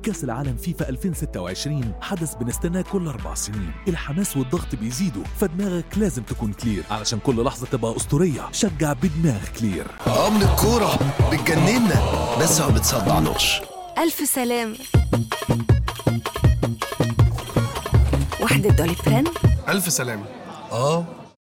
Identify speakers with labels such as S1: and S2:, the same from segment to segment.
S1: كأس العالم فيفا 2026 حدث بنستناه كل أربع سنين الحماس والضغط بيزيدوا فدماغك لازم تكون كلير علشان كل لحظة تبقى أسطورية شجع بدماغ كلير
S2: اه من الكورة بتجننا بس ما بتصدعناش
S3: ألف سلامة واحدة دولي برين
S4: ألف سلامة
S2: اه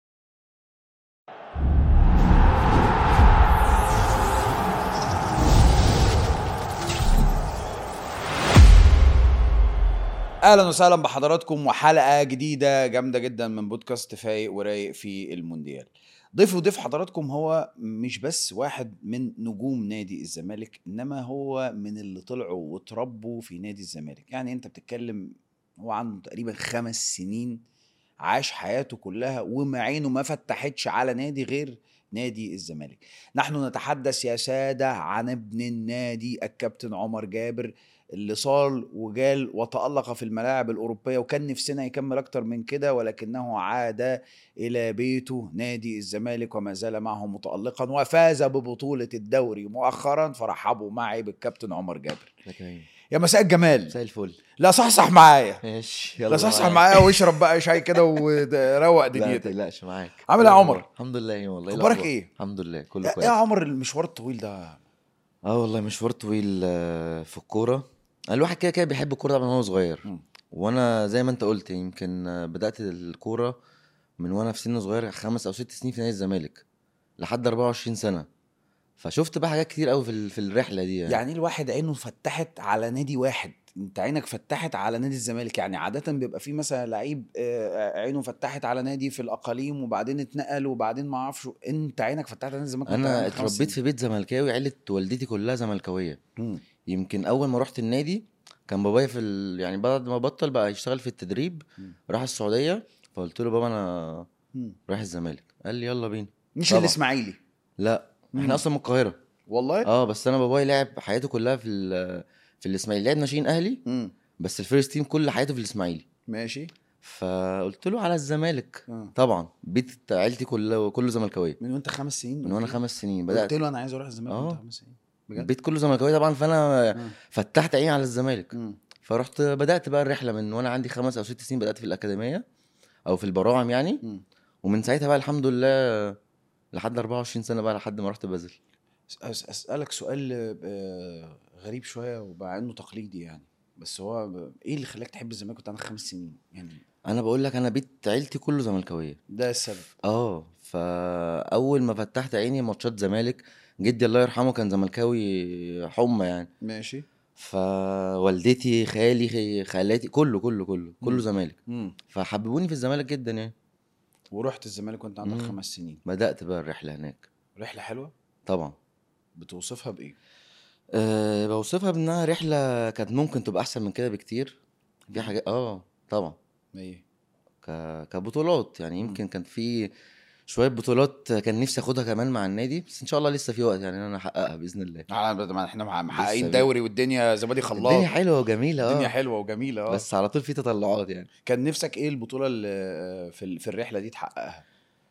S5: اهلا وسهلا بحضراتكم وحلقه جديده جامده جدا من بودكاست فايق ورايق في المونديال ضيف وضيف حضراتكم هو مش بس واحد من نجوم نادي الزمالك انما هو من اللي طلعوا وتربوا في نادي الزمالك يعني انت بتتكلم هو عنده تقريبا خمس سنين عاش حياته كلها وما عينه ما فتحتش على نادي غير نادي الزمالك نحن نتحدث يا سادة عن ابن النادي الكابتن عمر جابر اللي صال وجال وتألق في الملاعب الأوروبية وكان نفسنا يكمل أكتر من كده ولكنه عاد إلى بيته نادي الزمالك وما زال معه متألقا وفاز ببطولة الدوري مؤخرا فرحبوا معي بالكابتن عمر جابر يا مساء الجمال
S6: زي الفل
S5: لا صحصح معايا
S6: ماشي
S5: لا صحصح معايا واشرب بقى شاي كده وروق
S6: لا ما
S5: دنيتك
S6: تقلقش معاك
S5: عامل ايه يا عمر؟
S6: الحمد لله إيه والله إيه
S5: أخبارك
S6: الأخبار؟
S5: إيه؟
S6: الحمد لله كله
S5: ايه
S6: كويس
S5: يا عمر المشوار الطويل ده
S6: اه والله مشوار طويل آه، في الكوره الواحد كده كده بيحب الكوره طبعا وهو صغير
S5: مم.
S6: وانا زي ما انت قلت يمكن آه، بدات الكوره من وانا في سن صغير خمس او ست سنين في نادي الزمالك لحد 24 سنه فشفت بقى حاجات كتير قوي في ال- في الرحله دي يعني,
S5: يعني الواحد عينه فتحت على نادي واحد انت عينك فتحت على نادي الزمالك يعني عادة بيبقى في مثلا لعيب آه، عينه فتحت على نادي في الأقاليم وبعدين اتنقل وبعدين ما اعرفش انت عينك فتحت على نادي الزمالك وانت
S6: انا
S5: عندك خمس
S6: اتربيت في
S5: سنين.
S6: بيت زملكاوي عيله والدتي كلها زملكاويه
S5: مم.
S6: يمكن اول ما رحت النادي كان بابايا في ال... يعني بعد ما بطل بقى يشتغل في التدريب
S5: مم.
S6: راح السعوديه فقلت له بابا انا
S5: مم.
S6: رايح الزمالك قال لي يلا بينا
S5: مش
S6: طبعا.
S5: الإسماعيلي
S6: لا
S5: مم.
S6: احنا اصلا من القاهره
S5: والله
S6: اه بس انا بابايا لعب حياته كلها في ال... في الاسماعيلي لعب ناشئين اهلي
S5: مم.
S6: بس الفيرست تيم كل حياته في الاسماعيلي
S5: ماشي
S6: فقلت له على الزمالك
S5: آه.
S6: طبعا بيت عيلتي كله كله زملكاويه
S5: من وانت خمس سنين
S6: من وانا خمس سنين
S5: بدأت
S6: بدات
S5: قلت له انا عايز اروح الزمالك وانت
S6: آه.
S5: خمس سنين بجد
S6: البيت كله زملكاويه طبعا فانا
S5: آه.
S6: فتحت عيني على الزمالك
S5: مم.
S6: فرحت بدات بقى الرحله من وانا عندي خمس او ست سنين بدات في الاكاديميه او في البراعم يعني
S5: مم.
S6: ومن ساعتها بقى الحمد لله لحد 24 سنه بقى لحد ما رحت بازل
S5: أس- اسالك سؤال آه، غريب شويه ومع انه تقليدي يعني بس هو ب- ايه اللي خلاك تحب الزمالك وانت عندك خمس سنين يعني
S6: انا بقول لك انا بيت عيلتي كله زملكاويه
S5: ده السبب
S6: اه فاول ما فتحت عيني ماتشات زمالك جدي الله يرحمه كان زملكاوي حمى يعني
S5: ماشي
S6: فوالدتي خالي خالاتي كله كله كله
S5: مم.
S6: كله زمالك
S5: مم.
S6: فحببوني في الزمالك جدا يعني
S5: ورحت الزمالك وانت عندك
S6: مم.
S5: خمس سنين
S6: بدات بقى الرحله هناك
S5: رحله حلوه
S6: طبعا
S5: بتوصفها بايه
S6: أه بوصفها بانها رحله كانت ممكن تبقى احسن من كده بكتير في حاجات اه طبعا
S5: ايه
S6: ك... كبطولات يعني يمكن كان في شويه بطولات كان نفسي اخدها كمان مع النادي بس ان شاء الله لسه في وقت يعني إن انا احققها باذن الله
S5: آه، ما احنا مع- محققين
S6: لسه
S5: دوري والدنيا زبادي خلاط
S6: الدنيا حلوه وجميله
S5: الدنيا
S6: اه
S5: حلوه وجميله اه
S6: بس على طول في تطلعات يعني
S5: كان نفسك ايه البطوله اللي آه، في ال- في الرحله دي تحققها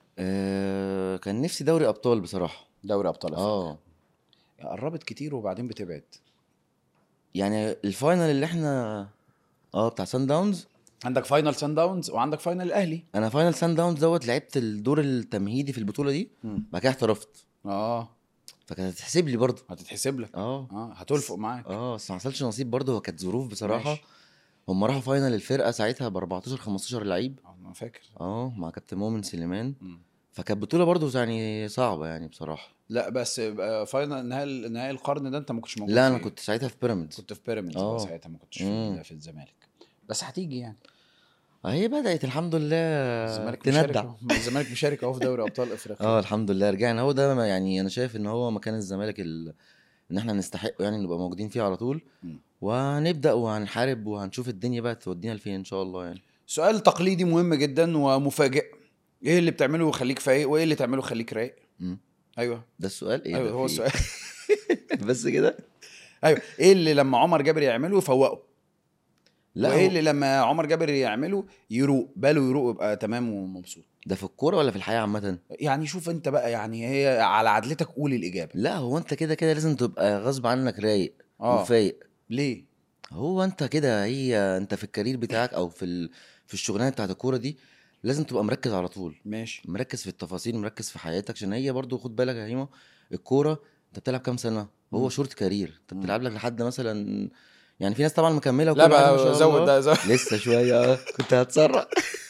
S6: آه كان نفسي دوري ابطال بصراحه
S5: دوري ابطال افريقيا
S6: اه
S5: قربت كتير وبعدين بتبعد
S6: يعني الفاينل اللي احنا اه بتاع سان داونز
S5: عندك فاينل سان داونز وعندك فاينل الاهلي
S6: انا فاينل سان داونز دوت لعبت الدور التمهيدي في البطوله دي
S5: مم.
S6: بعد كده احترفت
S5: اه
S6: فكانت هتحسب لي برضه
S5: هتتحسب لك
S6: اه
S5: اه هتلفق معاك
S6: اه بس ما حصلش نصيب برضه هو كانت ظروف بصراحه
S5: ماشي.
S6: هم راحوا فاينل الفرقه ساعتها ب 14 15 لعيب
S5: آه، انا فاكر
S6: اه مع كابتن مؤمن سليمان
S5: مم.
S6: فكانت بطوله برضه يعني صعبه يعني بصراحه
S5: لا بس آه، فاينل نهائي نهائي القرن ده انت ما كنتش موجود
S6: لا انا
S5: فيه.
S6: كنت ساعتها في بيراميدز
S5: كنت في بيراميدز
S6: آه.
S5: آه. ساعتها ما كنتش
S6: مم.
S5: في, في الزمالك بس هتيجي يعني
S6: هي بدات الحمد لله
S5: الزمالك مشارك
S6: تندع
S5: أهو. الزمالك مشارك اهو في دوري ابطال افريقيا
S6: اه الحمد لله رجعنا هو ده ما- يعني انا شايف ان هو مكان الزمالك ال... ان احنا نستحق يعني نبقى موجودين فيه على طول
S5: مم.
S6: وهنبدا وهنحارب وهنشوف الدنيا بقى تودينا لفين ان شاء الله يعني
S5: سؤال تقليدي مهم جدا ومفاجئ ايه اللي بتعمله يخليك فايق وايه اللي تعمله يخليك رايق
S6: مم.
S5: ايوه
S6: ده السؤال ايه
S5: ايوه
S6: ده
S5: هو
S6: في إيه؟
S5: السؤال
S6: بس كده
S5: ايوه ايه اللي لما عمر جابر يعمله يفوقه
S6: لا
S5: وايه
S6: هو
S5: اللي لما عمر جابر يعمله يروق باله يروق يبقى تمام ومبسوط
S6: ده في الكوره ولا في الحياه عامه
S5: يعني شوف انت بقى يعني هي على عدلتك قول الاجابه
S6: لا هو انت كده كده لازم تبقى غصب عنك رايق
S5: اه
S6: وفايق
S5: ليه
S6: هو انت كده هي انت في الكارير بتاعك او في ال... في الشغلانه بتاعت الكوره دي لازم تبقى مركز على طول
S5: ماشي
S6: مركز في التفاصيل مركز في حياتك عشان هي برضو خد بالك يا هيما الكوره انت بتلعب كام سنه هو
S5: مم.
S6: شورت كارير انت
S5: مم.
S6: بتلعب لك لحد مثلا يعني في ناس طبعا مكمله
S5: لا
S6: وكل حاجة ما شاء
S5: بقى زود
S6: الله.
S5: ده زود
S6: لسه شويه اه كنت هتسرع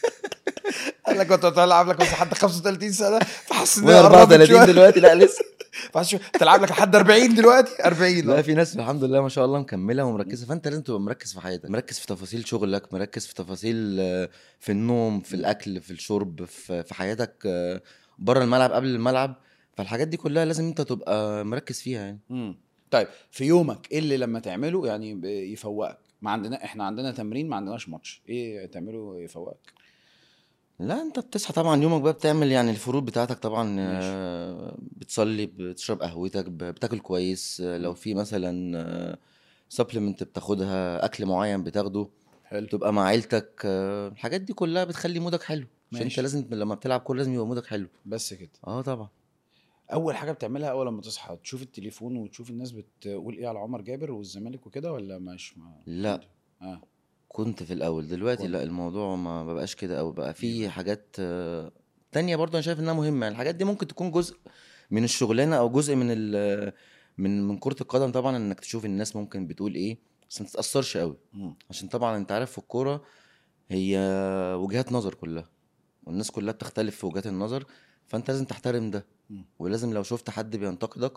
S5: قال لك كنت بتلعب لك بس لحد 35 سنه فحاسس ان
S6: وانا
S5: هي قربت
S6: 34
S5: شويه
S6: دلوقتي لا لسه
S5: فحاسس تلعب لك لحد 40 دلوقتي 40
S6: لا
S5: اه.
S6: في ناس الحمد لله ما شاء الله مكمله ومركزه فانت لازم تبقى مركز في حياتك مركز في تفاصيل شغلك مركز في تفاصيل آه، في النوم في الاكل في الشرب في في حياتك آه، بره الملعب قبل الملعب فالحاجات دي كلها لازم انت تبقى مركز فيها يعني
S5: مم. طيب في يومك ايه اللي لما تعمله يعني ب- يفوقك ما عندنا احنا عندنا تمرين ما عندناش ماتش ايه تعمله يفوقك
S6: لا انت بتصحى طبعا يومك بقى بتعمل يعني الفروض بتاعتك طبعا آه، بتصلي بتشرب قهوتك ب- بتاكل كويس آه، لو في مثلا سبلمنت بتاخدها اكل معين بتاخده
S5: حلو
S6: تبقى مع عيلتك آه، الحاجات دي كلها بتخلي مودك حلو عشان
S5: ماشي.
S6: انت لازم لما بتلعب كوره لازم يبقى مودك حلو
S5: بس كده
S6: اه طبعا
S5: اول حاجه بتعملها اول لما تصحى تشوف التليفون وتشوف الناس بتقول ايه على عمر جابر والزمالك وكده ولا مش ما...
S6: لا
S5: اه
S6: كنت في الاول دلوقتي
S5: كنت.
S6: لا الموضوع ما بقاش كده او بقى
S5: أيوة.
S6: في حاجات آه، تانية برضه انا شايف انها مهمه يعني الحاجات دي ممكن تكون جزء من الشغلانه او جزء من ال من من كره القدم طبعا انك تشوف الناس ممكن بتقول ايه بس ما تتاثرش قوي
S5: مم.
S6: عشان طبعا انت عارف في الكوره هي وجهات نظر كلها والناس كلها بتختلف في وجهات النظر فانت لازم تحترم ده
S5: مم.
S6: ولازم لو شفت حد بينتقدك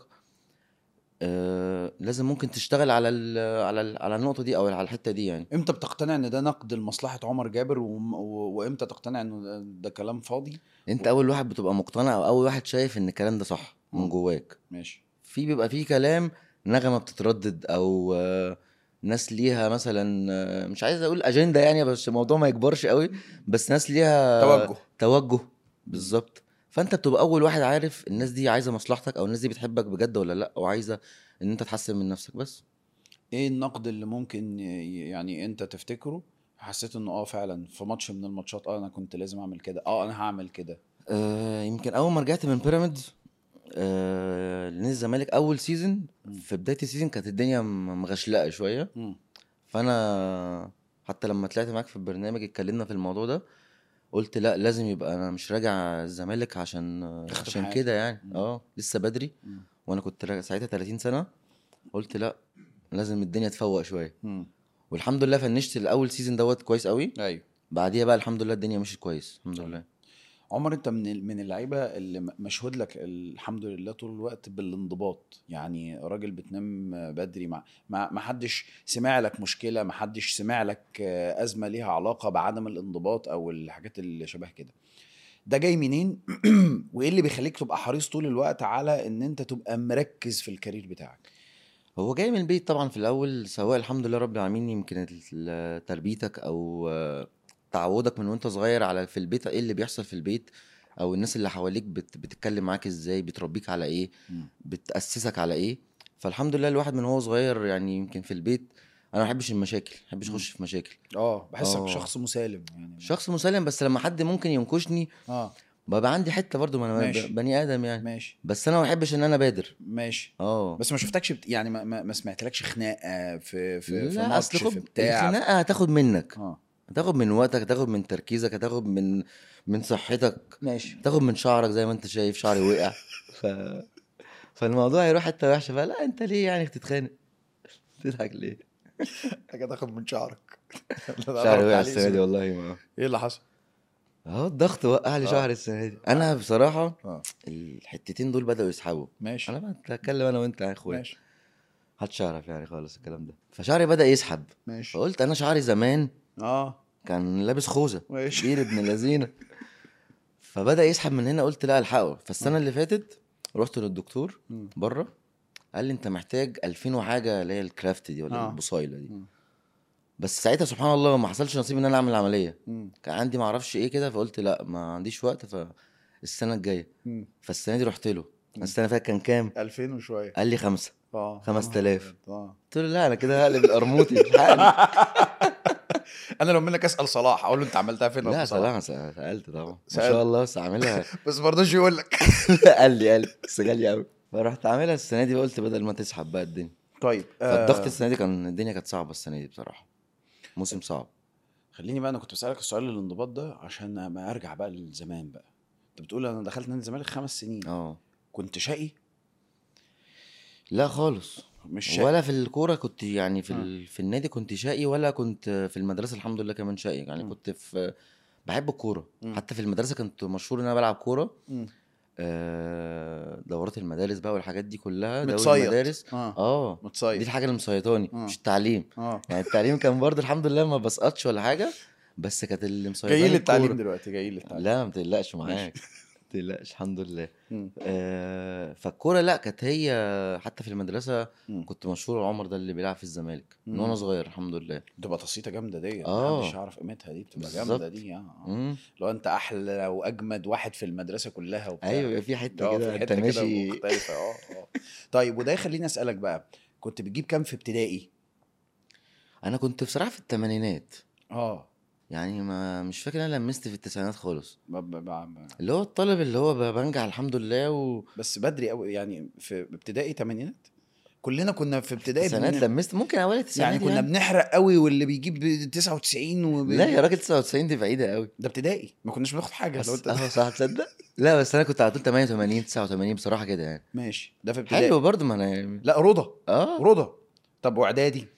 S6: آه لازم ممكن تشتغل على ال على ال على النقطه دي او على الحته دي يعني
S5: امتى بتقتنع ان ده نقد لمصلحه عمر جابر وم- و... وامتى تقتنع انه ده- ده كلام فاضي
S6: انت اول واحد بتبقى مقتنع او اول واحد شايف ان الكلام ده صح
S5: مم.
S6: من جواك
S5: ماشي
S6: في بيبقى فيه كلام نغمه بتتردد او آه، ناس ليها مثلا آه، مش عايز اقول اجنده يعني بس الموضوع ما يكبرش قوي بس ناس ليها
S5: توجه
S6: توجه بالظبط فانت بتبقى اول واحد عارف الناس دي عايزه مصلحتك او الناس دي بتحبك بجد ولا لا وعايزه ان انت تحسن من نفسك بس
S5: ايه النقد اللي ممكن ي- يعني انت تفتكره حسيت انه اه فعلا في ماتش من الماتشات اه انا كنت لازم اعمل كده اه انا هعمل كده
S6: آه يمكن اول ما رجعت من بيراميدز آه لنادي الزمالك اول سيزون في بدايه السيزون كانت الدنيا م- مغشلقه شويه
S5: مم.
S6: فانا حتى لما طلعت معاك في البرنامج اتكلمنا في الموضوع ده قلت لا لازم يبقى انا مش راجع الزمالك عشان
S5: تختم
S6: عشان
S5: حياتك.
S6: كده يعني
S5: مم.
S6: اه لسه بدري
S5: مم.
S6: وانا كنت راجع ساعتها 30 سنه قلت لا لازم الدنيا تفوق شويه
S5: مم.
S6: والحمد لله فنشت الاول سيزون دوت كويس قوي
S5: ايوه
S6: بعديها بقى الحمد لله الدنيا مشيت كويس الحمد
S5: طيب.
S6: لله
S5: عمر انت من ال- من اللعيبه اللي م- مشهود لك الحمد لله طول الوقت بالانضباط يعني راجل بتنام بدري مع ما ما حدش سمع لك مشكله ما حدش سمع لك آه، ازمه ليها علاقه بعدم الانضباط او الحاجات اللي شبه كده ده جاي منين وايه اللي بيخليك تبقى حريص طول الوقت على ان انت تبقى مركز في الكارير بتاعك
S6: هو جاي من البيت طبعا في الاول سواء الحمد لله رب العالمين يمكن ال- ال- تربيتك او آه، تعودك من وانت صغير على في البيت ايه اللي بيحصل في البيت او الناس اللي حواليك بت بتتكلم معاك ازاي بتربيك على ايه
S5: مم.
S6: بتاسسك على ايه فالحمد لله الواحد من هو صغير يعني يمكن في البيت انا ما بحبش المشاكل ما بحبش
S5: مم.
S6: اخش في مشاكل
S5: اه بحسك
S6: آه.
S5: شخص مسالم يعني
S6: شخص مسالم بس لما حد ممكن ينكشني
S5: اه
S6: ببقى عندي حته برضو ما انا
S5: ماشي.
S6: ب- بني ادم يعني
S5: ماشي
S6: بس انا ما بحبش ان انا بادر
S5: ماشي
S6: اه
S5: بس ما شفتكش بت... يعني ما, ما, ما سمعتلكش خناقه في في في
S6: لا
S5: ماتش
S6: اصل
S5: في
S6: خد
S5: بتاع
S6: الخناقه هتاخد منك
S5: اه
S6: هتاخد من وقتك هتاخد من تركيزك هتاخد من من صحتك
S5: ماشي
S6: هتاخد من شعرك زي ما انت شايف شعري وقع ف... فالموضوع هيروح حته وحشه فلا انت ليه يعني تتخانق تضحك ليه
S5: حاجه تاخد من شعرك
S6: شعري وقع السنه دي والله ما
S5: ايه اللي حصل؟
S6: اهو الضغط وقع لي
S5: آه.
S6: شعري السنه دي انا بصراحه
S5: اه
S6: الحتتين دول بداوا يسحبوا
S5: ماشي
S6: انا بتكلم انا وانت يا اخويا
S5: ماشي
S6: محدش يعرف يعني خالص الكلام ده فشعري بدا يسحب
S5: ماشي
S6: فقلت انا شعري زمان
S5: اه
S6: كان لابس خوذه
S5: ماشي
S6: كبير ابن لذينه فبدا يسحب من هنا قلت لا الحقه فالسنه اللي فاتت رحت للدكتور
S5: مم.
S6: بره قال لي انت محتاج 2000 وحاجه اللي هي الكرافت دي ولا
S5: آه.
S6: البصيله دي
S5: مم.
S6: بس ساعتها سبحان الله ما حصلش نصيب ان انا اعمل العمليه
S5: مم.
S6: كان عندي ما اعرفش ايه كده فقلت لا ما عنديش وقت فالسنه الجايه
S5: مم.
S6: فالسنه دي رحت له
S5: مم.
S6: السنه اللي فاتت كان كام
S5: 2000 وشويه
S6: قال لي خمسة
S5: اه
S6: 5000.
S5: اه
S6: قلت له لا انا كده هقلب القرموطي الحقني.
S5: انا لو منك اسال صلاح اقول له انت عملتها فين يا
S6: لا
S5: أبو صلاح
S6: صراحه سالت طبعا ما
S5: سألت.
S6: شاء الله بس عاملها
S5: بس ما رضاش يقول لك
S6: قال لي قال لي بس غالي قوي فرحت عاملها السنه دي قلت بدل ما تسحب بقى الدنيا
S5: طيب
S6: فالضغط
S5: آه
S6: السنه دي كان الدنيا كانت صعبه السنه دي بصراحه موسم صعب
S5: خليني بقى انا كنت بسالك السؤال الانضباط ده عشان ما ارجع بقى للزمان بقى انت بتقول انا دخلت نادي الزمالك خمس سنين
S6: اه
S5: كنت شقي
S6: لا خالص
S5: مش شقي
S6: ولا في الكوره كنت يعني في
S5: آه.
S6: ال... في النادي كنت شقي ولا كنت في المدرسه الحمد لله كمان شقي يعني
S5: مم.
S6: كنت في بحب الكوره
S5: مم.
S6: حتى في المدرسه كنت مشهور ان انا بلعب كوره
S5: مم.
S6: آه، دورات المدارس بقى والحاجات دي كلها دوري
S5: متصيد.
S6: المدارس
S5: اه
S6: اه دي
S5: متصيد
S6: الحاجه اللي مصيطاني
S5: آه.
S6: مش التعليم
S5: اه
S6: يعني التعليم كان برضه الحمد لله ما بسقطش ولا حاجه بس كانت اللي مصيطاني
S5: جايين للتعليم
S6: الكورة.
S5: دلوقتي جايين للتعليم
S6: لا ما تقلقش
S5: ماشي.
S6: معاك ما تقلقش الحمد لله
S5: مم.
S6: آه فالكوره لا كانت هي حتى في المدرسه
S5: مم.
S6: كنت مشهور عمر ده اللي بيلعب في الزمالك من وانا
S5: مم.
S6: صغير الحمد لله
S5: بتبقى تصيطه جامده دي
S6: آه.
S5: محدش يعرف قيمتها دي بتبقى
S6: بالظبط.
S5: جامده دي اه آه.
S6: مم.
S5: لو انت احلى واجمد واحد في المدرسه كلها وبتاع
S6: ايوه يبقى في حته
S5: اه
S6: كده
S5: في
S6: انت
S5: حته كده
S6: ماشي
S5: مختلفه اه اه طيب وده يخليني اسالك بقى كنت بتجيب كام في ابتدائي؟
S6: انا كنت بصراحه في الثمانينات
S5: اه
S6: يعني ما مش فاكر انا لمست في التسعينات خالص
S5: ب- ب- ب-
S6: اللي هو الطالب اللي هو ب- بنجح الحمد لله و
S5: بس بدري قوي يعني في ابتدائي تمانينات كلنا كنا في ابتدائي
S6: التسعينات
S5: بن...
S6: لمست ممكن اوائل التسعينات
S5: يعني كنا بنحرق قوي واللي بيجيب 99 وب...
S6: لا يا راجل 99 دي بعيده قوي
S5: ده ابتدائي ما كناش بناخد حاجه
S6: بس
S5: لو انت
S6: اه صح تصدق لا بس انا كنت على طول 88 89 بصراحه كده يعني
S5: ماشي ده في ابتدائي
S6: حلو برضه ما انا
S5: لا رضا
S6: اه
S5: رضا طب واعدادي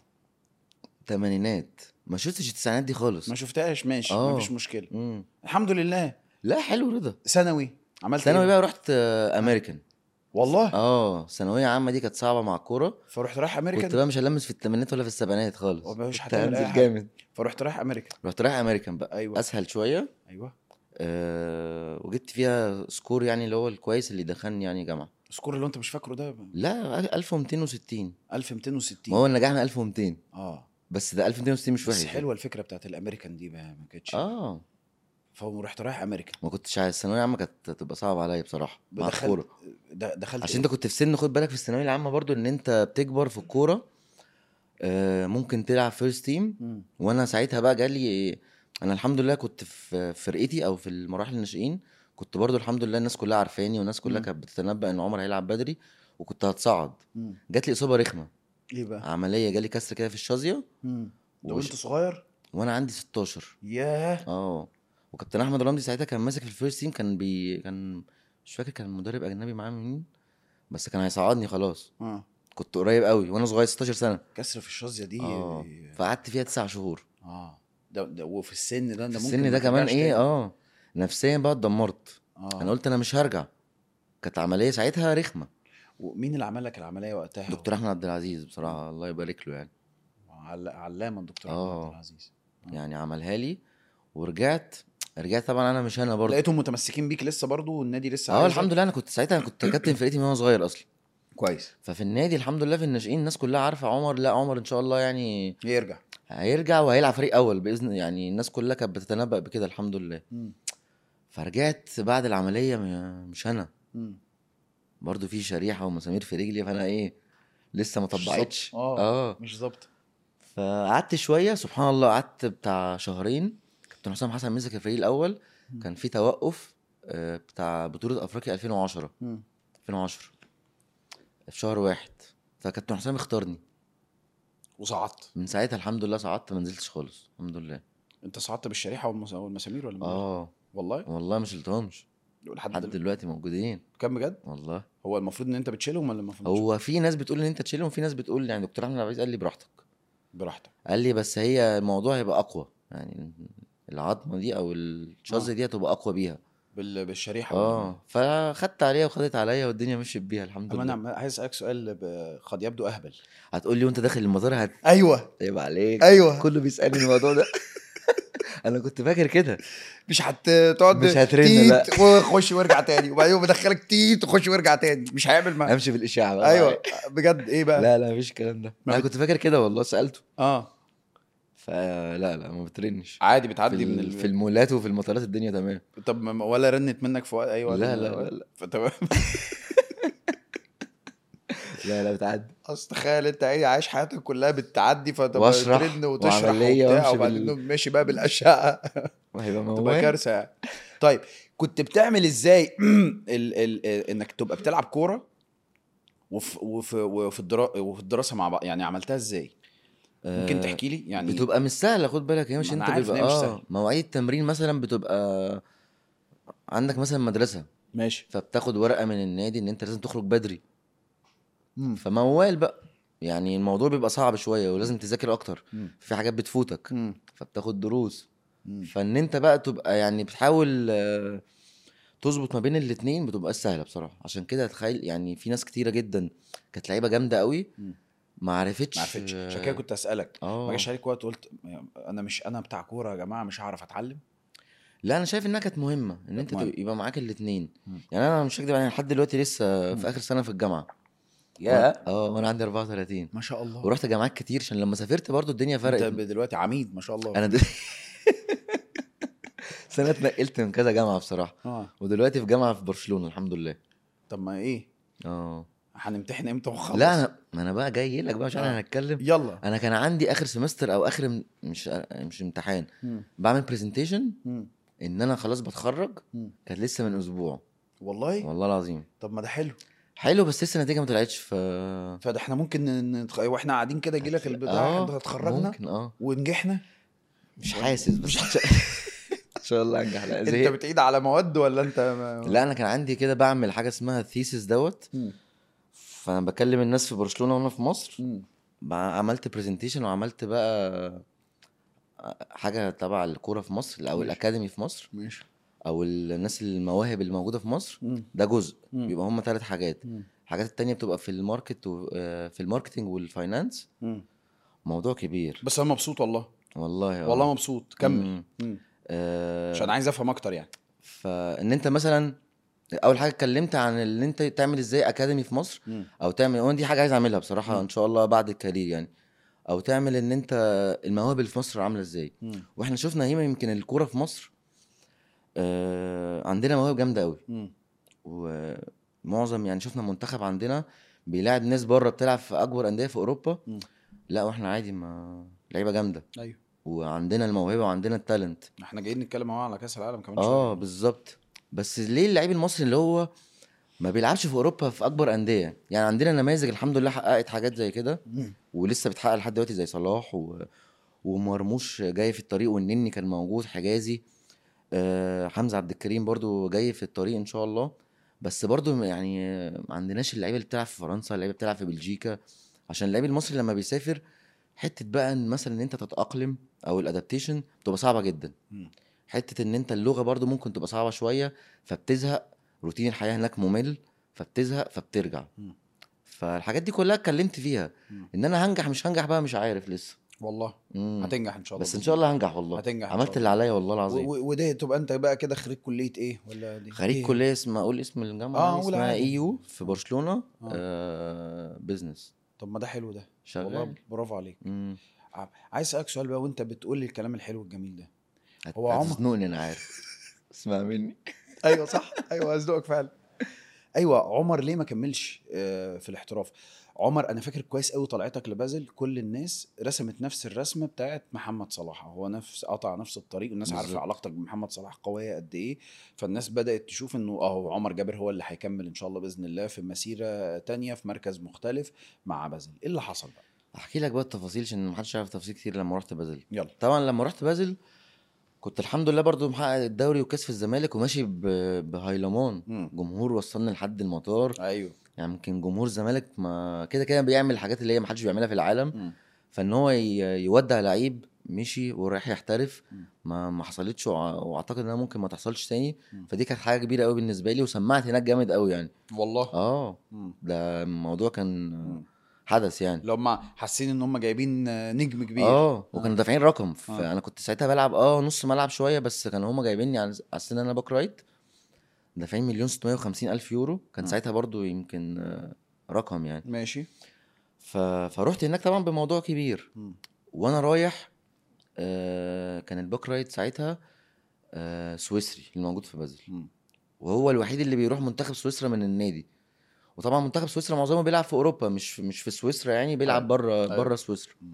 S6: تمانينات ما شفتش التسعينات دي خالص
S5: ما شفتهاش ماشي
S6: آه.
S5: مفيش مشكله
S6: مم.
S5: الحمد لله
S6: لا حلو رضا
S5: ثانوي عملت
S6: ثانوي
S5: إيه؟
S6: بقى رحت آه، امريكان
S5: والله
S6: اه ثانويه عامه دي كانت صعبه مع الكوره
S5: فرحت رايح
S6: كنت
S5: امريكان
S6: بقى مش هلمس في الثمانينات ولا في السبعينات خالص
S5: ومش
S6: كنت
S5: هتعمل أي
S6: هنزل
S5: حاجة.
S6: جامد
S5: فرحت رايح امريكان
S6: رحت رايح امريكان بقى
S5: ايوه
S6: اسهل شويه
S5: ايوه
S6: آه وجبت فيها سكور يعني اللي هو الكويس اللي دخلني يعني جامعه
S5: السكور اللي انت مش فاكره ده
S6: لا 1260
S5: 1260
S6: ما هو النجاح من 1200
S5: اه
S6: بس ده 1260 مش وحش
S5: بس حلوه الفكره بتاعت الامريكان دي بقى ما كانتش
S6: اه
S5: فرحت رايح امريكان
S6: ما كنتش عايز الثانويه العامه كانت تبقى صعبه عليا بصراحه مع
S5: دخلت
S6: الكوره
S5: د- دخلت
S6: عشان انت كنت في سن خد بالك في الثانويه العامه برضو ان انت بتكبر في الكوره آه ممكن تلعب فيرست تيم
S5: مم.
S6: وانا ساعتها بقى جالي انا الحمد لله كنت في فرقتي او في المراحل الناشئين كنت برضو الحمد لله الناس كلها عارفاني والناس كلها
S5: مم.
S6: كانت بتتنبأ ان عمر هيلعب بدري وكنت هتصعد
S5: مم.
S6: جات لي اصابه رخمه
S5: ايه بقى
S6: عمليه جالي كسر كده في الشظيه
S5: مم. ده
S6: وش-
S5: وانت صغير
S6: وانا عندي 16
S5: ياه
S6: اه وكابتن احمد رمزي ساعتها كان ماسك في الفيرست تيم كان بي كان مش فاكر كان مدرب اجنبي معاه مين بس كان هيصعدني خلاص
S5: اه
S6: كنت قريب قوي وانا صغير 16 سنه
S5: كسر في الشظيه دي
S6: اه فقعدت فيها تسع شهور
S5: اه ده, ده وفي السن ده
S6: في
S5: ده ممكن
S6: السن
S5: ما
S6: ده كمان
S5: ترجعش
S6: ايه
S5: تاني.
S6: اه نفسيا بقى اتدمرت
S5: اه
S6: انا قلت انا مش هرجع كانت عمليه ساعتها رخمه
S5: ومين اللي عمل لك العمليه وقتها
S6: دكتور احمد عبد العزيز بصراحه الله يبارك له يعني
S5: عل- علامه الدكتور
S6: آه.
S5: احمد عبد العزيز آه.
S6: يعني عملها لي ورجعت رجعت طبعا انا مش انا برضه
S5: لقيتهم متمسكين بيك لسه برضو والنادي لسه
S6: اه
S5: عايزك؟
S6: الحمد لله انا كنت ساعتها انا كنت كابتن فرقتي من وانا صغير اصلا
S5: كويس
S6: ففي النادي الحمد لله في الناشئين الناس كلها عارفه عمر لا عمر ان شاء الله يعني
S5: يرجع
S6: هيرجع وهيلعب فريق اول باذن يعني الناس كلها كانت بتتنبأ بكده الحمد لله
S5: مم.
S6: فرجعت بعد العمليه م- مش انا
S5: مم.
S6: برضو في شريحه ومسامير في رجلي فانا ايه لسه ما
S5: مش
S6: طبقتش
S5: ظابط. اه
S6: اه
S5: مش ظابط
S6: فقعدت شويه سبحان الله قعدت بتاع شهرين كابتن حسام حسن مسك الفريق الاول
S5: مم.
S6: كان في توقف آه، بتاع بطوله افريقيا 2010
S5: مم.
S6: 2010 في شهر واحد فكابتن حسام اختارني
S5: وصعدت
S6: من ساعتها الحمد لله صعدت ما نزلتش خالص الحمد لله
S5: انت صعدت بالشريحه والمس- والمسامير ولا من غير؟
S6: اه
S5: والله
S6: والله ما شلتهمش
S5: لحد
S6: لحد دلوقتي موجودين
S5: كام بجد
S6: والله
S5: هو المفروض ان انت بتشيلهم ولا المفروض مش-
S6: هو في ناس بتقول ان انت تشيلهم وفي ناس بتقول يعني دكتور احمد عبد العزيز قال لي براحتك
S5: براحتك
S6: قال لي بس هي الموضوع هيبقى اقوى يعني العظمه دي او الشظ
S5: آه.
S6: دي هتبقى اقوى بيها
S5: بال... بالشريحه
S6: اه فخدت عليها وخدت عليا والدنيا مشيت بيها الحمد
S5: طب انا
S6: لله
S5: عم- عايز اسالك سؤال ب... قد يبدو اهبل
S6: هتقول لي وانت داخل المطار هت
S5: ايوه
S6: عيب عليك
S5: ايوه
S6: كله بيسالني الموضوع ده انا كنت فاكر كده
S5: مش هتقعد
S6: مش هترن، لا.
S5: وخش وارجع تاني وبعدين بدخلك تيت وخش وارجع تاني مش هيعمل معاك
S6: امشي بالاشاعه بقى
S5: ايوه بجد ايه بقى
S6: لا لا مفيش الكلام ده
S5: ما
S6: انا
S5: بت-
S6: كنت فاكر كده والله سالته
S5: اه
S6: فلا لا ما بترنش
S5: عادي
S6: في,
S5: بتعدي من
S6: ال...
S5: ال...
S6: في المولات وفي المطارات الدنيا تمام
S5: طب ما- ولا رنت منك في وقت اي وقت
S6: لا،
S5: من
S6: لا،
S5: الأوقات؟
S6: لا، لا.
S5: فتمام
S6: لا لا بتعدي
S5: اصل تخيل انت ايه عايش حياتك كلها بتعدي فتبقى
S6: وأشرح
S5: ترن وتشرح
S6: وعملية
S5: وبتاع
S6: وأمشي
S5: وبعدين
S6: بال-
S5: ماشي بقى بالاشعه
S6: وهيبقى
S5: تبقى
S6: موال
S5: كارثه يعني طيب كنت بتعمل ازاي ال ال انك تبقى بتلعب كوره وفي وفي وفي, الدرا... وفي الدراسه مع بعض يعني عملتها ازاي ممكن
S6: آه،
S5: تحكي لي يعني
S6: بتبقى مش سهله خد بالك هي مش
S5: ما أنا
S6: انت
S5: عارف إن
S6: بيبقى
S5: هي مش
S6: اه
S5: سهلة.
S6: مواعيد التمرين مثلا بتبقى عندك مثلا مدرسه
S5: ماشي
S6: فبتاخد ورقه من النادي ان انت لازم تخرج بدري
S5: مم.
S6: فموال بقى يعني الموضوع بيبقى صعب شويه ولازم تذاكر اكتر
S5: مم.
S6: في حاجات بتفوتك
S5: مم.
S6: فبتاخد دروس
S5: مم.
S6: فان انت بقى تبقى يعني بتحاول آه، تظبط ما بين الاتنين بتبقى سهله بصراحه عشان كده تخيل يعني في ناس كتيره جدا كانت لعيبه جامده قوي
S5: مم.
S6: ما عرفتش
S5: ما عرفتش عشان كده كنت اسالك ما
S6: اه
S5: جاش عليك وقت قلت انا مش انا بتاع كوره يا جماعه مش هعرف اتعلم
S6: لا انا شايف انها كانت مهمه ان انت
S5: مهمة.
S6: تبقى- يبقى معاك الاتنين
S5: مم.
S6: يعني انا مش هكدب يعني لحد دلوقتي لسه
S5: مم.
S6: في اخر سنه في الجامعه
S5: يا
S6: اه وانا عندي 34
S5: ما شاء الله
S6: ورحت جامعات كتير عشان لما سافرت برضو الدنيا
S5: انت
S6: فرقت
S5: دلوقتي عميد ما شاء الله
S6: انا دل... سنه اتنقلت من كذا جامعه بصراحه
S5: اه
S6: ودلوقتي في جامعه في برشلونه الحمد لله
S5: طب ما ايه
S6: اه
S5: هنمتحن امتى ونخلص
S6: لا انا ما انا بقى جاي لك بقى مش
S5: آه.
S6: انا هنتكلم
S5: يلا
S6: انا كان عندي اخر سمستر او اخر م- مش مش امتحان
S5: مم.
S6: بعمل برزنتيشن
S5: مم.
S6: ان انا خلاص بتخرج
S5: مم.
S6: كانت لسه من اسبوع
S5: والله
S6: والله العظيم
S5: طب ما ده حلو
S6: حلو بس لسه النتيجه ما طلعتش ف
S5: فده احنا ممكن نتخ... واحنا قاعدين كده يجي لك البتاع
S6: اه
S5: احنا اتخرجنا
S6: ممكن اه
S5: ونجحنا
S6: مش حاسس بس ان شاء- ان شاء الله انجح لا
S5: انت
S6: زهقت.
S5: بتعيد على مواد ولا انت ما...
S6: لا انا كان عندي كده بعمل حاجه اسمها ثيسيس دوت
S5: مم.
S6: فانا بكلم الناس في برشلونه وانا في مصر
S5: مم.
S6: بع- عملت برزنتيشن وعملت بقى حاجه تبع الكوره في مصر او
S5: ماشي.
S6: الاكاديمي في مصر
S5: ماشي
S6: او الناس المواهب اللي موجوده في مصر
S5: مم.
S6: ده جزء
S5: مم.
S6: بيبقى هم ثلاث حاجات
S5: مم.
S6: الحاجات التانية بتبقى في الماركت و... آه، في الماركتينج والفاينانس
S5: مم.
S6: موضوع كبير
S5: بس انا مبسوط والله
S6: والله اه
S5: والله مبسوط كمل
S6: مم.
S5: مم.
S6: آه،
S5: عشان عايز افهم اكتر يعني
S6: فان انت مثلا اول حاجه اتكلمت عن ان انت تعمل ازاي اكاديمي في مصر
S5: مم.
S6: او تعمل وانا دي حاجه عايز اعملها بصراحه
S5: مم.
S6: ان شاء الله بعد الكارير يعني او تعمل ان انت المواهب اللي في مصر عامله ازاي
S5: مم.
S6: واحنا شفنا هيما يمكن الكوره في مصر آه عندنا مواهب جامده قوي
S5: مم.
S6: ومعظم يعني شفنا منتخب عندنا بيلاعب ناس بره بتلعب في اكبر انديه في اوروبا
S5: مم.
S6: لا واحنا عادي ما لعيبه جامده
S5: ايوه
S6: وعندنا الموهبه وعندنا التالنت
S5: احنا جايين نتكلم اهو على كاس العالم كمان
S6: اه
S5: شويه
S6: بالظبط بس ليه اللعيب المصري اللي هو ما بيلعبش في اوروبا في اكبر انديه يعني عندنا نماذج الحمد لله حققت حاجات زي كده
S5: مم.
S6: ولسه بتحقق لحد دلوقتي زي صلاح و... ومرموش جاي في الطريق والنني كان موجود حجازي آه حمزه عبد الكريم برضو جاي في الطريق ان شاء الله بس برضو يعني آه، ما عندناش اللعيبه اللي بتلعب في فرنسا اللعيبه بتلعب في بلجيكا عشان اللعيب المصري لما بيسافر حته بقى ان مثلا ان انت تتاقلم او الادابتيشن بتبقى صعبه جدا
S5: مم.
S6: حته ان انت اللغه برضو ممكن تبقى صعبه شويه فبتزهق روتين الحياه هناك ممل فبتزهق فبترجع
S5: مم.
S6: فالحاجات دي كلها اتكلمت فيها
S5: مم.
S6: ان انا هنجح مش هنجح بقى مش عارف لسه
S5: والله
S6: مم.
S5: هتنجح ان شاء الله
S6: بس ان شاء الله هنجح والله
S5: هتنجح إن شاء
S6: عملت
S5: الله.
S6: اللي عليا والله
S5: و-
S6: العظيم
S5: و- وده تبقى انت بقى كده خريج كليه ايه ولا دي
S6: خريج
S5: إيه؟
S6: كليه اسمها اقول اسم الجامعه
S5: آه،
S6: دي
S5: قول
S6: اسمها
S5: عادي.
S6: اي يو في برشلونه
S5: آه.
S6: آه بزنس
S5: طب ما ده حلو ده والله
S6: شغال
S5: برافو عليك
S6: مم.
S5: ع- عايز اسالك سؤال بقى وانت بتقول لي الكلام الحلو الجميل ده هو عمر-
S6: هتزنقني انا عارف اسمع مني
S5: ايوه صح ايوه اصدقك فعلا ايوه عمر ليه ما كملش آه، في الاحتراف عمر انا فاكر كويس قوي طلعتك لبازل كل الناس رسمت نفس الرسمه بتاعت محمد صلاح هو نفس قطع نفس الطريق والناس عارفه
S6: بالظبط.
S5: علاقتك بمحمد صلاح قويه قد ايه فالناس بدات تشوف انه اه عمر جابر هو اللي هيكمل ان شاء الله باذن الله في مسيره تانية في مركز مختلف مع بازل ايه اللي حصل بقى
S6: احكي لك بقى التفاصيل عشان محدش يعرف تفاصيل كتير لما رحت بازل
S5: يلا
S6: طبعا لما رحت بازل كنت الحمد لله برضو محقق الدوري وكاس في الزمالك وماشي ب- بهايلمان
S5: مم.
S6: جمهور وصلني لحد المطار
S5: ايوه
S6: يعني يمكن جمهور الزمالك ما كده كده بيعمل الحاجات اللي هي محدش بيعملها في العالم
S5: مم.
S6: فان هو ي- يودع لعيب مشي ورايح يحترف
S5: مم.
S6: ما ما حصلتش وع- واعتقد انها ممكن ما تحصلش تاني
S5: مم.
S6: فدي كانت حاجه كبيره قوي بالنسبه لي وسمعت هناك جامد قوي يعني
S5: والله
S6: اه
S5: مم.
S6: ده الموضوع كان
S5: مم.
S6: حدث يعني
S5: لو هم حاسين ان هم جايبين آه، نجم كبير
S6: اه وكانوا دافعين رقم
S5: آه.
S6: فانا كنت ساعتها بلعب اه نص ملعب شويه بس كانوا هما جايبيني على اساس ان انا باك رايت دافعين مليون 650 الف يورو كان
S5: آه.
S6: ساعتها برضو يمكن آه، رقم يعني
S5: ماشي
S6: ف... فروحت هناك طبعا بموضوع كبير
S5: مم.
S6: وانا رايح آه كان الباك رايت ساعتها آه سويسري اللي موجود في بازل
S5: مم.
S6: وهو الوحيد اللي بيروح منتخب سويسرا من النادي وطبعا منتخب سويسرا معظمه بيلعب في اوروبا مش مش في سويسرا يعني بيلعب
S5: أيوة.
S6: بره
S5: أيوة.
S6: بره سويسرا
S5: مم.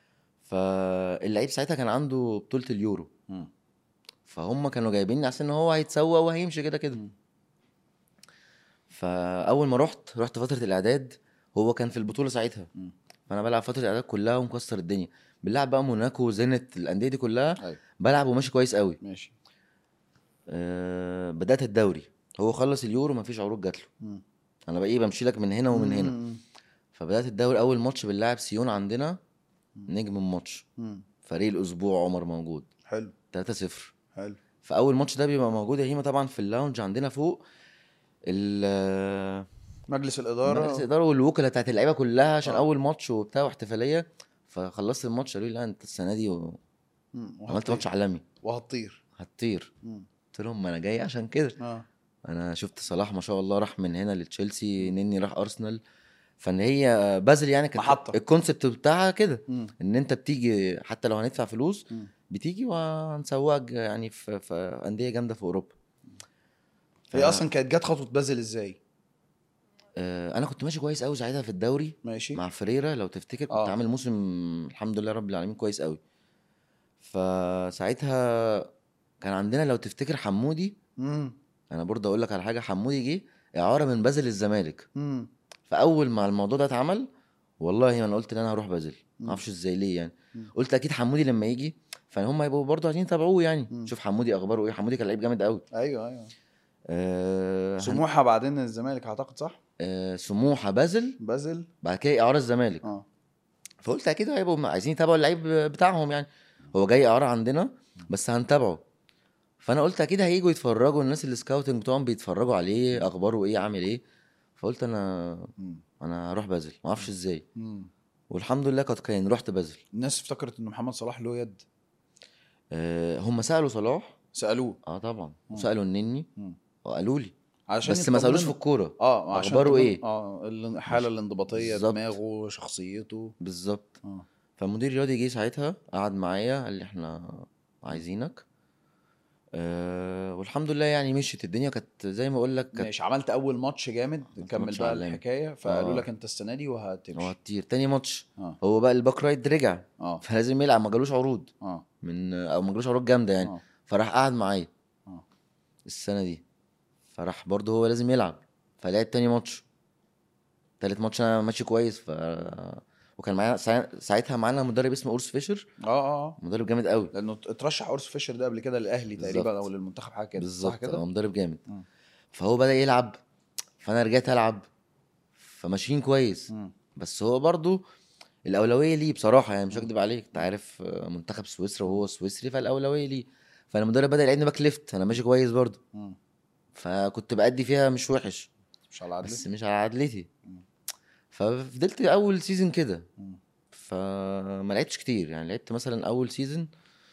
S6: فاللعيب ساعتها كان عنده بطوله اليورو
S5: مم.
S6: فهم كانوا جايبيني عشان هو هيتسوق وهيمشي كده كده
S5: مم.
S6: فاول ما رحت رحت فتره الاعداد هو كان في البطوله ساعتها
S5: مم.
S6: فانا بلعب فتره الاعداد كلها ومكسر الدنيا بنلعب بقى موناكو زينت الانديه دي كلها
S5: ايوه
S6: بلعب وماشي كويس قوي
S5: ماشي
S6: أه بدات الدوري هو خلص اليورو مفيش عروض جات له
S5: مم.
S6: انا بقى ايه بمشي لك من هنا ومن هنا
S5: مم.
S6: فبدات الدوري اول ماتش بنلعب سيون عندنا نجم الماتش
S5: مم.
S6: فريق الاسبوع عمر موجود
S5: حلو
S6: 3-0
S5: حلو
S6: فاول ماتش ده بيبقى موجود يا هيما طبعا في اللاونج عندنا فوق ال
S5: مجلس الاداره
S6: مجلس الاداره والوكلاء بتاعت اللعيبه كلها عشان
S5: آه.
S6: اول ماتش وبتاع واحتفاليه فخلصت الماتش قالوا لي لا انت السنه دي و-
S5: مم.
S6: عملت
S5: وهتطير.
S6: ماتش عالمي
S5: وهتطير
S6: هتطير
S5: مم.
S6: قلت لهم ما انا جاي عشان كده
S5: اه
S6: انا شفت صلاح ما شاء الله راح من هنا لتشيلسي نني راح ارسنال فان هي بازل يعني كانت
S5: محطة.
S6: الكونسبت بتاعها كده
S5: مم.
S6: ان انت بتيجي حتى لو هندفع فلوس
S5: مم.
S6: بتيجي وهنسوقك يعني في, في انديه جامده في اوروبا
S5: هي
S6: ف-
S5: اصلا كانت جت خطوه بازل ازاي
S6: آه، انا كنت ماشي كويس قوي ساعتها في الدوري
S5: ماشي
S6: مع فريرا لو تفتكر كنت
S5: آه.
S6: عامل موسم الحمد لله رب العالمين كويس قوي فساعتها كان عندنا لو تفتكر حمودي
S5: مم.
S6: انا برضه اقول لك على حاجه حمودي جه اعاره من بازل للزمالك
S5: مم.
S6: فاول ما الموضوع ده اتعمل والله انا قلت ان انا هروح بازل
S5: مم.
S6: معرفش ازاي ليه يعني
S5: مم.
S6: قلت اكيد حمودي لما يجي فهم هيبقوا برضه عايزين يتابعوه يعني
S5: مم.
S6: شوف حمودي اخباره ايه حمودي كان لعيب جامد قوي
S5: ايوه ايوه
S6: أه هن-
S5: سموحه بعدين الزمالك اعتقد صح
S6: أه سموحه بازل
S5: بازل
S6: بعد كده اعاره الزمالك
S5: اه
S6: فقلت اكيد هيبقوا عايزين يتابعوا اللعيب بتاعهم يعني هو جاي اعاره عندنا بس هنتابعه فانا قلت اكيد هيجوا يتفرجوا الناس اللي سكاوتنج بتوعهم بيتفرجوا عليه اخباره ايه عامل ايه فقلت انا
S5: مم.
S6: انا هروح بازل ما اعرفش ازاي
S5: مم.
S6: والحمد لله كنت كان رحت بازل
S5: الناس افتكرت ان محمد صلاح له يد
S6: أه هم سالوا صلاح
S5: سالوه
S6: اه طبعا
S5: مم.
S6: وسالوا النني
S5: مم.
S6: وقالوا لي
S5: عشان
S6: بس ما سالوش في
S5: يطمنوا.
S6: الكوره
S5: اه عشان
S6: أخباره
S5: يطمنوا.
S6: إيه؟
S5: اه ال- الحاله الانضباطيه
S6: بالظبط.
S5: دماغه شخصيته
S6: بالظبط
S5: اه
S6: فالمدير الرياضي جه ساعتها قعد معايا قال لي احنا عايزينك أه والحمد لله يعني مشيت الدنيا كانت زي ما اقول لك كانت
S5: ماشي عملت اول ماتش جامد كمل
S6: ماتش
S5: بقى
S6: عالمي.
S5: الحكايه فقالوا
S6: آه.
S5: لك انت السنه دي وهتمشي
S6: هتطير تاني ماتش
S5: اه
S6: هو بقى الباك رايت رجع
S5: اه
S6: فلازم يلعب ما جالوش عروض
S5: اه
S6: من او ما جالوش عروض جامده يعني
S5: اه
S6: فراح قعد معايا
S5: اه
S6: السنه دي فراح برضه هو لازم يلعب فلعب تاني ماتش تالت ماتش انا ماشي كويس ف وكان معايا ساع- ساعتها معانا مدرب اسمه اورس فيشر
S5: اه اه
S6: مدرب جامد قوي
S5: لانه اترشح اورس فيشر ده قبل كده للاهلي تقريبا
S6: بالظبط.
S5: او للمنتخب حاجه كده صح
S6: بالظبط
S5: كده
S6: هو مدرب جامد
S5: مم.
S6: فهو بدا يلعب فانا رجعت العب فماشيين كويس
S5: مم.
S6: بس هو برضو الاولويه ليه بصراحه يعني مش هكدب عليك انت عارف آه، منتخب سويسرا وهو سويسري فالاولويه ليه فالمدرب بدا يلعبني باك ليفت انا ماشي كويس برضو
S5: مم.
S6: فكنت بادي فيها مش وحش
S5: مش على
S6: بس
S5: عدلتي
S6: مش على عدلتي
S5: مم.
S6: ففضلت اول سيزون كده
S5: مم.
S6: فما لعبتش كتير يعني لعبت مثلا اول سيزون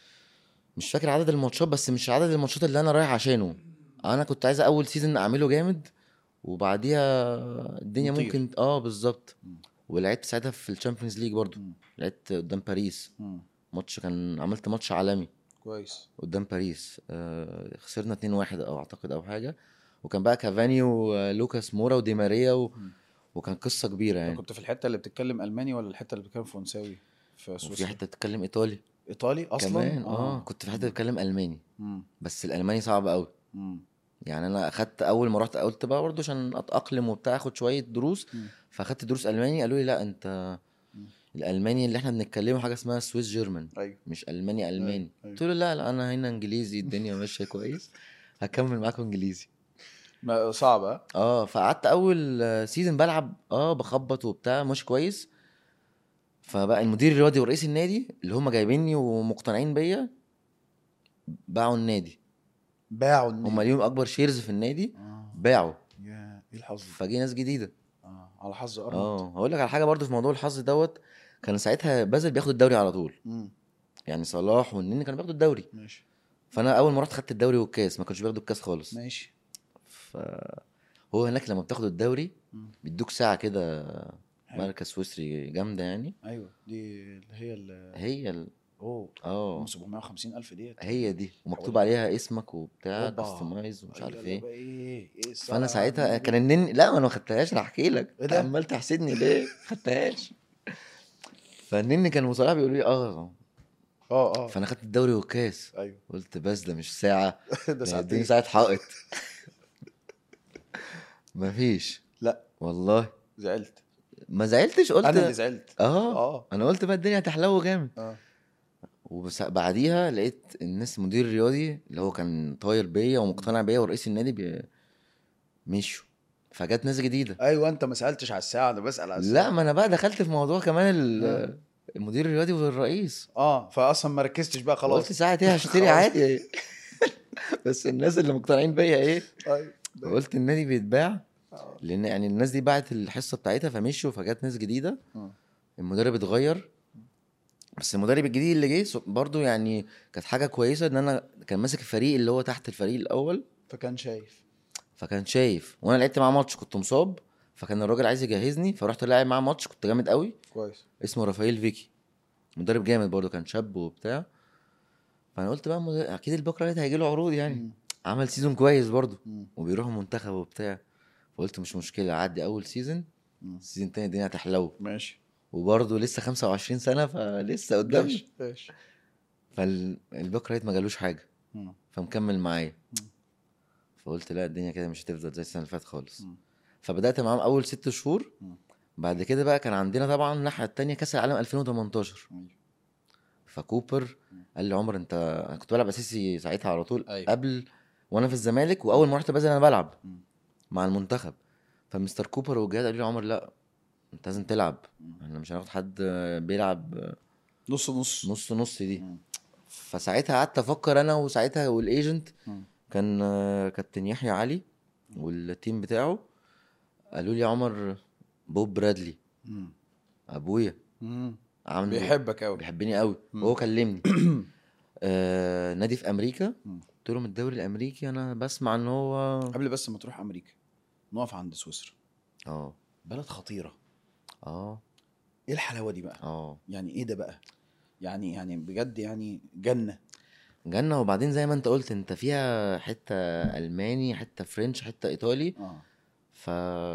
S6: مش فاكر عدد الماتشات بس مش عدد الماتشات اللي انا رايح عشانه انا كنت عايز اول سيزون اعمله جامد وبعديها الدنيا
S5: نطير.
S6: ممكن اه بالظبط
S5: مم.
S6: ولعبت ساعتها في الشامبيونز ليج برضو
S5: مم.
S6: لعبت قدام باريس
S5: مم.
S6: ماتش كان عملت ماتش عالمي
S5: كويس
S6: قدام باريس آه خسرنا 2-1 او اعتقد او حاجه وكان بقى كافاني ولوكاس مورا ودي ماريا و...
S5: مم.
S6: وكان قصه كبيره
S5: انت
S6: يعني
S5: كنت في الحته اللي بتتكلم الماني ولا الحته اللي بتتكلم فرنساوي في
S6: وفي
S5: سويسرا
S6: حته تتكلم ايطالي
S5: ايطالي اصلا
S6: كمان اه كنت في حته بتتكلم الماني
S5: مم.
S6: بس الالماني صعب قوي
S5: مم.
S6: يعني انا اخدت اول ما رحت قلت بقى برضه عشان اتاقلم وبتاع اخد شويه دروس
S5: مم.
S6: فاخدت دروس الماني قالوا لي لا انت
S5: مم.
S6: الالماني اللي احنا بنتكلمه حاجه اسمها سويس جيرمان
S5: ايوه
S6: مش الماني الماني
S5: أيوة.
S6: قلت له لا لا انا هنا انجليزي الدنيا ماشيه كويس هكمل معاكم انجليزي
S5: ما- صعب ها
S6: اه فقعدت اول سيزون بلعب اه بخبط وبتاع ماشي كويس فبقى المدير الرياضي ورئيس النادي اللي هم جايبيني ومقتنعين بيا باعوا النادي
S5: باعوا
S6: هم
S5: النادي
S6: ليهم اكبر شيرز في النادي
S5: اه
S6: باعوا
S5: يا ايه الحظ ده؟
S6: فجي ناس جديده
S5: اه على حظ ارض
S6: اه هقول لك على حاجه برضو في موضوع الحظ دوت كان ساعتها بازل بياخد الدوري على طول
S5: مم.
S6: يعني صلاح والنني كانوا بياخدوا الدوري
S5: ماشي
S6: فانا اول ما رحت خدت الدوري والكاس ما كانوش بياخدوا الكاس خالص
S5: ماشي
S6: فهو هناك لما بتاخد الدوري
S5: مم.
S6: بيدوك ساعه كده
S5: حلو.
S6: مركز سويسري جامده يعني
S5: ايوه دي اللي هي ال
S6: هي ال...
S5: اوه
S6: اه
S5: 750 الف ديت
S6: هي دي ومكتوب
S5: حوالي-
S6: عليها اسمك وبتاع
S5: أوبا.
S6: كاستمايز ومش عارف
S5: أيوة،
S6: ايه
S5: بقى ايه ايه الساعة
S6: فانا ساعتها
S5: عاملة
S6: كان
S5: إيه؟
S6: النني لا ما انا ما خدتهاش انا احكي لك
S5: إيه
S6: انت
S5: ده؟
S6: عمال تحسدني ليه ما خدتهاش فالنني كان مصارع بيقول لي اه
S5: اه اه
S6: فانا خدت الدوري والكاس
S5: ايوه
S6: قلت بس ده مش ساعه
S5: ده
S6: ده
S5: ساعتين
S6: اديني ساعه حائط مفيش
S5: لا
S6: والله
S5: زعلت
S6: ما زعلتش قلت
S5: انا اللي زعلت
S6: اه
S5: اه
S6: انا قلت بقى الدنيا هتحلو جامد
S5: اه
S6: وبس بعديها لقيت الناس المدير الرياضي اللي هو كان طاير بيا ومقتنع بيا ورئيس النادي بي... مشوا فجت ناس جديده
S5: ايوه انت ما سالتش على الساعه انا بسال على الساعه
S6: لا ما انا بقى دخلت في موضوع كمان ال-
S5: آه.
S6: المدير الرياضي والرئيس
S5: اه فاصلا ما ركزتش بقى خلاص
S6: قلت ساعة ايه هشتري
S5: خلاص.
S6: عادي بس الناس اللي مقتنعين بيا ايه
S5: أيوة.
S6: قلت النادي بيتباع
S5: آه.
S6: لان يعني الناس دي باعت الحصه بتاعتها فمشوا فجت ناس جديده
S5: آه.
S6: المدرب اتغير بس المدرب الجديد اللي جه سو- برضو يعني كانت حاجه كويسه ان انا كان ماسك الفريق اللي هو تحت الفريق الاول
S5: فكان شايف
S6: فكان شايف وانا لعبت معاه ماتش كنت مصاب فكان الراجل عايز يجهزني فرحت لاعب معاه ماتش كنت جامد قوي
S5: كويس
S6: اسمه رافائيل فيكي مدرب جامد برضو كان شاب وبتاع فانا قلت بقى مدرب اكيد البكره هيجي له عروض يعني
S5: مم.
S6: عمل سيزون كويس برضو
S5: مم.
S6: وبيروح المنتخب وبتاع فقلت مش مشكله اعدي اول سيزون
S5: مم.
S6: السيزون التاني الدنيا هتحلو
S5: ماشي
S6: وبرضه لسه 25 سنه فلسه قدامي
S5: ماشي ماشي
S6: فالباك رايت ما جالوش حاجه
S5: مم.
S6: فمكمل معايا
S5: مم.
S6: فقلت لا الدنيا كده مش هتفضل زي السنه اللي فاتت خالص
S5: مم.
S6: فبدات معاهم اول ست شهور
S5: مم.
S6: بعد كده بقى كان عندنا طبعا الناحيه التانية كاس العالم 2018
S5: أيوة.
S6: فكوبر قال لي عمر انت انا كنت بلعب اساسي ساعتها على طول
S5: أيوة.
S6: قبل وانا في الزمالك واول ما رحت بنزل انا بلعب
S5: مم.
S6: مع المنتخب فمستر كوبر والجهاز قالوا لي عمر لا انت لازم تلعب
S5: مم.
S6: احنا مش هناخد حد بيلعب
S5: نص نص
S6: نص نص دي
S5: مم.
S6: فساعتها قعدت افكر انا وساعتها والايجنت
S5: مم.
S6: كان آه، كابتن يحيى علي والتيم بتاعه قالوا لي يا عمر بوب برادلي
S5: مم.
S6: ابويا
S5: مم.
S6: عامل
S5: بيحبك قوي
S6: بيحبني قوي
S5: مم.
S6: وهو كلمني آه نادي في امريكا
S5: مم.
S6: قلت لهم الدوري الامريكي انا بسمع ان هو
S5: قبل بس ما تروح امريكا نقف عند سويسرا
S6: اه
S5: بلد خطيره
S6: اه
S5: ايه الحلاوه دي بقى
S6: اه
S5: يعني ايه ده بقى يعني يعني بجد يعني جنه
S6: جنة وبعدين زي ما انت قلت انت فيها حتة الماني حتة فرنش حتة ايطالي
S5: اه
S6: ف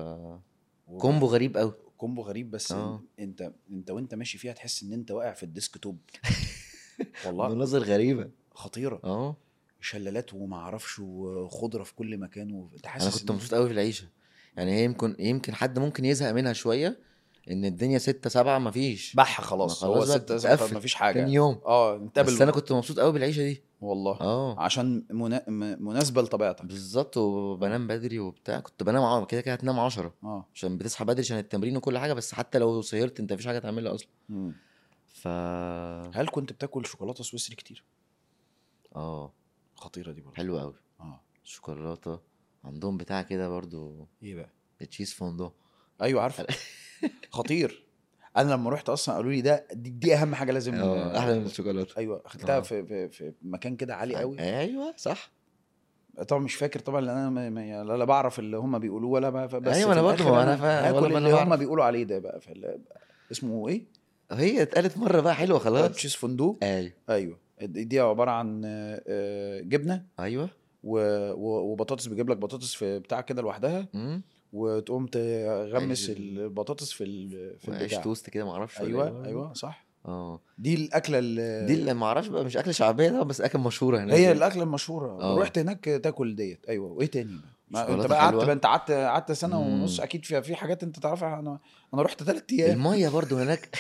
S6: كومبو غريب قوي
S5: كومبو غريب بس
S6: آه.
S5: انت انت وانت ماشي فيها تحس ان انت واقع في الديسك توب والله
S6: مناظر غريبة
S5: خطيره
S6: اه
S5: شلالات وما اعرفش وخضره في كل مكان وانت حاسس
S6: انا كنت
S5: إن-
S6: مبسوط قوي في العيشة يعني هي يمكن يمكن حد ممكن يزهق منها شوية ان الدنيا ستة سبعة مفيش
S5: بح خلاص
S6: ما
S5: هو
S6: خلاص بقى
S5: ست
S6: بتتقفل.
S5: ما فيش حاجه
S6: تاني يوم
S5: اه نتقابل
S6: بس انا كنت مبسوط قوي بالعيشة دي
S5: والله
S6: اه
S5: عشان منا... م- مناسبه لطبيعتك
S6: بالظبط وبنام بدري وبتاع كنت بنام ع- كده كده هتنام عشرة
S5: اه
S6: عشان بتصحى بدري عشان التمرين وكل حاجة بس حتى لو سهرت انت مفيش حاجة تعملها اصلا
S5: مم.
S6: ف
S5: هل كنت بتاكل شوكولاته سويسري كتير
S6: اه
S5: خطيره دي برضه
S6: حلو قوي
S5: اه
S6: شوكولاته عندهم بتاع كده برضو
S5: ايه بقى
S6: تشيز فوندو
S5: ايوه عارفه خطير انا لما رحت اصلا قالوا لي ده دي, دي اهم حاجه لازم
S6: اه احلى من الشوكولاته
S5: ايوه اخدتها
S6: آه.
S5: في, في في مكان كده عالي قوي
S6: ايوه صح
S5: طبعا مش فاكر طبعا لان انا ما ما لا لا بعرف اللي هم بيقولوه ولا ما بس
S6: أيوة،
S5: في
S6: أنا برضه
S5: الآخر
S6: أنا فا-
S5: هاكل
S6: ولا ما أنا
S5: اللي هم
S6: بعرف.
S5: بيقولوا عليه ده بقى فال- اسمه ايه؟
S6: هي اتقالت مره بقى حلوه خلاص
S5: تشيز فوندو
S6: ايوه
S5: ايوه دي دي عباره عن آه، آه، جبنه
S6: ايوه
S5: و- و- وبطاطس بيجيب لك بطاطس في بتاع كده لوحدها
S6: امم
S5: وتقوم تغمس
S6: عيش ال-
S5: البطاطس في ال- في
S6: عيش
S5: البتاع
S6: توست كده معرفش ولا
S5: ايوه
S6: إيه.
S5: ايوه صح
S6: اه
S5: دي الاكله اللي
S6: دي اللي معرفش بقى مش اكل شعبيه ده بس اكل مشهوره هناك
S5: هي الاكله المشهوره
S6: آه.
S5: ورحت هناك تاكل ديت ايوه وايه تاني بقى؟ ما انت
S6: شوكولاتة
S5: بقى قعدت
S6: حلوة.
S5: بقى انت قعدت قعدت سنه
S6: مم.
S5: ونص اكيد في في حاجات انت تعرفها انا انا رحت ثلاث ايام
S6: الميه برضو هناك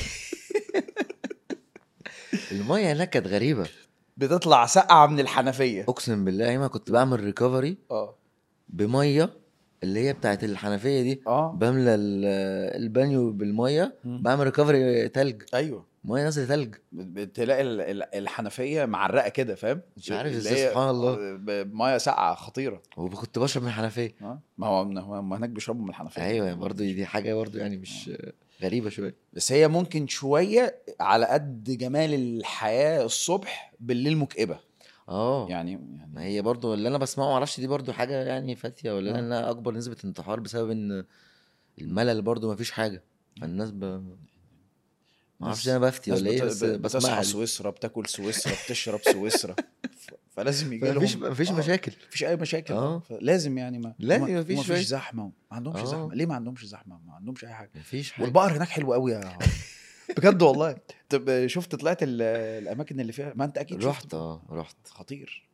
S6: الميه هناك كانت غريبه
S5: بتطلع ساقعه من الحنفيه
S6: اقسم بالله ايما كنت بعمل ريكفري
S5: اه
S6: بميه اللي هي بتاعت الحنفيه دي
S5: اه
S6: بملى ال- البانيو بالميه
S5: مم.
S6: بعمل ريكفري تلج
S5: ايوه
S6: ميه نازله تلج
S5: بتلاقي ال- ال- الحنفيه معرقه كده فاهم
S6: مش عارف
S5: اللي
S6: ازاي،
S5: هي
S6: سبحان الله.
S5: ب- ميه ساقعه خطيره
S6: وكنت بشرب من الحنفيه
S5: اه ما هو هم هناك بيشربوا من الحنفيه
S6: ايوه يعني برضه دي حاجه برضه يعني مش غريبه شويه
S5: بس هي ممكن شويه على قد جمال الحياه الصبح بالليل مكئبه
S6: اه
S5: يعني
S6: ما
S5: يعني
S6: هي برضه اللي انا بسمعه معرفش دي برضه حاجه يعني فاتيه ولا
S5: آه.
S6: لا انها اكبر نسبه انتحار بسبب ان الملل برضه ما فيش حاجه فالناس ب معرفش انا بفتي
S5: ناس
S6: ولا ايه
S5: بت-
S6: بس
S5: ب-
S6: بسمعها
S5: بتصحى
S6: دي.
S5: سويسرا بتاكل سويسرا بتشرب سويسرا ف- فلازم يجي لهم
S6: مفيش مفيش
S5: آه،
S6: مشاكل
S5: مفيش اي مشاكل
S6: آه.
S5: لازم يعني ما
S6: لازم
S5: وما-
S6: مفيش
S5: ومفيش
S6: شوية.
S5: زحمه ما عندهمش
S6: آه.
S5: زحمه ليه ما عندهمش زحمه ما عندهمش اي حاجه
S6: مفيش حاجه
S5: والبقر هناك حلو قوي يا عمر. بجد والله طب شفت طلعت ال- الاماكن اللي فيها ما انت اكيد شفت.
S6: رحت اه رحت
S5: خطير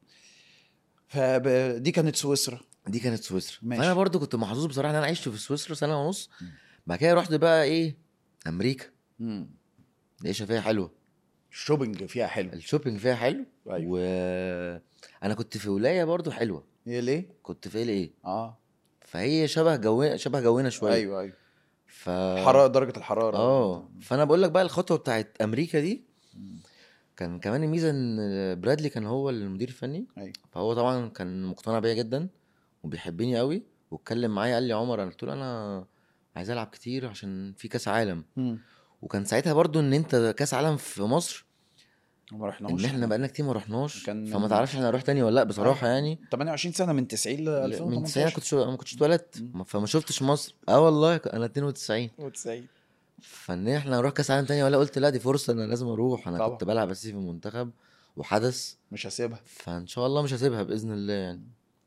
S5: فدي كانت سويسرا
S6: دي كانت سويسرا
S5: ماشي.
S6: فانا برضو كنت محظوظ بصراحه ان انا عشت في سويسرا سنه ونص بعد كده رحت بقى ايه امريكا
S5: مم.
S6: العيشه فيها حلوه
S5: الشوبينج فيها حلو
S6: الشوبينج فيها حلو
S5: أيوة.
S6: و انا كنت في ولايه برضو حلوه
S5: هي ليه؟
S6: كنت في ايه
S5: اه
S6: فهي شبه جو شبه جونا شويه
S5: ايوه ايوه
S6: ف
S5: حراره درجه الحراره
S6: اه فانا بقول لك بقى الخطوه بتاعت امريكا دي كان كمان الميزه ان برادلي كان هو المدير الفني
S5: ايوه
S6: فهو طبعا كان مقتنع بيا جدا وبيحبني قوي واتكلم معايا قال لي يا عمر انا قلت له انا عايز العب كتير عشان في كاس عالم
S5: مم.
S6: وكان ساعتها برضو ان انت كاس عالم في مصر
S5: وما رحناش
S6: ان احنا بقالنا كتير ما رحناش
S5: كان
S6: فما
S5: من-
S6: تعرفش احنا هنروح تاني ولا لا بصراحه يعني
S5: 28 سنه من 90 ل 2018
S6: من 90 كنت شو... ما كنتش اتولدت
S5: مم.
S6: فما شفتش مصر اه والله انا 92
S5: 92
S6: فان احنا نروح كاس عالم تاني ولا قلت لا دي فرصه انا لازم اروح انا
S5: طبعا.
S6: كنت بلعب اساسي في المنتخب وحدث
S5: مش هسيبها
S6: فان شاء الله مش هسيبها باذن الله يعني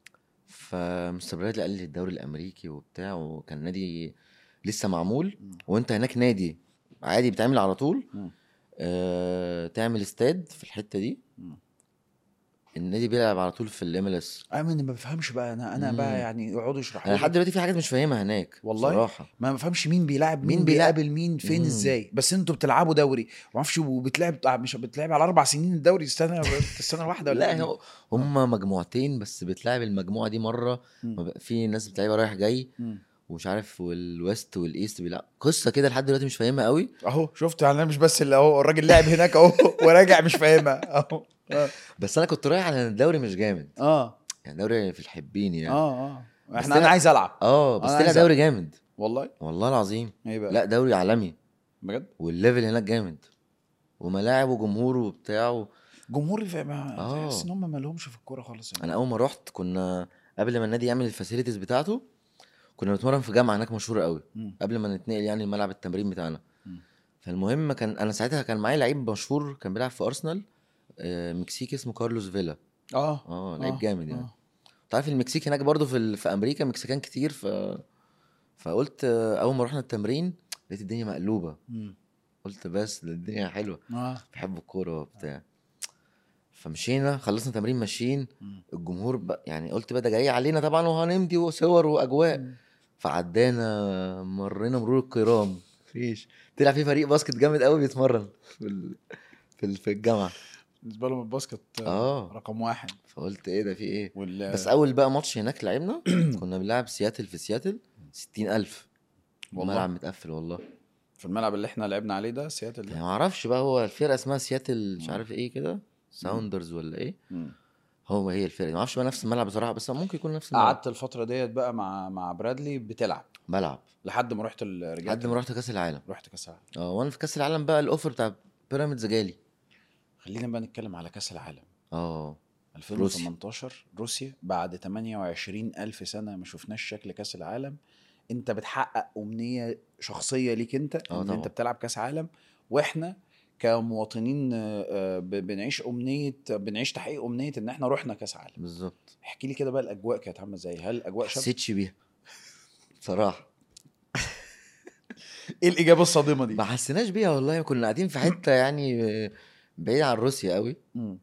S6: فمستر برادلي قال لي الدوري الامريكي وبتاع وكان نادي لسه معمول
S5: مم.
S6: وانت هناك نادي عادي بتعمل على طول
S5: مم.
S6: آه تعمل استاد في الحته دي
S5: مم.
S6: النادي بيلعب على طول في الام ال اس
S5: انا ما بفهمش بقى انا انا
S6: مم.
S5: بقى يعني يقعدوا يشرحوا
S6: انا
S5: لي
S6: لحد دلوقتي في حاجات مش فاهمها هناك
S5: والله؟
S6: بصراحه
S5: ما بفهمش مين بيلاعب مين,
S6: مين
S5: مين
S6: بيلاعب؟
S5: بيقابل مين فين
S6: مم.
S5: ازاي بس انتوا بتلعبوا دوري ما اعرفش وبتلعب مش بتلعب على اربع سنين الدوري السنه السنه واحده ولا
S6: لا
S5: إيه؟
S6: هو- هم مجموعتين بس بتلعب المجموعه دي مره
S5: مم.
S6: ما بقى- في ناس بتلعبها رايح جاي
S5: مم.
S6: ومش عارف والويست والايست بيلعب قصه كده لحد دلوقتي مش فاهمها قوي
S5: اهو شفت يعني انا مش بس اللي اهو الراجل لعب هناك اهو وراجع مش فاهمها اهو اه
S6: بس انا كنت رايح على الدوري مش جامد
S5: اه
S6: يعني دوري في الحبين يعني
S5: اه اه
S6: بس
S5: احنا انا
S6: أنا-
S5: عايز العب
S6: اه بس
S5: أنا
S6: طلع
S5: عايز
S6: دوري جامد
S5: والله
S6: والله العظيم
S5: ايه بقى
S6: لا دوري عالمي
S5: بجد
S6: والليفل هناك جامد وملاعب وجمهور وبتاع و...
S5: جمهور في ما
S6: آه.
S5: تحس ان هم ما لهمش في الكوره خالص يعني.
S6: انا اول ما رحت كنا قبل ما النادي يعمل الفاسيلتيز بتاعته كنا بنتمرن في جامعه هناك مشهوره قوي
S5: مم.
S6: قبل ما نتنقل يعني ملعب التمرين بتاعنا
S5: مم.
S6: فالمهم كان انا ساعتها كان معايا لعيب مشهور كان بيلعب في ارسنال آه، مكسيكي اسمه كارلوس فيلا
S5: اه
S6: اه لعيب
S5: آه،
S6: جامد يعني
S5: آه.
S6: انت عارف المكسيك هناك برضو في ال... في امريكا مكسيكان كتير ف فقلت آه، اول ما رحنا التمرين لقيت الدنيا مقلوبه
S5: مم.
S6: قلت بس ده الدنيا حلوه
S5: اه
S6: بحب الكوره وبتاع فمشينا خلصنا تمرين ماشيين
S5: مم.
S6: الجمهور بقى يعني قلت بقى ده جاي علينا طبعا وهنمضي وصور واجواء
S5: مم.
S6: فعدانا مرينا مرور الكرام مفيش طلع في فريق باسكت جامد قوي بيتمرن في ال... في ال... في الجامعه
S5: بالنسبه لهم الباسكت
S6: اه
S5: رقم واحد
S6: فقلت ايه ده في ايه
S5: وال
S6: بس اول بقى ماتش هناك لعبنا كنا بنلعب سياتل في سياتل 60000
S5: والله؟
S6: الملعب متقفل والله
S5: في الملعب اللي احنا لعبنا عليه ده سياتل
S6: يعني
S5: ده
S6: ما اعرفش بقى هو الفرقه اسمها سياتل مش عارف ايه كده ساوندرز ولا ايه
S5: مم.
S6: هو هي الفرقه ما اعرفش بقى نفس الملعب بصراحه بس ممكن يكون نفس الملعب
S5: قعدت الفتره ديت بقى مع مع برادلي بتلعب
S6: بلعب
S5: لحد ما رحت ال- رجعت
S6: لحد ما رحت كاس العالم
S5: رحت كاس العالم
S6: اه وانا في كاس العالم بقى الاوفر بتاع بيراميدز جالي
S5: خلينا بقى نتكلم على كاس العالم
S6: اه
S5: 2018 روسيا بعد 28 ألف سنة ما شفناش شكل كأس العالم انت بتحقق أمنية شخصية ليك انت
S6: آه
S5: ان
S6: طبعا.
S5: انت بتلعب كأس عالم واحنا كمواطنين آه، آه، ب- بنعيش أمنية بنعيش تحقيق أمنية ان احنا رحنا كأس عالم
S6: بالظبط
S5: احكي لي كده بقى الأجواء كانت عاملة ازاي هل الأجواء شب
S6: حسيتش بيها بصراحه
S5: ايه الإجابة الصادمة دي
S6: ما حسيناش بيها والله كنا قاعدين في حته يعني بعيد عن روسيا قوي
S5: مم.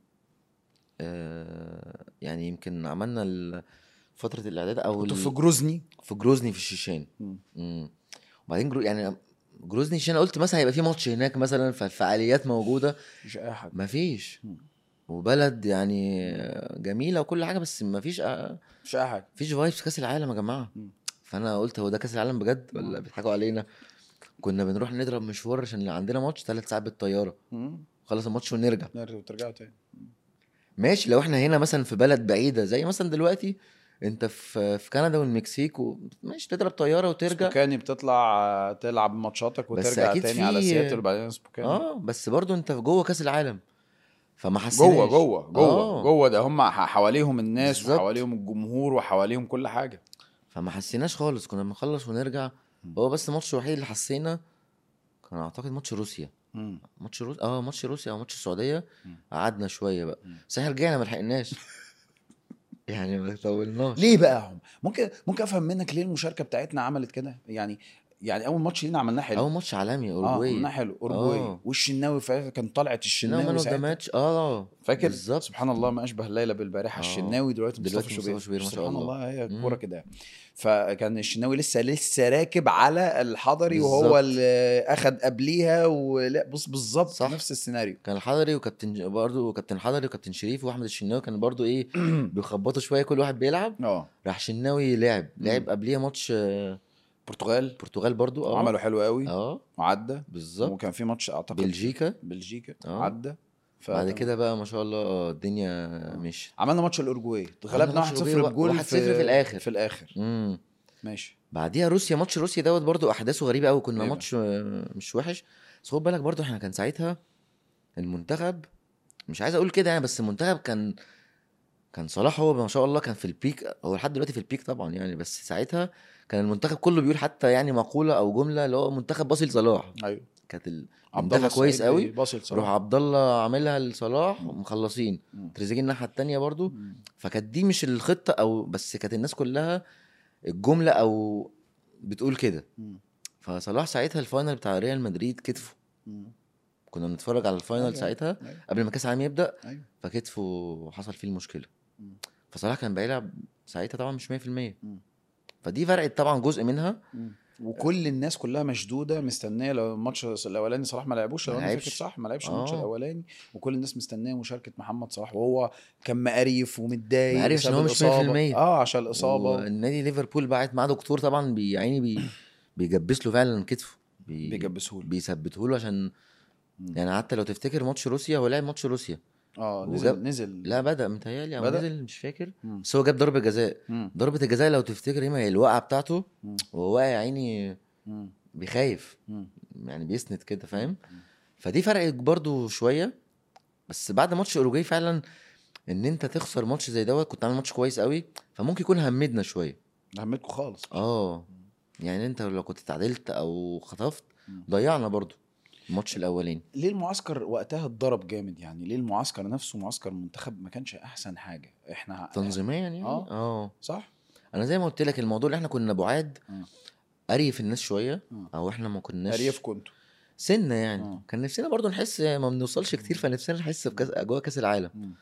S6: آه يعني يمكن عملنا ال- فتره الاعداد او
S5: كنتوا
S6: ال-
S5: في جروزني
S6: في جروزني في الشيشان
S5: مم.
S6: امم وبعدين جرو يعني جروزني الشيشان قلت مثلا هيبقى في ماتش هناك مثلا فالفعاليات موجوده
S5: مفيش أي حاجة
S6: مفيش
S5: مم.
S6: وبلد يعني جميله وكل حاجه بس مفيش آه،
S5: مفيش أي حاجة
S6: مفيش فايبس كاس العالم يا جماعه
S5: مم.
S6: فانا قلت هو ده كاس العالم بجد ولا
S5: مم.
S6: بيضحكوا علينا كنا بنروح نضرب مشوار عشان عندنا ماتش ثلاث ساعات بالطياره
S5: مم.
S6: خلص الماتش ونرجع
S5: نرجع وترجعوا تاني
S6: ماشي لو احنا هنا مثلا في بلد بعيده زي مثلا دلوقتي انت في في كندا والمكسيك و... ماشي تضرب طياره وترجع
S5: سبوكاني بتطلع آه، تلعب ماتشاتك
S6: بس
S5: وترجع
S6: أكيد
S5: تاني على
S6: في-
S5: سياتل وبعدين سبوكاني
S6: اه بس برضو انت في جوه كاس العالم فما حسيناش
S5: جوه جوه جوه
S6: آه.
S5: جوه ده هم ح- حواليهم الناس
S6: بالظبط.
S5: وحواليهم الجمهور وحواليهم كل حاجه
S6: فما حسيناش خالص كنا بنخلص ونرجع هو بس الماتش الوحيد اللي حسينا كان اعتقد ماتش روسيا ماتش روسيا اه ماتش روسيا او ماتش السعوديه
S5: مم.
S6: قعدنا شويه بقى
S5: مم.
S6: بس احنا رجعنا ما لحقناش يعني ما طولناش
S5: ليه بقى هم ممكن ممكن افهم منك ليه المشاركه بتاعتنا عملت كده يعني يعني اول ماتش لينا عملناه حلو
S6: اول ماتش عالمي
S5: اه
S6: اوروجواي
S5: عملناه حلو اوروجواي
S6: آه.
S5: والشناوي فاكر كان طلعت
S6: الشناوي
S5: الشناوي
S6: مان اوف ذا
S5: ساعتها.
S6: ماتش اه
S5: فاكر
S6: بالظبط
S5: سبحان الله ما اشبه الليله بالبارحه
S6: آه.
S5: الشناوي دلوقتي
S6: دلوقتي
S5: مصطفى
S6: مصطفى
S5: شوبير
S6: شوبير، ما شاء
S5: سبحان
S6: الله.
S5: الله هي
S6: مم.
S5: كوره كده فكان الشناوي لسه لسه راكب على الحضري
S6: بالظبط.
S5: وهو اللي اخد قبليها ولا بص بالظبط
S6: صح.
S5: نفس السيناريو
S6: كان الحضري وكابتن برضه كابتن الحضري وكابتن شريف واحمد الشناوي كان برضه ايه بيخبطوا شويه كل واحد بيلعب
S5: اه
S6: راح شناوي لعب
S5: مم.
S6: لعب قبليها ماتش آه،
S5: البرتغال
S6: البرتغال برضه اه
S5: عملوا حلو قوي
S6: اه
S5: وعدى
S6: بالظبط
S5: وكان في ماتش اعتقد
S6: بلجيكا
S5: بلجيكا
S6: آه.
S5: عدى ف...
S6: بعد كده بقى ما شاء الله آه، الدنيا مشيت
S5: عملنا ماتش الاورجواي غلبنا 1-0
S6: ماتش الأورجواي
S5: بجول
S6: 1-0 في الآخر.
S5: في الاخر
S6: امم
S5: ماشي
S6: بعديها روسيا ماتش روسيا دوت برضو احداثه غريبه قوي كنا
S5: إيه بقى؟
S6: ماتش آه، مش وحش بس خد بالك برضو احنا كان ساعتها المنتخب مش عايز اقول كده يعني بس المنتخب كان كان صلاح هو ما شاء الله كان في البيك هو لحد دلوقتي في البيك طبعا يعني بس ساعتها كان المنتخب كله بيقول حتى يعني مقوله او جمله اللي هو منتخب باصي لصلاح
S5: ايوه
S6: كانت ال-
S5: عبد الله
S6: المنتخب كويس
S5: السعيد
S6: قوي
S5: باصي
S6: روح
S5: لصلاح
S6: عبد الله عاملها لصلاح مخلصين
S5: مم.
S6: تريزيجيه الناحيه التانيه برضو
S5: مم.
S6: فكانت دي مش الخطه او بس كانت الناس كلها الجمله او بتقول كده
S5: مم.
S6: فصلاح ساعتها الفاينل بتاع ريال مدريد كتفه
S5: مم.
S6: كنا بنتفرج على الفاينل
S5: أيوة.
S6: ساعتها
S5: أيوة.
S6: قبل ما كاس العالم يبدا
S5: ايوه
S6: فكتفه حصل فيه المشكله
S5: مم.
S6: فصلاح كان بيلعب ساعتها طبعا مش 100%
S5: مم.
S6: فدي فرقت طبعا جزء منها
S5: مم. وكل الناس كلها مشدوده مستنيه لو الماتش الاولاني صلاح ما لعبوش لو
S6: ما
S5: انا فاكر
S6: لعبش.
S5: صح ما لعبش الماتش
S6: آه.
S5: الاولاني وكل الناس مستنيه مشاركه محمد صلاح وهو كان مقريف ومتضايق
S6: مقريف
S5: بسبب
S6: عشان هو مش
S5: الإصابة.
S6: 100%.
S5: اه عشان الاصابه
S6: والنادي ليفربول بعت معاه دكتور طبعا بي يعني بي بيجبس له فعلا كتفه بي
S5: بيجبسهوله
S6: بيثبته له عشان
S5: مم.
S6: يعني حتى لو تفتكر ماتش روسيا هو لعب ماتش روسيا
S5: اه
S6: وجاب-
S5: نزل نزل
S6: لا بدا متهيألي او
S5: بدأ؟
S6: نزل مش فاكر
S5: مم.
S6: بس هو جاب ضربه جزاء
S5: مم.
S6: ضربه الجزاء لو تفتكر هي الوقعه بتاعته
S5: مم.
S6: وهو واقع يا عيني
S5: مم.
S6: بيخايف
S5: مم.
S6: يعني بيسند كده فاهم فدي فرقت برضو شويه بس بعد ماتش اوروجواي فعلا ان انت تخسر ماتش زي دوت كنت عامل ماتش كويس قوي فممكن يكون همدنا شويه
S5: همتكم خالص
S6: اه يعني انت لو كنت اتعادلت او خطفت
S5: مم.
S6: ضيعنا برضو الماتش الاولاني
S5: ليه المعسكر وقتها اتضرب جامد يعني ليه المعسكر نفسه معسكر المنتخب ما كانش احسن حاجه احنا
S6: تنظيميا يعني
S5: آه.
S6: اه
S5: صح
S6: انا زي ما قلت لك الموضوع اللي احنا كنا بعاد
S5: مم.
S6: اريف الناس شويه
S5: مم.
S6: او احنا ما كناش
S5: اريف كنتوا
S6: سنه يعني
S5: آه.
S6: كان نفسنا برضو نحس ما بنوصلش كتير فنفسنا نحس بكاس اجواء كاس العالم
S5: مم.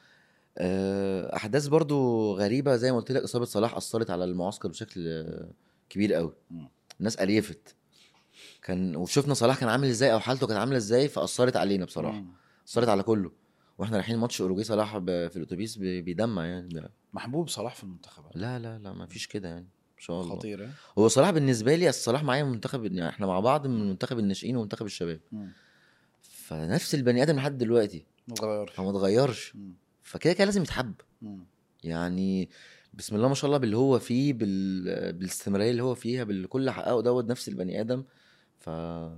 S6: آه، احداث برضو غريبه زي ما قلت لك اصابه صلاح اثرت على المعسكر بشكل آه، كبير قوي
S5: مم.
S6: الناس قريفت كان وشفنا صلاح كان عامل ازاي او حالته كانت عامله ازاي فاثرت علينا بصراحه
S5: مم.
S6: اثرت على كله واحنا رايحين ماتش اوروجواي صلاح ب- في الاتوبيس بي- بيدمع يعني
S5: محبوب صلاح في المنتخب
S6: لا لا لا ما فيش كده يعني ان شاء الله
S5: خطير ها؟
S6: هو صلاح بالنسبه لي أصل صلاح معايا من منتخب يعني احنا مع بعض من منتخب الناشئين ومنتخب الشباب
S5: مم.
S6: فنفس البني ادم لحد دلوقتي
S5: ما اتغيرش
S6: فما اتغيرش
S5: مم.
S6: فكده كده لازم يتحب
S5: مم.
S6: يعني بسم الله ما شاء الله باللي هو فيه بال... بالاستمراريه اللي هو فيها بالكل اللي حققه دوت نفس البني ادم ف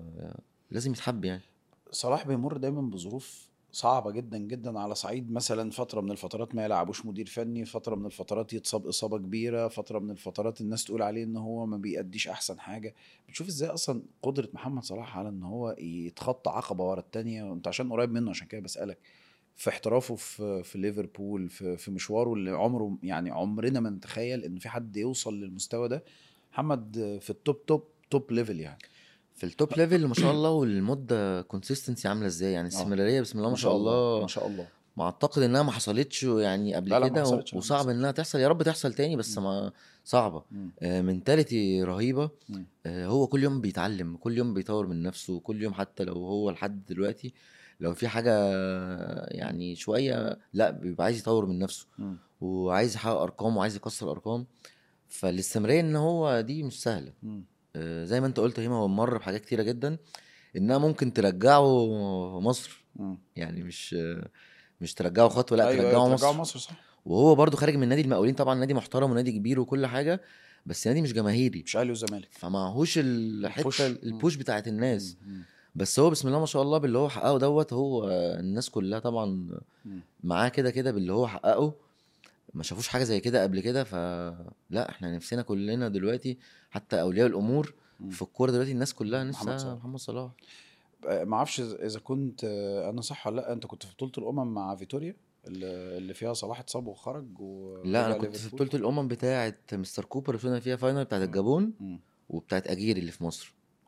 S6: لازم يتحب يعني
S5: صلاح بيمر دايما بظروف صعبة جدا جدا على صعيد مثلا فترة من الفترات ما يلعبوش مدير فني فترة من الفترات يتصاب إصابة كبيرة فترة من الفترات الناس تقول عليه إن هو ما بيأديش أحسن حاجة بتشوف إزاي أصلا قدرة محمد صلاح على إن هو يتخطى عقبة ورا التانية وأنت عشان قريب منه عشان كده بسألك في احترافه في في ليفربول في في مشواره اللي عمره يعني عمرنا ما نتخيل إن في حد يوصل للمستوى ده محمد في التوب توب توب ليفل يعني
S6: في التوب ليفل ما شاء الله والمده كونسيستنسي عامله ازاي يعني استمراريه بسم الله ما شاء الله
S5: ما شاء الله
S6: ما اعتقد انها ما حصلتش يعني قبل
S5: لا لا، ما
S6: كده
S5: حصلتش، لا، ما
S6: وصعب
S5: حصلتش.
S6: انها تحصل يا رب تحصل تاني بس
S5: مم.
S6: ما صعبه
S5: مم.
S6: منتاليتي رهيبه
S5: مم.
S6: آه، هو كل يوم بيتعلم كل يوم بيطور من نفسه كل يوم حتى لو هو لحد دلوقتي لو في حاجه يعني شويه لا بيبقى عايز يطور من نفسه
S5: مم.
S6: وعايز يحقق ارقام وعايز يكسر ارقام فالاستمراريه ان هو دي مش سهله
S5: مم.
S6: آه، زي ما انت قلت هيما هو مر بحاجات كتيره جدا انها ممكن ترجعه مصر
S5: مم.
S6: يعني مش آه، مش ترجعه خطوه لا
S5: أيوة،
S6: ترجعه
S5: ترجعوا
S6: مصر
S5: مصر صح
S6: وهو برضو خارج من نادي المقاولين طبعا نادي محترم ونادي كبير وكل حاجه بس نادي مش جماهيري
S5: مش اهلي وزمالك
S6: فمعهوش
S5: البوش.
S6: الحته البوش بتاعت الناس
S5: مم.
S6: بس هو بسم الله ما شاء الله باللي هو حققه دوت هو الناس كلها طبعا
S5: مم.
S6: معاه كده كده باللي هو حققه ما شافوش حاجه زي كده قبل كده فلا احنا نفسنا كلنا دلوقتي حتى اولياء الامور
S5: مم.
S6: في الكوره دلوقتي الناس كلها
S5: محمد
S6: نفسها
S5: صلاح.
S6: محمد صلاح
S5: آه، ما اعرفش إذا- اذا كنت آه، انا صح ولا لا انت كنت في بطوله الامم مع فيتوريا اللي اللي فيها صلاح اتصاب وخرج و
S6: لا انا
S5: ورجع
S6: كنت في
S5: ليفربول.
S6: بطوله الامم بتاعه مستر كوبر اللي وصلنا فيها فاينل بتاعه الجابون
S5: مم.
S6: وبتاعه اجيري اللي في مصر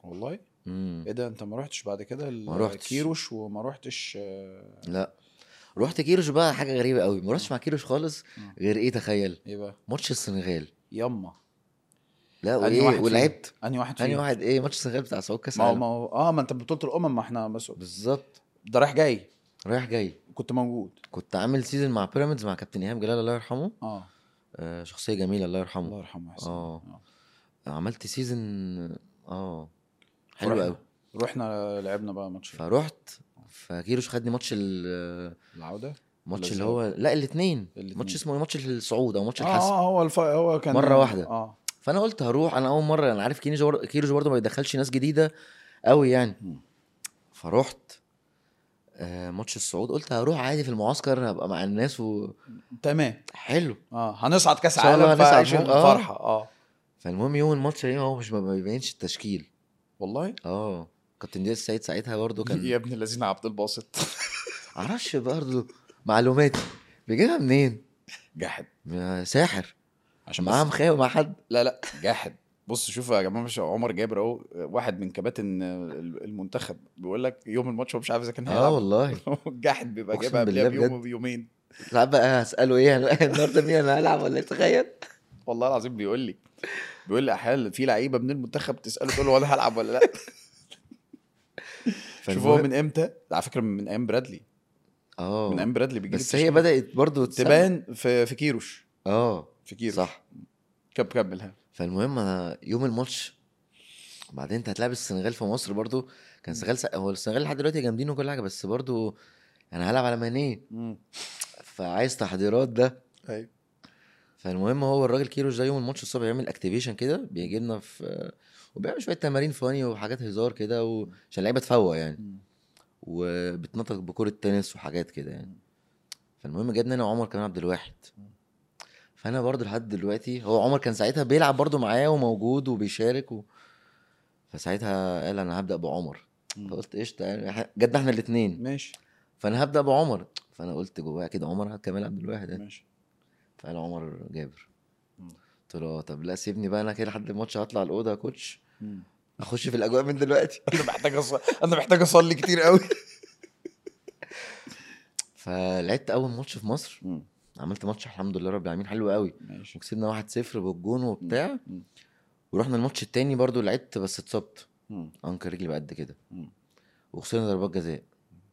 S5: والله
S6: امم
S5: ايه ده انت ما رحتش بعد كده
S6: ما روحتش.
S5: كيروش وما رحتش آه،
S6: لا رحت كيروش بقى حاجه غريبه قوي ما رحتش مع كيروش خالص
S5: مم.
S6: غير ايه تخيل
S5: ايه بقى
S6: ماتش السنغال
S5: يما
S6: لا
S5: أنهي
S6: وايه
S5: واحد فيهم؟
S6: ولعبت
S5: انهي واحد
S6: ثاني
S5: فيهم
S6: واحد ايه ماتش السنغال بتاع صعود كاس
S5: ما هو
S6: العالم
S5: ما هو اه ما انت بطولة الامم ما احنا بس
S6: بالظبط
S5: ده رايح جاي
S6: رايح جاي
S5: كنت موجود
S6: كنت عامل سيزون مع بيراميدز مع كابتن ايهاب جلال الله يرحمه
S5: اه
S6: آه شخصيه جميله الله يرحمه
S5: الله يرحمه يا حسين
S6: آه.
S5: آه.
S6: عملت سيزون اه حلو
S5: فرحنا.
S6: قوي
S5: رحنا لعبنا بقى ماتش
S6: فرحت فكيروش خدني ماتش ال-
S5: العوده
S6: ماتش
S5: ولا
S6: اللي هو لا الاثنين
S5: الاتنين.
S6: ماتش اسمه إيه؟ ماتش الصعود او ماتش
S5: اه
S6: الحسم
S5: آه، هو الف... هو كان
S6: مرة واحدة.
S5: اه
S6: فانا قلت هروح انا اول مره انا عارف كيروش بر... كيروش برضه ما بيدخلش ناس جديده قوي يعني
S5: مم.
S6: فرحت آه ماتش الصعود قلت هروح عادي في المعسكر هبقى مع الناس وحلو
S5: تمام اه هنصعد كاس
S6: إن شاء الله
S5: عالم
S6: هنصعد.
S5: فعيش
S6: آه.
S5: الفرحه اه
S6: فالمهم يوم الماتش ايه هو مش ما بيبينش التشكيل
S5: والله
S6: اه كابتن دياز السيد ساعتها برضه كان
S5: يا ابن الذين عبد الباسط
S6: معرفش برضه معلوماتي بيجيبها منين؟
S5: جاحد
S6: ما- ساحر
S5: عشان
S6: معاه
S5: بس
S6: مخاوي مع حد
S5: لا لا جاحد بص شوف يا جماعه مش عمر جابر اهو واحد من كباتن المنتخب بيقول لك يوم الماتش هو مش عارف اذا كان
S6: اه
S5: هيلعب
S6: والله
S5: جاحد بيبقى
S6: أقسم
S5: جايبها قبلها
S6: بالله
S5: بيوم
S6: بجد.
S5: ويومين
S6: ساعات بقى هسأله ايه هن- النهارده مين انا هلعب ولا إيه؟ تخيل
S5: والله العظيم بيقول لي بيقول لي احيانا في لعيبه من المنتخب تساله تقول له انا هلعب ولا لا شوف هو
S6: فالمهم-
S5: من امتى على فكره من ايام برادلي
S6: اه
S5: من ايام برادلي بيجي
S6: بس هي بدأت برضه تسأل-
S5: تبان في في كيروش
S6: اه
S5: في كيروش
S6: صح
S5: كمل كمل
S6: فالمهم انا يوم الماتش بعدين انت هتلعب السنغال في مصر برضو كان السنغال س... هو السنغال لحد دلوقتي جامدين وكل حاجه بس برضو انا هلعب على مانيه
S5: امم
S6: فعايز تحضيرات ده
S5: ايوه
S6: فالمهم هو الراجل كيروش ده يوم الماتش الصبح يعمل اكتيفيشن كده بيجي لنا في وبيعمل شويه تمارين فاني وحاجات هزار كده و... عشان اللعيبه تفوق يعني
S5: مم.
S6: وبتنطق بكره تنس وحاجات كده يعني فالمهم جابني انا وعمر كمان عبد الواحد فانا برضو لحد دلوقتي هو عمر كان ساعتها بيلعب برضو معايا وموجود وبيشارك و... فساعتها قال انا هبدا بعمر
S5: مم.
S6: فقلت قشطه يعني إح- جدنا احنا الاثنين
S5: ماشي
S6: فانا هبدا بعمر فانا قلت جوايا كده عمر كمال عبد الواحد يعني.
S5: ماشي
S6: فقال عمر جابر
S5: مم.
S6: قلت له آه، طب لا سيبني بقى انا كده لحد الماتش هطلع الاوضه يا كوتش
S5: مم.
S6: اخش في الاجواء من دلوقتي
S5: انا محتاج أص... انا محتاج اصلي كتير قوي
S6: فلعبت اول ماتش في مصر
S5: مم.
S6: عملت ماتش الحمد لله رب العالمين حلو قوي
S5: ماشي
S6: وكسبنا 1-0 بالجون وبتاع
S5: مم.
S6: ورحنا الماتش التاني برضو لعبت بس اتصبت
S5: مم.
S6: انكر رجلي بقد كده
S5: مم.
S6: وخسرنا ضربات جزاء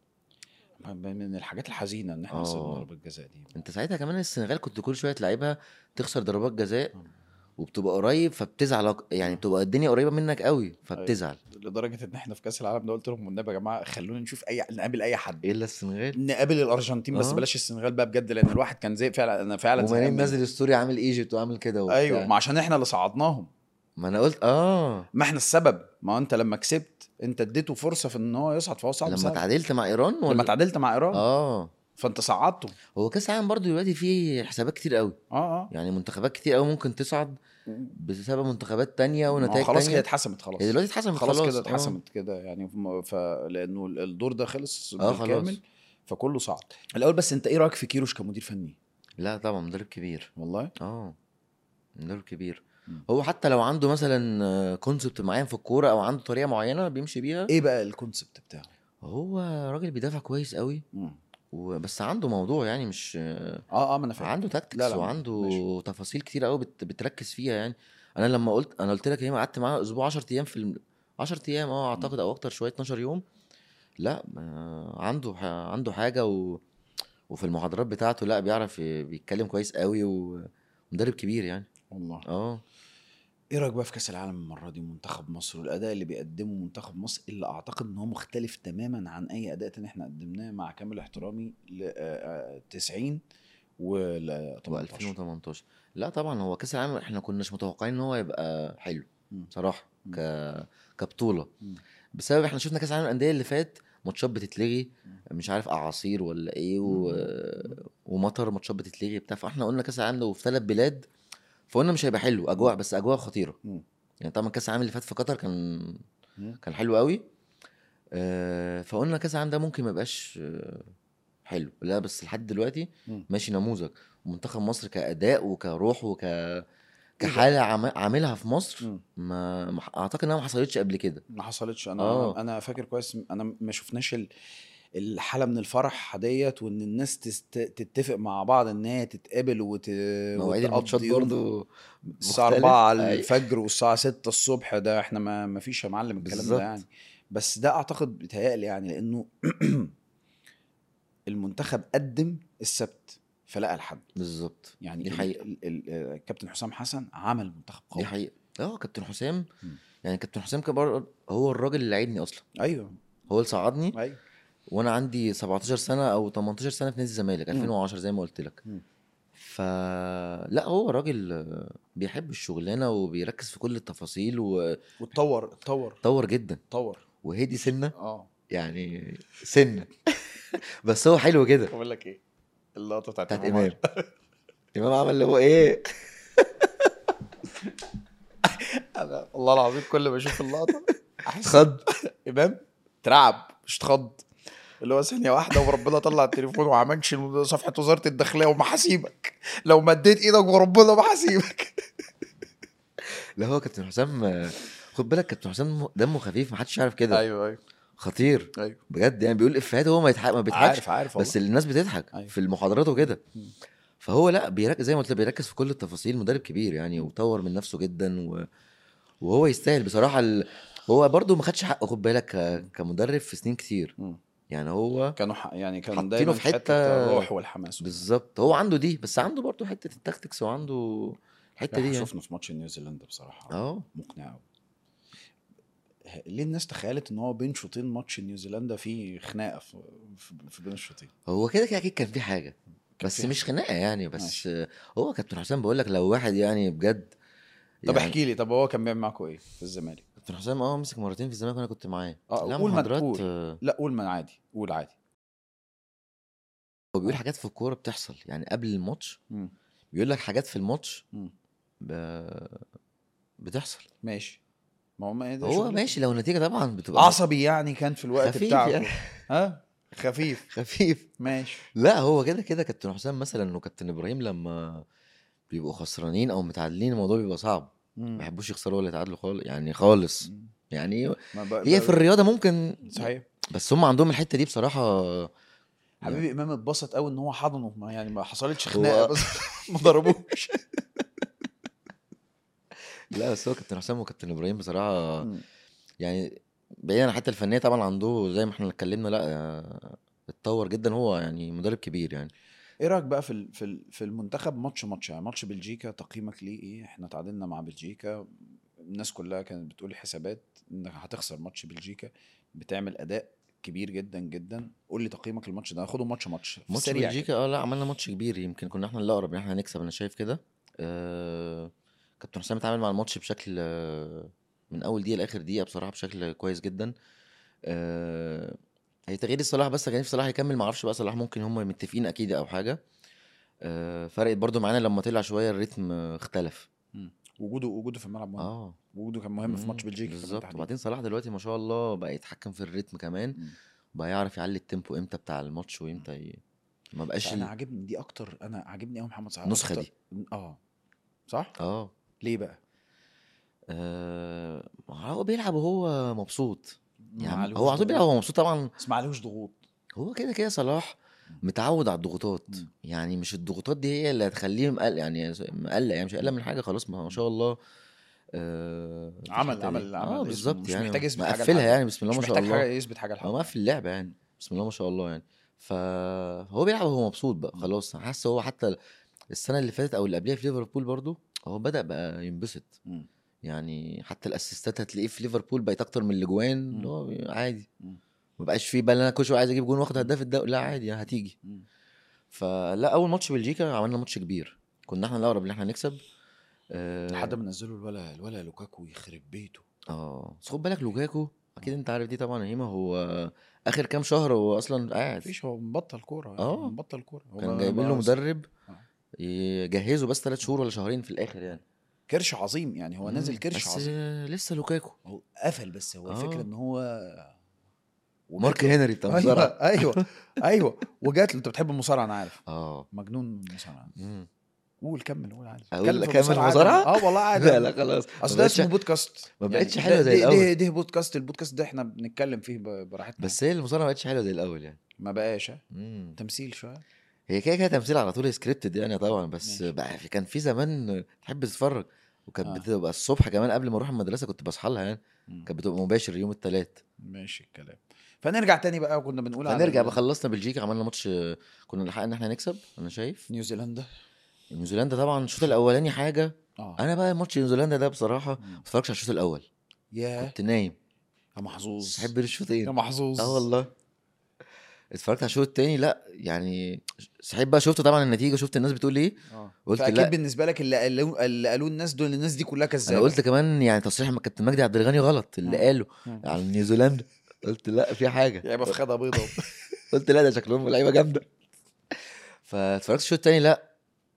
S5: من الحاجات الحزينه ان احنا
S6: آه.
S5: خسرنا ضربه الجزاء دي
S6: انت ساعتها كمان السنغال كنت كل شويه تلعبها تخسر ضربات جزاء
S5: مم.
S6: وبتبقى قريب فبتزعل أك- يعني بتبقى الدنيا قريبه منك قوي فبتزعل
S5: لدرجه ان احنا في كاس العالم ده قلت لهم والنبي يا جماعه خلونا نشوف اي نقابل اي حد
S6: الا السنغال
S5: نقابل الارجنتين بس
S6: آه.
S5: بلاش السنغال بقى بجد لان الواحد كان زي فعلا انا فعلا زهقان
S6: ومانين
S5: منه.
S6: نازل ستوري عامل ايجيبت وعامل كده وبتاع.
S5: ايوه ما عشان احنا اللي صعدناهم
S6: ما انا قلت اه
S5: ما احنا السبب ما هو انت لما كسبت انت اديته فرصه في ان هو يصعد فهو صعد
S6: لما
S5: بسبب.
S6: تعادلت مع ايران ولا
S5: لما تعادلت مع ايران
S6: اه
S5: فانت صعدته
S6: هو كاس العالم برضو دلوقتي فيه حسابات كتير قوي
S5: اه اه
S6: يعني منتخبات كتير قوي ممكن تصعد بسبب منتخبات تانية
S5: ما هو
S6: ونتائج
S5: خلاص كده
S6: تانية
S5: اتحسمت خلاص
S6: هي دلوقتي اتحسمت
S5: خلاص,
S6: خلاص
S5: كده
S6: آه.
S5: اتحسمت كده يعني ف... ف... لانه الدور ده خلص
S6: آه، خلاص.
S5: بالكامل فكله صعد الاول بس انت ايه رايك في كيروش كمدير فني
S6: لا طبعا مدرب كبير
S5: والله
S6: اه مدرب كبير
S5: مم.
S6: هو حتى لو عنده مثلا كونسبت معين في الكوره او عنده طريقه معينه بيمشي بيها
S5: ايه بقى الكونسبت بتاعه
S6: هو راجل بيدافع كويس قوي
S5: مم.
S6: وبس عنده موضوع يعني مش
S5: اه اه ما انا فاهم
S6: عنده تاكتكس
S5: لا، لا،
S6: وعنده
S5: ماشي.
S6: تفاصيل كتير قوي بت... بتركز فيها يعني انا لما قلت انا قلت لك ايه قعدت معاه اسبوع 10 ايام في الم... 10 ايام اه اعتقد او اكتر شويه 12 يوم لا آه، عنده ح... عنده حاجه و... وفي المحاضرات بتاعته لا بيعرف ي- بيتكلم كويس قوي ومدرب كبير يعني
S5: والله
S6: اه
S5: ايه رايك بقى في كاس العالم المره دي منتخب مصر والاداء اللي بيقدمه منتخب مصر اللي اعتقد ان هو مختلف تماما عن اي اداء تاني احنا قدمناه مع كامل احترامي ل آه، آه، 90 و
S6: و 2018 لا طبعا هو كاس العالم احنا كناش متوقعين ان هو يبقى حلو
S5: مم.
S6: صراحه
S5: مم.
S6: ك... كبطوله
S5: مم.
S6: بسبب احنا شفنا كاس العالم الانديه اللي فات ماتشات بتتلغي مش عارف اعاصير ولا ايه و... ومطر ماتشات بتتلغي بتاع فاحنا قلنا كاس العالم لو في ثلاث بلاد فقلنا مش هيبقى حلو اجواء بس اجواء خطيره
S5: مم.
S6: يعني طبعا كاس العالم اللي فات في قطر كان
S5: مم.
S6: كان حلو قوي آه، فقلنا كاس العالم ده ممكن ما يبقاش آه، حلو لا بس لحد دلوقتي
S5: مم.
S6: ماشي نموذج ومنتخب مصر كاداء وكروح وك كحاله عم- عاملها في مصر
S5: مم.
S6: ما ما- اعتقد انها ما حصلتش قبل كده
S5: ما حصلتش انا
S6: آه.
S5: انا فاكر كويس انا ما شفناش ال- الحاله من الفرح ديت وان الناس تست... تتفق مع بعض ان هي تتقابل وت...
S6: مواعيد الماتشات
S5: وتقضي يوم
S6: برضه
S5: الساعه
S6: مختلف.
S5: 4
S6: أيوة.
S5: الفجر والساعه 6 الصبح ده احنا ما, ما فيش يا معلم الكلام
S6: بالظبط.
S5: ده يعني بس ده اعتقد بيتهيألي يعني لانه المنتخب قدم السبت فلقى الحد
S6: بالظبط
S5: يعني
S6: دي
S5: ال-
S6: حقيقة.
S5: ال- ال- الكابتن حسام حسن عمل منتخب قوي
S6: دي حقيقه اه كابتن حسام
S5: مم.
S6: يعني كابتن حسام كبر هو الراجل اللي لعبني اصلا
S5: ايوه
S6: هو اللي صعدني
S5: ايوه
S6: وانا عندي 17 سنه او 18 سنه في نادي الزمالك
S5: مم.
S6: 2010 زي ما قلت لك
S5: مم.
S6: فلا هو راجل آه، بيحب الشغلانه وبيركز في كل التفاصيل وطور
S5: واتطور اتطور
S6: جدا
S5: اتطور
S6: وهدي سنه
S5: اه
S6: يعني سنه بس هو حلو كده
S5: بقول لك ايه اللقطه بتاعت,
S6: بتاعت
S5: إمام
S6: امام امام عمل اللي هو ايه
S5: انا والله العظيم كل ما اشوف اللقطه احس
S6: خد
S5: امام ترعب مش اتخض اللي هو ثانيه واحده وربنا طلع التليفون وعملش صفحه وزاره الداخليه وما هسيبك لو مديت ايدك وربنا ما هسيبك
S6: لا هو كابتن حسام آه، خد بالك كابتن حسام دمه خفيف محدش يعرف كده
S5: ايوه ايوه
S6: خطير
S5: ايوه
S6: بجد يعني بيقول افيهات هو ما يضحك ما بيضحكش
S5: عارف عارف
S6: بس الناس بتضحك
S5: أيوة.
S6: في المحاضرات وكده
S5: مم.
S6: فهو لا بيركز زي ما قلت لك، بيركز في كل التفاصيل مدرب كبير يعني وطور من نفسه جدا و... وهو يستاهل بصراحه ال... هو برضه ما خدش حقه خد بالك ك... كمدرب في سنين كتير
S5: مم.
S6: يعني هو
S5: كانوا ح... يعني كان
S6: حاطينه
S5: دايما
S6: في
S5: في حته
S6: حتة-
S5: الروح والحماس
S6: بالظبط هو عنده دي بس عنده برضه حته التاكتكس وعنده الحته دي
S5: احنا
S6: يعني.
S5: شفنا في ماتش نيوزيلندا بصراحه
S6: اه
S5: مقنع قوي ليه الناس تخيلت ان هو بين شوطين ماتش نيوزيلندا في خناقه في, في, في بين الشوطين
S6: هو كده كده اكيد كان في حاجه بس
S5: في
S6: مش خناقه يعني بس
S5: ماشي.
S6: هو كابتن حسام بقول لك لو واحد يعني بجد
S5: طب
S6: يعني
S5: احكي لي طب هو كان بيعمل معاكم ايه في الزمالك
S6: كابتن حسام اه مسك مرتين في الزمالك وانا كنت معاه
S5: اه
S6: لا
S5: قول ما
S6: محاضرات
S5: تقول
S6: آه،
S5: لا قول ما عادي قول عادي
S6: هو بيقول حاجات في الكوره بتحصل يعني قبل الماتش
S5: مم.
S6: بيقول لك حاجات في الماتش
S5: مم.
S6: ب... بتحصل
S5: ماشي ما هو ما ده
S6: هو
S5: شغل-
S6: ماشي لو النتيجه طبعا بتبقى
S5: عصبي يعني كان في الوقت
S6: خفيف
S5: بتاعه
S6: يعني.
S5: ها خفيف
S6: خفيف
S5: ماشي
S6: لا هو كده كده كابتن حسام مثلا وكابتن ابراهيم لما بيبقوا خسرانين او متعادلين الموضوع بيبقى صعب ما
S5: مم.
S6: بيحبوش يخسروا ولا يتعادلوا خالص يعني خالص
S5: مم.
S6: يعني
S5: ما ب...
S6: هي
S5: ب-
S6: في الرياضه ممكن
S5: صحيح
S6: بس هم عندهم الحته دي بصراحه
S5: حبيبي امام اتبسط قوي ان هو حضنه ما يعني ما حصلتش
S6: هو-
S5: خناقه بس ما ضربوش
S6: لا بس هو كابتن حسام وكابتن ابراهيم بصراحه
S5: مم.
S6: يعني بعيدا عن الحته الفنيه طبعا عنده زي ما احنا اتكلمنا لا آه، اتطور جدا هو يعني مدرب كبير يعني
S5: ايه رايك بقى في ال- في ال- في المنتخب ماتش ماتش يعني ماتش بلجيكا تقييمك ليه ايه احنا تعادلنا مع بلجيكا الناس كلها كانت بتقول حسابات انك هتخسر ماتش بلجيكا بتعمل اداء كبير جدا جدا قول لي تقييمك للماتش ده خده ماتش ماتش في
S6: ماتش
S5: السريع
S6: بلجيكا اه لا عملنا ماتش كبير يمكن كنا احنا اللي اقرب ان احنا نكسب انا شايف كده آه كابتن حسام اتعامل مع الماتش بشكل آه من اول دقيقه لاخر دقيقه بصراحه بشكل كويس جدا آه هي تغيير صلاح بس كان نفسي صلاح يكمل ما اعرفش بقى صلاح ممكن هم متفقين اكيد او حاجه آه فرقت برضو معانا لما طلع شويه الريتم آه، اختلف
S5: مم. وجوده وجوده في الملعب مهم
S6: اه
S5: وجوده كان مهم في ماتش
S6: مم،
S5: بلجيكا كمان
S6: بالظبط
S5: تحديداً.
S6: وبعدين صلاح دلوقتي ما شاء الله بقى يتحكم في الريتم كمان
S5: مم.
S6: بقى يعرف يعلي التيمبو امتى بتاع الماتش وامتى ي... ما بقاش
S5: انا
S6: ال-
S5: عاجبني دي اكتر انا عاجبني قوي محمد صلاح
S6: النسخة
S5: أكتر-
S6: دي.
S5: اه صح
S6: اه
S5: ليه بقى
S6: آه، هو بيلعب وهو مبسوط يعني
S5: معلوش
S6: هو على طول
S5: ضغوط.
S6: بيلعب وهو مبسوط طبعا
S5: بس معلوش ضغوط
S6: هو كده كده صلاح متعود على الضغوطات
S5: مم.
S6: يعني مش الضغوطات دي هي اللي هتخليه مقلق يعني مقلق يعني مش قلق من حاجه خلاص ما ما شاء الله آه في
S5: عمل
S6: الحتة
S5: عمل
S6: دي.
S5: عمل
S6: اه
S5: اسمه،
S6: بالظبط
S5: مش
S6: يعني
S5: محتاج يثبت حاجه
S6: مقفلها
S5: لحد.
S6: يعني بسم الله
S5: مش
S6: ما شاء
S5: محتاج حاجه
S6: الله
S5: يثبت حاجه لحد
S6: هو مقفل اللعبه يعني بسم الله ما شاء الله يعني فهو بيلعب وهو مبسوط بقى خلاص حاسس هو حتى السنه اللي فاتت او اللي قبلها في ليفربول برضو هو بدا بقى ينبسط
S5: مم.
S6: يعني حتى الاسيستات هتلاقيه في ليفربول بقت اكتر من الاجوان اللي هو عادي
S5: مم.
S6: ما بقاش فيه بقى إن انا كل شويه عايز اجيب جون واخد هداف الدوري لا عادي يعني هتيجي
S5: مم.
S6: فلا اول ماتش بلجيكا عملنا ماتش كبير كنا احنا الاقرب ان احنا نكسب اه
S5: لحد ما نزلوا الولا الولا لوكاكو يخرب بيته
S6: اه بس خد بالك لوكاكو اكيد انت عارف دي طبعا يا هيما هو اخر كام شهر هو اصلا قاعد
S5: مفيش هو مبطل كوره
S6: آه.
S5: مبطل كوره هو
S6: كان
S5: ما-
S6: جايبين
S5: ما-
S6: له مدرب
S5: آه.
S6: يجهزه بس ثلاث شهور ولا شهرين في الاخر يعني
S5: كرش عظيم يعني هو نازل
S6: مم.
S5: كرش
S6: بس
S5: عظيم
S6: آه، لسه لوكاكو
S5: هو قفل بس هو الفكره
S6: آه.
S5: ان هو وجات
S6: مارك
S5: له-
S6: هنري بتاع
S5: ايوه
S6: المصارعه
S5: ايوه ايوه وجات له انت بتحب المصارعه انا عارف
S6: اه
S5: مجنون المصارعه
S6: مم.
S5: قول كمل قول عادي
S6: أقول
S5: اتكلم في
S6: أكمل
S5: المصارعة
S6: مصارعة؟
S5: عادي. اه والله عادي
S6: لا لا خلاص
S5: اصل
S6: ما
S5: ده
S6: بقتش-
S5: اسمه بودكاست
S6: ما
S5: يعني
S6: بقتش
S5: ده-
S6: حلوة زي
S5: ده-
S6: الأول.
S5: ده, ده بودكاست البودكاست ده احنا بنتكلم فيه ب- براحتنا
S6: بس هي المصارعه ما بقتش حلوه زي الاول يعني
S5: ما بقاش ها؟
S6: مم.
S5: تمثيل شويه
S6: هي كده كده تمثيل على طول سكريبتد يعني طبعا بس
S5: ماشي.
S6: بقى في كان في زمان تحب تتفرج وكانت
S5: آه.
S6: بتبقى الصبح كمان قبل ما اروح المدرسه كنت بصحى لها يعني
S5: مم.
S6: كانت بتبقى مباشر يوم الثلاث
S5: ماشي الكلام فنرجع تاني بقى كنا بنقول على
S6: فنرجع
S5: ال-
S6: بقى خلصنا بلجيكا عملنا ماتش كنا لحقنا ان احنا نكسب انا شايف
S5: نيوزيلندا
S6: نيوزيلندا طبعا الشوط الاولاني حاجه
S5: اه
S6: انا بقى ماتش نيوزيلندا ده بصراحه
S5: مم.
S6: ما اتفرجتش على الشوط الاول
S5: ياه
S6: كنت نايم
S5: يا محظوظ
S6: بس بحب الشوطين
S5: يا محظوظ
S6: اه والله اتفرجت على الشوط التاني لا يعني صحيح بقى شفت طبعا النتيجه شفت الناس بتقول ايه
S5: اه
S6: قلت
S5: فاكيد
S6: لا.
S5: بالنسبه لك اللي قالوه اللي قالوه الناس دول الناس دي كلها كذابه
S6: انا قلت كمان يعني تصريح ما كابتن مجدي عبد الغني غلط اللي
S5: مم.
S6: قاله
S5: مم.
S6: على نيوزيلندا قلت لا في حاجه
S5: لعيبه في خدها بيضه
S6: قلت لا ده شكلهم لعيبه جامده فاتفرجت الشوط التاني لا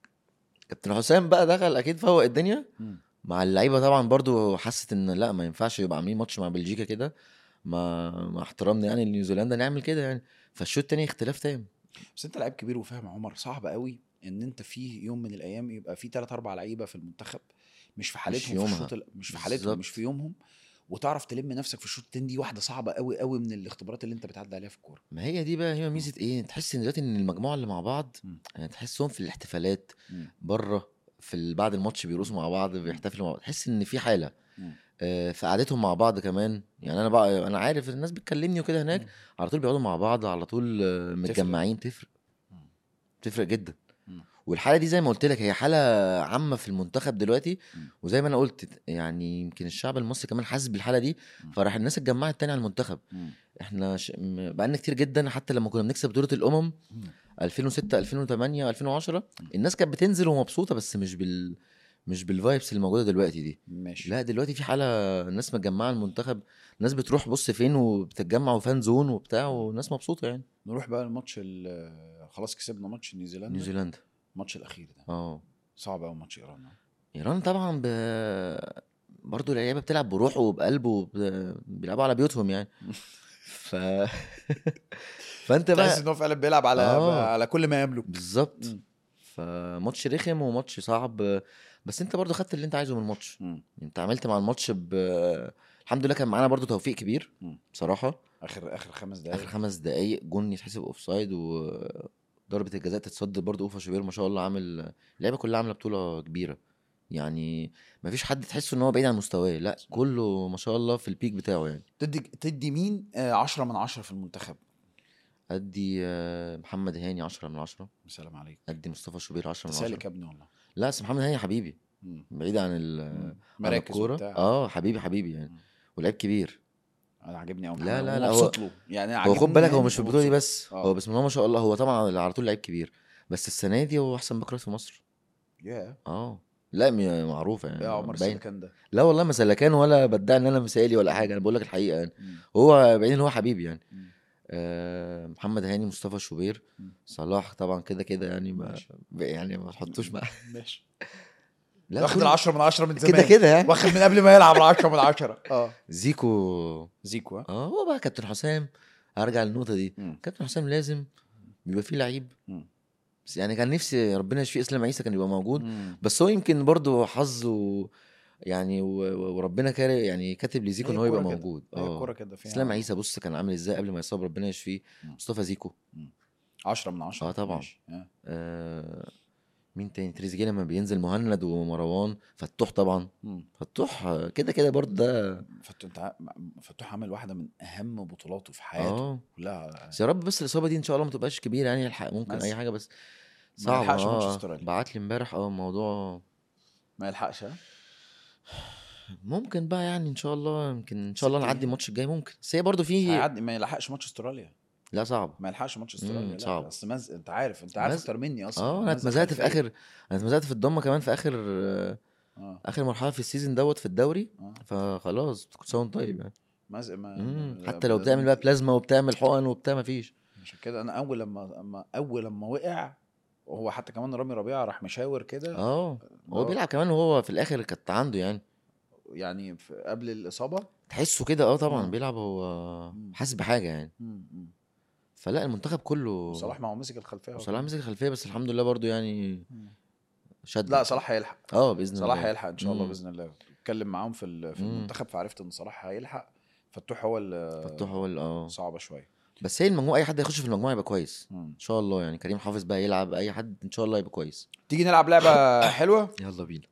S6: كابتن حسام بقى دخل اكيد فوق الدنيا
S5: مم.
S6: مع اللعيبه طبعا برضو حست ان لا ما ينفعش يبقى عاملين ماتش مع بلجيكا كده ما مع احترامنا يعني لنيوزيلندا نعمل كده يعني فالشوط التاني اختلاف تام
S5: بس انت لعيب كبير وفاهم يا عمر صعب قوي ان انت في يوم من الايام يبقى في ثلاث اربع لعيبه في المنتخب مش في حالتهم في
S6: يومها.
S5: الشوط ال- مش في حالتهم
S6: بالظبط.
S5: مش في يومهم وتعرف تلم نفسك في الشوط التاني دي واحده صعبه قوي قوي من الاختبارات اللي انت بتعدي عليها في الكوره
S6: ما هي دي بقى هي ميزه ايه تحس ان دلوقتي ان المجموعه اللي مع بعض
S5: مم.
S6: يعني تحسهم في الاحتفالات
S5: مم.
S6: بره في ال- بعد الماتش بيرقصوا مع بعض بيحتفلوا مع بعض تحس ان في حاله
S5: مم.
S6: آه، في قعدتهم مع بعض كمان يعني انا بقى انا عارف الناس بتكلمني وكده هناك
S5: مم.
S6: على طول بيقعدوا مع بعض على طول آه، متجمعين تفرق
S5: مم.
S6: تفرق جدا
S5: مم.
S6: والحاله دي زي ما قلت لك هي حاله عامه في المنتخب دلوقتي
S5: مم.
S6: وزي ما انا قلت يعني يمكن الشعب المصري كمان حاسس بالحاله دي
S5: مم.
S6: فراح الناس اتجمعت تاني على المنتخب
S5: مم.
S6: احنا ش... م- بقالنا كتير جدا حتى لما كنا بنكسب بطوله الامم
S5: مم.
S6: 2006 2008 2010 الناس كانت بتنزل ومبسوطه بس مش بال مش بالفايبس اللي موجوده دلوقتي دي
S5: ماشي
S6: لا دلوقتي في حاله الناس متجمعه المنتخب الناس بتروح بص فين وبتتجمع وفان زون وبتاع والناس مبسوطه يعني
S5: نروح بقى الماتش ال- خلاص كسبنا ماتش نيوزيلندا
S6: نيوزيلندا
S5: الماتش الاخير ده
S6: اه
S5: صعب قوي ماتش ايران ده.
S6: ايران طبعا ب... برضه اللعيبه بتلعب بروح وبقلب وب... بيلعبوا على بيوتهم يعني ف فانت
S5: تحس
S6: بقى
S5: ان هو فعلا بيلعب على
S6: آه.
S5: على كل ما يملك
S6: بالظبط
S5: مم.
S6: فماتش رخم وماتش صعب بس انت برضو خدت اللي انت عايزه من الماتش
S5: مم.
S6: انت عملت مع الماتش ب الحمد لله كان معانا برضو توفيق كبير
S5: مم.
S6: بصراحه
S5: اخر اخر خمس
S6: اخر
S5: دقايق
S6: خمس دقايق جون يتحسب اوف سايد وضربه الجزاء تتصد برضو اوفا شوبير ما شاء الله عامل اللعيبه كلها عامله بطوله كبيره يعني ما فيش حد تحسه ان هو بعيد عن مستواه لا كله ما شاء الله في البيك بتاعه يعني
S5: تدي تدي مين 10 من 10 في المنتخب
S6: ادي آه، محمد هاني 10 من 10
S5: سلام عليك
S6: ادي مصطفى شوبير 10 من 10
S5: تسالك يا ابني والله
S6: لا بس محمد هاني حبيبي
S5: مم.
S6: بعيد عن ال
S5: مم.
S6: عن
S5: مراكز
S6: الكوره
S5: وبتاع.
S6: اه حبيبي حبيبي يعني
S5: مم.
S6: ولعيب كبير
S5: انا عاجبني قوي
S6: لا، لا، لا، هو-
S5: مبسوط له يعني
S6: هو
S5: عاجبني
S6: خد بالك هو
S5: يعني
S6: مش في البطوله دي
S5: ومبسوط.
S6: بس
S5: آه.
S6: هو بسم الله ما شاء الله هو طبعا على طول لعيب كبير بس السنه دي هو احسن باك رايت في مصر
S5: يا
S6: اه لا م- معروفه يعني
S5: يا عمر
S6: باين
S5: السلكان ده
S6: لا والله ما سلكان ولا بدعي ان انا مثالي ولا حاجه انا بقول لك الحقيقه يعني
S5: مم.
S6: هو بعدين هو حبيبي يعني
S5: مم.
S6: آه محمد هاني مصطفى شوبير
S5: مم.
S6: صلاح طبعا كده كده يعني ما
S5: ماشي.
S6: يعني ما تحطوش معاه
S5: ماشي
S6: لا
S5: واخد
S6: كل-
S5: ال 10 من 10 من زمان
S6: كده كده يعني
S5: واخد من قبل ما يلعب ال 10 من 10 اه
S6: زيكو
S5: زيكو ها
S6: اه هو بقى كابتن حسام هرجع للنقطه دي
S5: مم.
S6: كابتن حسام لازم بيبقى فيه لعيب
S5: مم.
S6: بس يعني كان نفسي ربنا يشفيه اسلام عيسى كان يبقى موجود
S5: مم.
S6: بس هو يمكن برضه حظه يعني و- و- وربنا كاره يعني كاتب لزيكو
S5: هي
S6: ان هو يبقى
S5: الكورة كده.
S6: موجود
S5: هي الكوره كده فيها
S6: اسلام عيسى بص كان عامل ازاي قبل ما يصاب ربنا يشفيه
S5: مم.
S6: مصطفى زيكو
S5: 10 من 10
S6: آه طبعا.
S5: ماشي. آه.
S6: آه مين تاني تريزيجيه لما بينزل مهند ومروان فتوح طبعا
S5: مم.
S6: فتوح آه، كده كده برضه ده
S5: فتوح انت ع- فتوح عمل واحده من اهم بطولاته في حياته
S6: اه
S5: كلها
S6: بس يا رب بس الاصابه دي ان شاء الله ما تبقاش كبيره يعني يلحق ممكن
S5: بس.
S6: اي حاجه بس
S5: ما
S6: صعب
S5: يلحقش ماتش
S6: اه
S5: استراليا.
S6: بعت لي امبارح اه الموضوع
S5: ما يلحقش ها
S6: ممكن بقى يعني ان شاء الله يمكن ان شاء الله
S5: ستين.
S6: نعدي الماتش الجاي ممكن بس هي برضه في
S5: هيعدي ما يلحقش ماتش استراليا
S6: لا صعب
S5: ما يلحقش ماتش استراليا
S6: مم،
S5: لا
S6: صعب.
S5: بس مز... انت عارف انت عارف
S6: مز-
S5: اكتر مني اصلا
S6: اه انا
S5: مزق
S6: اتمزقت في
S5: خلفية.
S6: اخر انا اتمزقت في الضمه كمان في اخر آه،
S5: اه
S6: اخر مرحله في السيزون دوت في الدوري
S5: اه
S6: فخلاص كنت ساوند طيب يعني
S5: مزق ما
S6: مم.
S5: لا،
S6: حتى لو
S5: لازم
S6: بتعمل بقى
S5: ت-
S6: بلازما وبتعمل حقن وبتاع مفيش
S5: عشان كده انا اول لما اما اول لما وقع وهو حتى كمان رامي ربيعه راح مشاور كده
S6: اه هو
S5: هو-
S6: بيلعب كمان وهو في الاخر كانت عنده يعني
S5: يعني في قبل الاصابه
S6: تحسه كده اه طبعا
S5: مم.
S6: بيلعب هو
S5: مم.
S6: حاسس بحاجه يعني
S5: مم، مم.
S6: فلا المنتخب كله
S5: صلاح ما هو مسك الخلفيه
S6: صلاح مسك الخلفيه بس الحمد لله برضو يعني
S5: مم.
S6: شد
S5: لا صلاح هيلحق
S6: اه باذن الله
S5: صلاح هيلحق ان شاء الله
S6: مم.
S5: باذن الله اتكلم معاهم في ال- في
S6: مم.
S5: المنتخب فعرفت ان صلاح هيلحق فتوح هو اللي
S6: فتوح هو ال- اه
S5: صعبه شويه
S6: بس هي المجموعه اي حد هيخش في المجموعه يبقى كويس
S5: مم.
S6: ان شاء الله يعني كريم حافظ بقى يلعب اي حد ان شاء الله يبقى كويس
S5: تيجي نلعب لعبه حلوه
S6: يلا بينا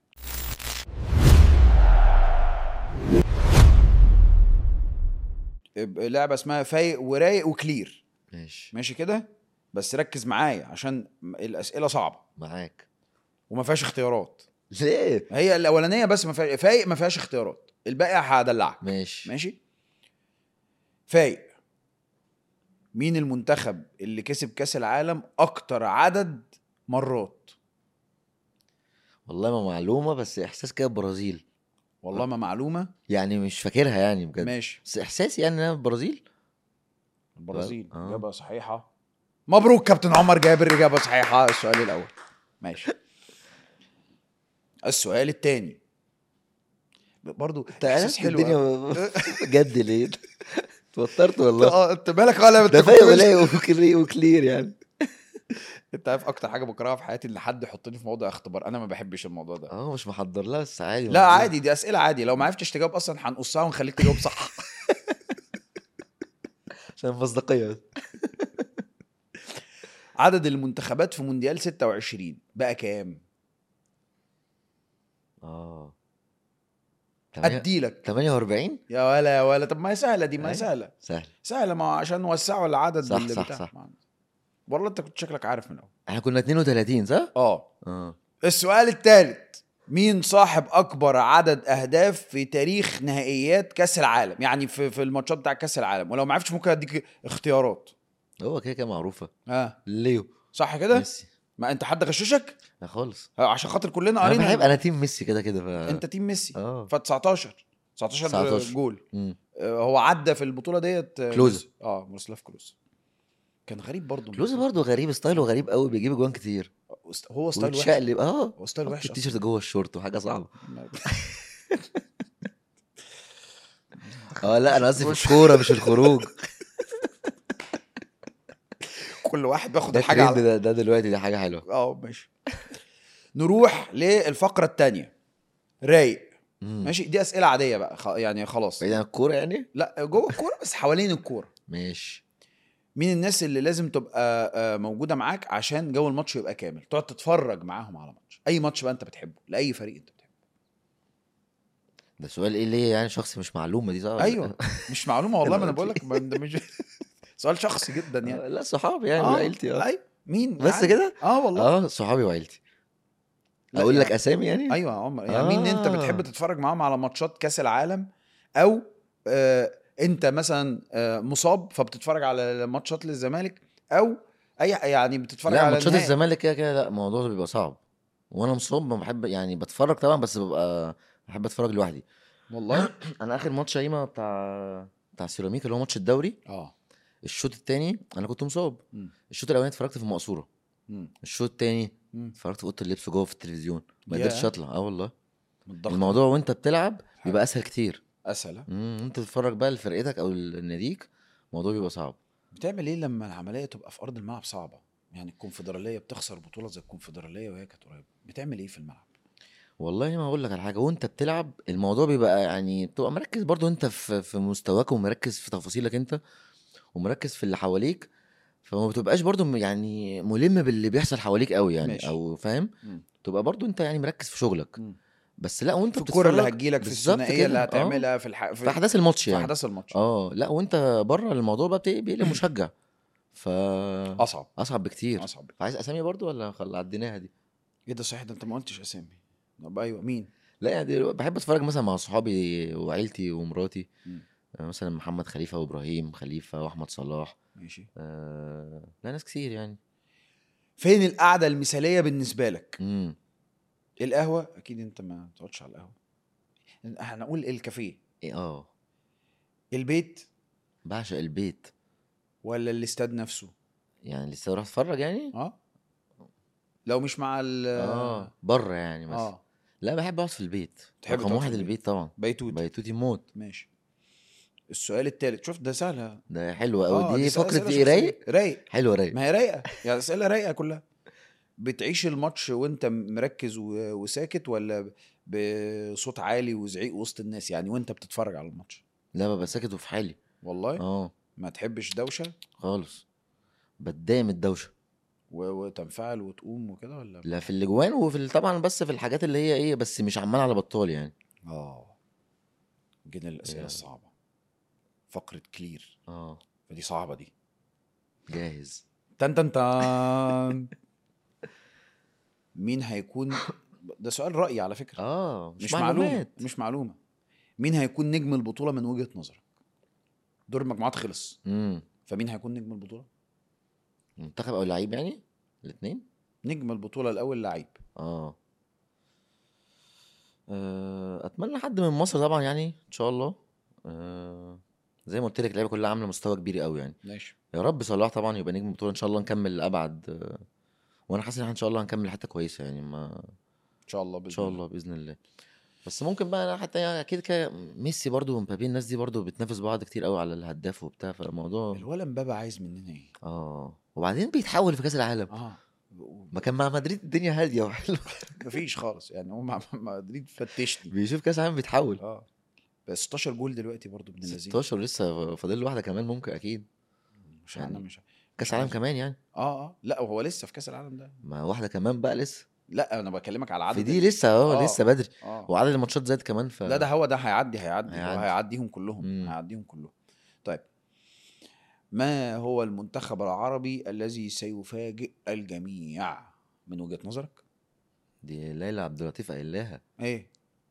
S5: لعبه اسمها فايق ورايق وكلير
S6: ماشي
S5: ماشي كده بس ركز معايا عشان الاسئله صعبه
S6: معاك
S5: وما فيهاش اختيارات
S6: ليه
S5: هي الاولانيه بس ما فيهاش فايق ما فيهاش اختيارات الباقي هدلعك
S6: ماشي
S5: ماشي فايق مين المنتخب اللي كسب كاس العالم اكتر عدد مرات
S6: والله ما معلومه بس احساس كده البرازيل
S5: والله ما معلومه
S6: يعني مش فاكرها يعني بجد
S5: ماشي
S6: بس احساسي يعني انها البرازيل
S5: البرازيل
S6: آه.
S5: اجابه صحيحه مبروك كابتن عمر جابر اجابه صحيحه السؤال الاول ماشي السؤال الثاني برضو احساس حلو أوي.
S6: الدنيا جد ليه اتوترت والله
S5: اه انت مالك ولا انت
S6: ده
S5: كنت
S6: فايق
S5: مش-
S6: ولايق وكلير وكلير يعني
S5: انت عارف اكتر حاجه بكرهها في حياتي ان حد يحطني في موضوع اختبار انا ما بحبش الموضوع ده
S6: اه مش محضر لها بس عادي
S5: لا
S6: والله.
S5: عادي دي اسئله عادي لو ما عرفتش تجاوب اصلا هنقصها ونخليك تجاوب صح
S6: عشان المصداقيه
S5: عدد المنتخبات في مونديال 26 بقى كام
S6: اه
S5: اديلك
S6: 48
S5: يا ولا يا ولا طب ما هي سهله دي ما هي
S6: أيوة.
S5: سهله
S6: سهل
S5: سهله ما هو عشان نوسعوا العدد
S6: صح،
S5: اللي
S6: صح،
S5: بتاع.
S6: صح.
S5: ما- والله انت كنت شكلك عارف من الاول
S6: احنا كنا 32 صح؟
S5: اه
S6: اه
S5: السؤال الثالث مين صاحب اكبر عدد اهداف في تاريخ نهائيات كاس العالم يعني في في الماتشات بتاع كاس العالم ولو ما عرفتش ممكن اديك اختيارات
S6: هو كده كده معروفه
S5: ها
S6: ليو
S5: صح كده
S6: ميسي
S5: ما انت حد غششك
S6: لا خالص
S5: ها، عشان خاطر كلنا
S6: انا
S5: قرينا
S6: بحب انا تيم ميسي كده كده ف
S5: انت تيم ميسي
S6: اه
S5: ف 19 19
S6: 19.
S5: جول
S6: مم.
S5: آه، هو عدى في البطوله ديت آه،
S6: كلوزا.
S5: ميسي. اه ميروسلاف كلوز كان غريب برضه
S6: كلوز برضه غريب ستايله غريب قوي بيجيب جوان كتير
S5: هو ستايل وحش
S6: ويتشقلب اه
S5: هو ستايل
S6: حط
S5: وحش
S6: التيشيرت جوه الشورت وحاجه صعبه
S5: أصلاً.
S6: اه لا انا قصدي في الكوره مش الخروج
S5: كل واحد بياخد
S6: ده
S5: الحاجه
S6: الترند
S5: على
S6: ده, ده دلوقتي دي حاجه حلوه
S5: اه ماشي نروح للفقره الثانيه رايق
S6: مم.
S5: ماشي دي اسئله عاديه بقى خ... يعني خلاص
S6: بعيد عن الكوره يعني
S5: لا جوه الكوره بس حوالين الكوره
S6: ماشي
S5: مين الناس اللي لازم تبقى آه، موجوده معاك عشان جو الماتش يبقى كامل تقعد تتفرج معاهم على ماتش اي ماتش بقى انت بتحبه لاي فريق انت بتحبه
S6: ده سؤال ايه ليه يعني شخصي مش معلومه دي صح ولا
S5: ايوه مش معلومه والله ما انا
S6: أنا
S5: بقول لك ما ده مش سؤال شخصي جدا
S6: إيه؟
S5: يعني
S6: آه، لا صحابي يعني
S5: آه،
S6: وعيلتي اه
S5: ايوه مين
S6: بس
S5: يعني؟
S6: كده
S5: اه والله
S6: اه صحابي وعيلتي
S5: لا
S6: اقول لك
S5: يعني-
S6: اسامي يعني
S5: ايوه يا عمر يعني مين انت
S6: آه.
S5: بتحب تتفرج معاهم على ماتشات كاس العالم او آه انت مثلا آه مصاب فبتتفرج على ماتشات للزمالك او اي يعني بتتفرج
S6: لا
S5: على
S6: ماتشات
S5: النهائي.
S6: الزمالك كده كده لا الموضوع ده بيبقى صعب وانا مصاب ما بحب يعني بتفرج طبعا بس ببقى بحب اتفرج لوحدي
S5: والله
S6: انا اخر ماتش ايما بتاع بتاع سيراميكا اللي هو ماتش الدوري
S5: اه
S6: الشوط الثاني انا كنت مصاب
S5: مم.
S6: الشوط الاولاني اتفرجت في المقصوره
S5: مم.
S6: الشوط الثاني
S5: مم.
S6: اتفرجت في اوضه اللبس جوه في التلفزيون ما
S5: ياه.
S6: قدرتش اطلع اه والله
S5: من الضغط
S6: الموضوع وانت بتلعب بيبقى اسهل كتير
S5: اسهل ها؟
S6: امم انت تتفرج بقى لفرقتك او لناديك الموضوع بيبقى صعب
S5: بتعمل ايه لما العمليه تبقى في ارض الملعب صعبه يعني الكونفدراليه بتخسر بطوله زي الكونفدراليه وهي كانت قريبه بتعمل ايه في الملعب
S6: والله ما اقول لك على حاجه وانت بتلعب الموضوع بيبقى يعني بتبقى مركز برضو انت في في مستواك ومركز في تفاصيلك انت ومركز في اللي حواليك فما بتبقاش برضو م- يعني ملم باللي بيحصل حواليك قوي يعني
S5: ماشي.
S6: او فاهم
S5: مم.
S6: تبقى برضو انت يعني مركز في شغلك
S5: مم.
S6: بس لا وانت
S5: في الكوره اللي
S6: بتتفرج-
S5: هتجيلك في
S6: بالظبط
S5: الثنائيه اللي
S6: كده، آه.
S5: هتعملها في الح...
S6: في احداث الماتش
S5: في
S6: يعني
S5: احداث الماتش
S6: اه لا وانت بره الموضوع بقى بت- بيقلب مشجع ف
S5: اصعب
S6: اصعب بكتير
S5: اصعب
S6: عايز اسامي برضو ولا خل... عديناها دي
S5: ايه ده صحيح ده انت ما قلتش اسامي طب ايوه مين
S6: لا يعني بحب اتفرج مثلا مع صحابي وعيلتي ومراتي
S5: مم.
S6: آه، مثلا محمد خليفه وابراهيم خليفه واحمد صلاح
S5: ماشي
S6: آه لا ناس كتير يعني
S5: فين القعده المثاليه بالنسبه لك
S6: امم
S5: القهوه اكيد انت ما تقعدش على القهوه هنقول الكافيه
S6: إيه، اه
S5: البيت
S6: بعشق البيت
S5: ولا الاستاد نفسه
S6: يعني لسه اروح اتفرج يعني
S5: اه لو مش مع ال
S6: اه بره يعني مثلا
S5: اه
S6: لا بحب اقعد في البيت
S5: تحب
S6: رقم
S5: تقعد
S6: واحد
S5: في البيت.
S6: البيت طبعا
S5: بيتوت
S6: بيتوتي موت
S5: ماشي السؤال الثالث شوف ده سهل
S6: ده حلو قوي
S5: آه،
S6: دي
S5: دي
S6: فقره
S5: أسئلة
S6: ايه رايق
S5: شخصية. رايق
S6: حلوه رايق
S5: ما هي رايقه يعني اسئله رايقه كلها بتعيش الماتش وانت مركز و- وساكت ولا بصوت عالي وزعيق وسط الناس يعني وانت بتتفرج على الماتش
S6: لا ببقى ساكت وفي حالي
S5: والله
S6: اه
S5: ما تحبش دوشه
S6: خالص بتضايق من الدوشه
S5: و- وتنفعل وتقوم وكده ولا
S6: لا في الاجوان وفي ال- طبعا بس في الحاجات اللي هي ايه بس مش عمال على بطال يعني
S5: اه جينا الاسئله
S6: يا.
S5: الصعبه فقره كلير
S6: اه
S5: فدي صعبه دي
S6: جاهز
S5: تن تن تن مين هيكون ده سؤال رأي على فكرة
S6: اه مش,
S5: مش معلومة
S6: معلومات
S5: مش معلومة مين هيكون نجم البطولة من وجهة نظرك دور المجموعات خلص
S6: امم
S5: فمين هيكون نجم البطولة
S6: منتخب او لعيب يعني الاثنين
S5: نجم البطولة الأول لعيب
S6: اه آه، اتمنى حد من مصر طبعا يعني ان شاء الله آه، زي ما قلت لك اللعيبه كلها عامله مستوى كبير قوي يعني
S5: ماشي
S6: يا رب صلاح طبعا يبقى نجم البطوله ان شاء الله نكمل لابعد آه، وانا حاسس ان احنا ان شاء الله هنكمل حته كويسه يعني ما
S5: إن شاء الله بإذن
S6: ان شاء الله باذن الله بس ممكن بقى أنا حتى يعني اكيد كده ميسي برضو ومبابي الناس دي برضو بتنافس بعض كتير قوي على الهداف وبتاع فالموضوع
S5: الولا مبابا عايز مننا إيه؟
S6: اه وبعدين بيتحول في كاس العالم
S5: آه
S6: ما كان مع مدريد الدنيا هاديه وحلوه
S5: مفيش خالص يعني هو مع مع مدريد فتشني
S6: بيشوف كاس العالم بيتحول
S5: اه بس 16 جول دلوقتي برضو ابن اللذين
S6: 16 لسه فاضل له واحده كمان ممكن اكيد
S5: مش انا
S6: يعني
S5: مش
S6: كاس العالم كمان يعني
S5: اه اه لا هو لسه في كاس العالم ده
S6: ما واحده كمان بقى لسه
S5: لا انا بكلمك على عدد
S6: في دي لسه اه
S5: آه.
S6: لسه بدري
S5: اه
S6: وعدد الماتشات زاد كمان ف
S5: لا ده هو ده هيعدي هيعدي هو
S6: هيعدي.
S5: هيعديهم كلهم
S6: مم.
S5: هيعديهم كلهم طيب ما هو المنتخب العربي الذي سيفاجئ الجميع من وجهة نظرك؟
S6: دي ليلى عبد اللطيف قايلاها
S5: ايه؟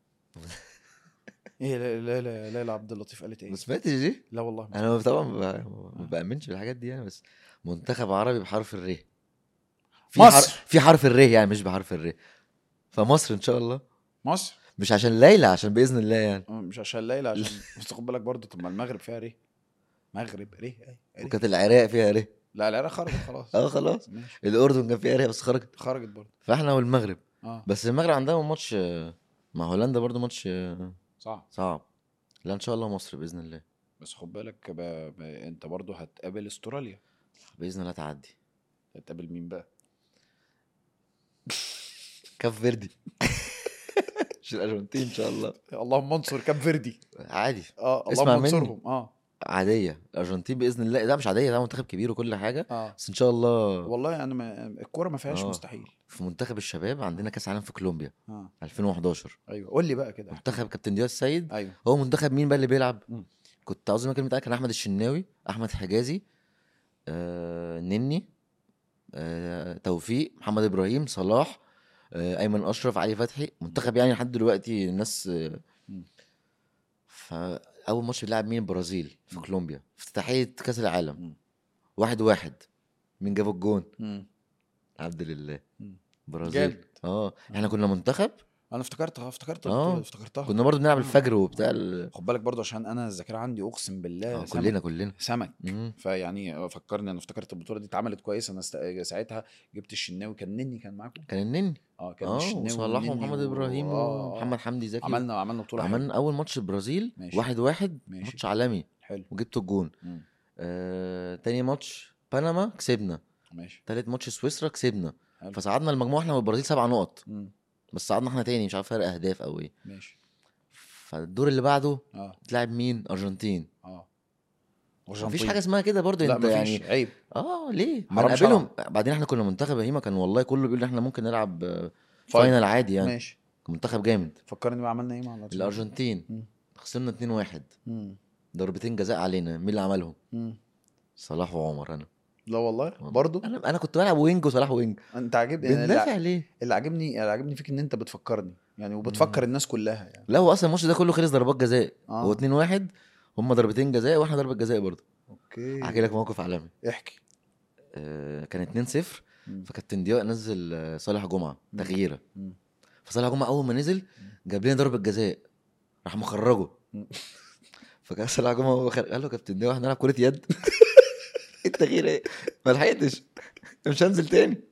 S5: ايه لا لا لا لا, لا عبد اللطيف قالت ايه؟
S6: ما سمعتش دي
S5: لا والله ما
S6: انا طبعا ما ب- ما بامنش بالحاجات دي يعني بس منتخب عربي بحرف الر في
S5: مصر.
S6: حر... في حرف الر يعني مش بحرف الر فمصر ان شاء الله
S5: مصر
S6: مش عشان ليلى عشان باذن الله يعني
S5: آه، مش عشان ليلى عشان بس خد بالك برضه طب ما المغرب فيها ريه مغرب ريه إيه؟ ريه.
S6: وكانت العراق فيها ر
S5: لا العراق خرجت خلاص
S6: اه خلاص
S5: ماشي
S6: الاردن كان فيها ر بس خرجت
S5: خرجت برضه
S6: فاحنا والمغرب
S5: اه
S6: بس المغرب عندها ماتش آه، مع هولندا برضو ماتش آه،
S5: صح
S6: صعب لا ان شاء الله مصر باذن الله
S5: بس خد بالك ب... ب... انت برضه هتقابل استراليا
S6: باذن الله تعدي
S5: هتقابل مين بقى؟
S6: كاف فيردي مش الارجنتين ان شاء الله
S5: اللهم انصر كاب فيردي
S6: عادي
S5: اه
S6: اسمع
S5: اللهم
S6: مني.
S5: انصرهم اه
S6: عاديه الارجنتين باذن الله ده مش عاديه ده منتخب كبير وكل حاجه
S5: اه
S6: بس ان شاء الله
S5: والله انا ما... الكوره ما فيهاش
S6: آه.
S5: مستحيل
S6: في منتخب الشباب عندنا كاس عالم في كولومبيا
S5: اه
S6: 2011
S5: ايوه قول لي بقى كده
S6: منتخب كابتن دياز السيد
S5: ايوه
S6: هو منتخب مين بقى اللي بيلعب
S5: مم.
S6: كنت عاوز كلمه كان احمد الشناوي احمد حجازي آه نني آه توفيق محمد ابراهيم صلاح آه ايمن اشرف علي فتحي منتخب يعني لحد دلوقتي الناس آه
S5: مم.
S6: فاول ماتش بيلعب مين البرازيل في
S5: مم.
S6: كولومبيا في افتتاحيه كاس العالم
S5: مم.
S6: واحد واحد مين جاب الجون
S5: مم.
S6: عبد لله
S5: مم.
S6: برازيل
S5: جامد.
S6: اه احنا كنا منتخب
S5: انا افتكرتها افتكرت
S6: آه.
S5: البطولة، افتكرتها
S6: كنا برضو بنلعب الفجر وبتاع ال...
S5: خد بالك برضه عشان انا الذاكره عندي اقسم بالله
S6: آه
S5: سمك.
S6: كلنا كلنا
S5: سمك
S6: مم.
S5: فيعني فكرني انا افتكرت البطوله دي اتعملت كويس انا است... ساعتها جبت الشناوي كان نني كان معاكم
S6: كان النني
S5: اه كان
S6: اه
S5: الشناوي
S6: وصلاح
S5: والنني
S6: ومحمد
S5: و-
S6: ابراهيم
S5: آه، آه.
S6: ومحمد حمدي زكي
S5: عملنا عملنا بطوله حلوة.
S6: عملنا اول ماتش البرازيل
S5: ماشي.
S6: واحد واحد
S5: ماشي.
S6: ماتش عالمي
S5: حلو
S6: وجبت الجون
S5: مم.
S6: آه تاني ماتش بنما كسبنا
S5: ماشي
S6: تالت ماتش سويسرا كسبنا
S5: حلو.
S6: فصعدنا المجموعه احنا والبرازيل سبع نقط
S5: مم.
S6: بس صعدنا احنا تاني مش عارف فرق اهداف او ايه
S5: ماشي
S6: فالدور اللي بعده
S5: اه
S6: تلعب مين ارجنتين
S5: اه
S6: مفيش حاجه اسمها كده برضه
S5: لا
S6: انت
S5: مفيش
S6: يعني
S5: عيب
S6: اه ليه ما
S5: حرام
S6: نقابلهم بعدين احنا كنا منتخب هيما كان والله كله بيقول ان احنا ممكن نلعب آه،
S5: فاينل.
S6: فاينل عادي يعني
S5: ماشي
S6: منتخب جامد
S5: فكرني بقى عملنا ايه مع الأرجنتين.
S6: الارجنتين
S5: مم.
S6: خسرنا 2-1
S5: مم.
S6: ضربتين جزاء علينا مين اللي عملهم
S5: مم.
S6: صلاح وعمر انا
S5: لا والله برضه
S6: انا انا كنت بلعب وينج وصلاح وينج
S5: انت عاجبني أنا اللي
S6: بندافع ليه
S5: اللي عاجبني اللي عاجبني فيك ان انت بتفكرني يعني وبتفكر الناس كلها يعني
S6: لا هو اصلا الماتش ده كله خلص ضربات جزاء
S5: آه.
S6: هو 2-1 هم ضربتين جزاء واحنا ضربه جزاء برضه
S5: اوكي
S6: احكي لك موقف عالمي
S5: احكي
S6: آه كان 2-0
S5: مم.
S6: فكابتن ضياء نزل آه، صالح جمعه تغييره
S5: مم.
S6: فصالح جمعه اول ما نزل جاب لنا ضربه جزاء راح مخرجه
S5: مم.
S6: فكان صالح جمعه هو خارج قال له كابتن ضياء احنا هنلعب كره يد التغيير ايه ما لحقتش مش هنزل تاني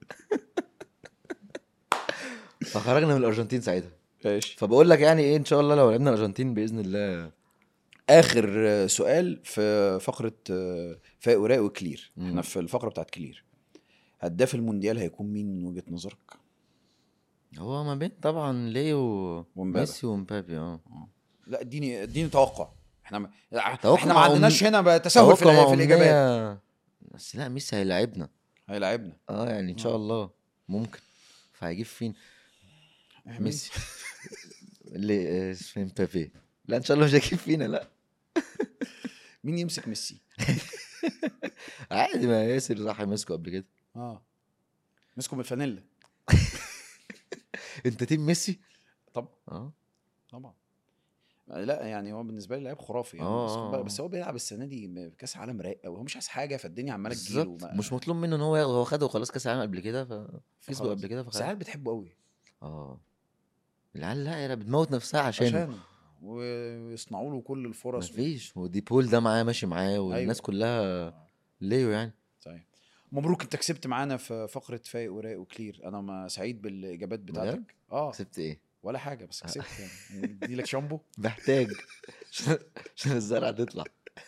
S6: فخرجنا من الارجنتين ساعتها
S5: ماشي
S6: فبقول لك يعني ايه ان شاء الله لو لعبنا الارجنتين باذن الله
S5: اخر آه، سؤال في فقره آه، فاق وراء وكلير
S6: مم.
S5: احنا في الفقره بتاعت كلير هداف المونديال هيكون مين من وجهه نظرك
S6: هو ما بين طبعا ليو
S5: ومبابي.
S6: ميسي ومبابي اه
S5: لا اديني اديني توقع احنا ما
S6: توقع
S5: احنا ما
S6: أم-
S5: عندناش هنا بقى تساهل في,
S6: توقع
S5: الإ- في الاجابات
S6: أمنية- بس لا ميسي هيلاعبنا
S5: هيلاعبنا
S6: اه يعني ان شاء
S5: آه.
S6: الله ممكن فهيجيب فين ميسي اللي آه، اسمه مبابي لا ان شاء الله مش هيجيب فينا لا
S5: مين يمسك ميسي
S6: عادي ما ياسر راح يمسكه قبل كده
S5: اه مسكوا من الفانيلا
S6: انت تيم ميسي
S5: طب
S6: اه
S5: طبعا لا يعني هو بالنسبه لي لعيب خرافي يعني
S6: آه،
S5: بس, خد
S6: آه،
S5: بالك-
S6: آه.
S5: بس هو بيلعب السنه دي كاس عالم رايق قوي هو مش عايز حاجه فالدنيا عماله تجيله
S6: بالظبط
S5: وما-
S6: مش مطلوب منه ان هو ياخده هو خده خلاص كاس العالم قبل كده فكسبه
S5: فخلاص.
S6: قبل كده
S5: بس
S6: فخلاص
S5: العيال بتحبه قوي
S6: اه العيال لا يا بتموت نفسها عشانه
S5: عشانه ويصنعوا له كل الفرص
S6: مفيش ودي بول ده معاه ماشي معاه والناس
S5: أيوة.
S6: كلها ليو يعني
S5: صحيح مبروك انت كسبت معانا في فقره فايق ورايق وكلير انا ما سعيد بالاجابات بتاعتك اه
S6: كسبت ايه
S5: ولا حاجه بس كسبت يعني ادي لك شامبو
S6: محتاج عشان- عشان الزرعه تطلع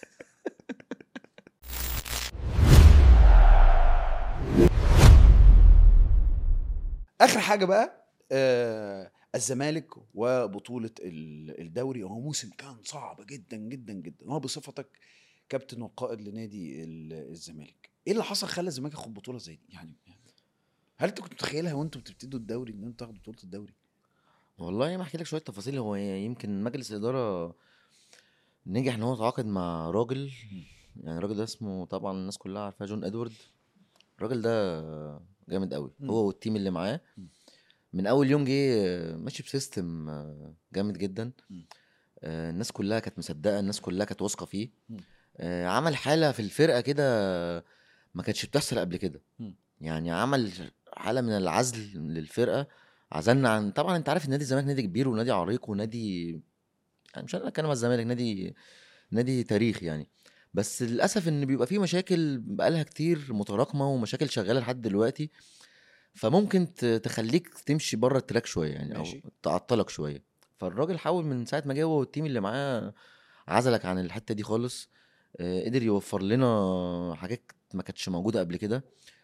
S5: اخر حاجه بقى آه الزمالك وبطوله ال- الدوري هو موسم كان صعب جدا جدا جدا هو بصفتك كابتن وقائد لنادي ال- الزمالك ايه اللي حصل خلى الزمالك ياخد بطوله زي دي يعني هل انت كنت متخيلها وانتوا بتبتدوا الدوري ان انتوا تاخدوا بطوله الدوري
S6: والله ما احكي لك شويه تفاصيل هو يمكن مجلس الاداره نجح ان هو يتعاقد مع راجل يعني الراجل ده اسمه طبعا الناس كلها عارفاه جون ادوارد الراجل ده جامد قوي
S5: مم.
S6: هو والتيم اللي معاه
S5: مم.
S6: من اول يوم جه ماشي بسيستم جامد جدا
S5: مم.
S6: آه، الناس كلها كانت مصدقه الناس كلها كانت واثقه فيه
S5: مم.
S6: آه، عمل حاله في الفرقه كده ما كانتش بتحصل قبل كده
S5: مم.
S6: يعني عمل حاله من العزل للفرقه عزلنا عن طبعا انت عارف نادي الزمالك نادي كبير ونادي عريق ونادي يعني مش انا اتكلم على الزمالك نادي نادي تاريخ يعني بس للاسف ان بيبقى فيه مشاكل بقالها كتير متراكمه ومشاكل شغاله لحد دلوقتي فممكن ت- تخليك تمشي بره التراك شويه يعني او
S5: ماشي.
S6: تعطلك شويه فالراجل حاول من ساعه ما جه هو والتيم اللي معاه عزلك عن الحته دي خالص آه، قدر يوفر لنا حاجات ما كانتش موجوده قبل كده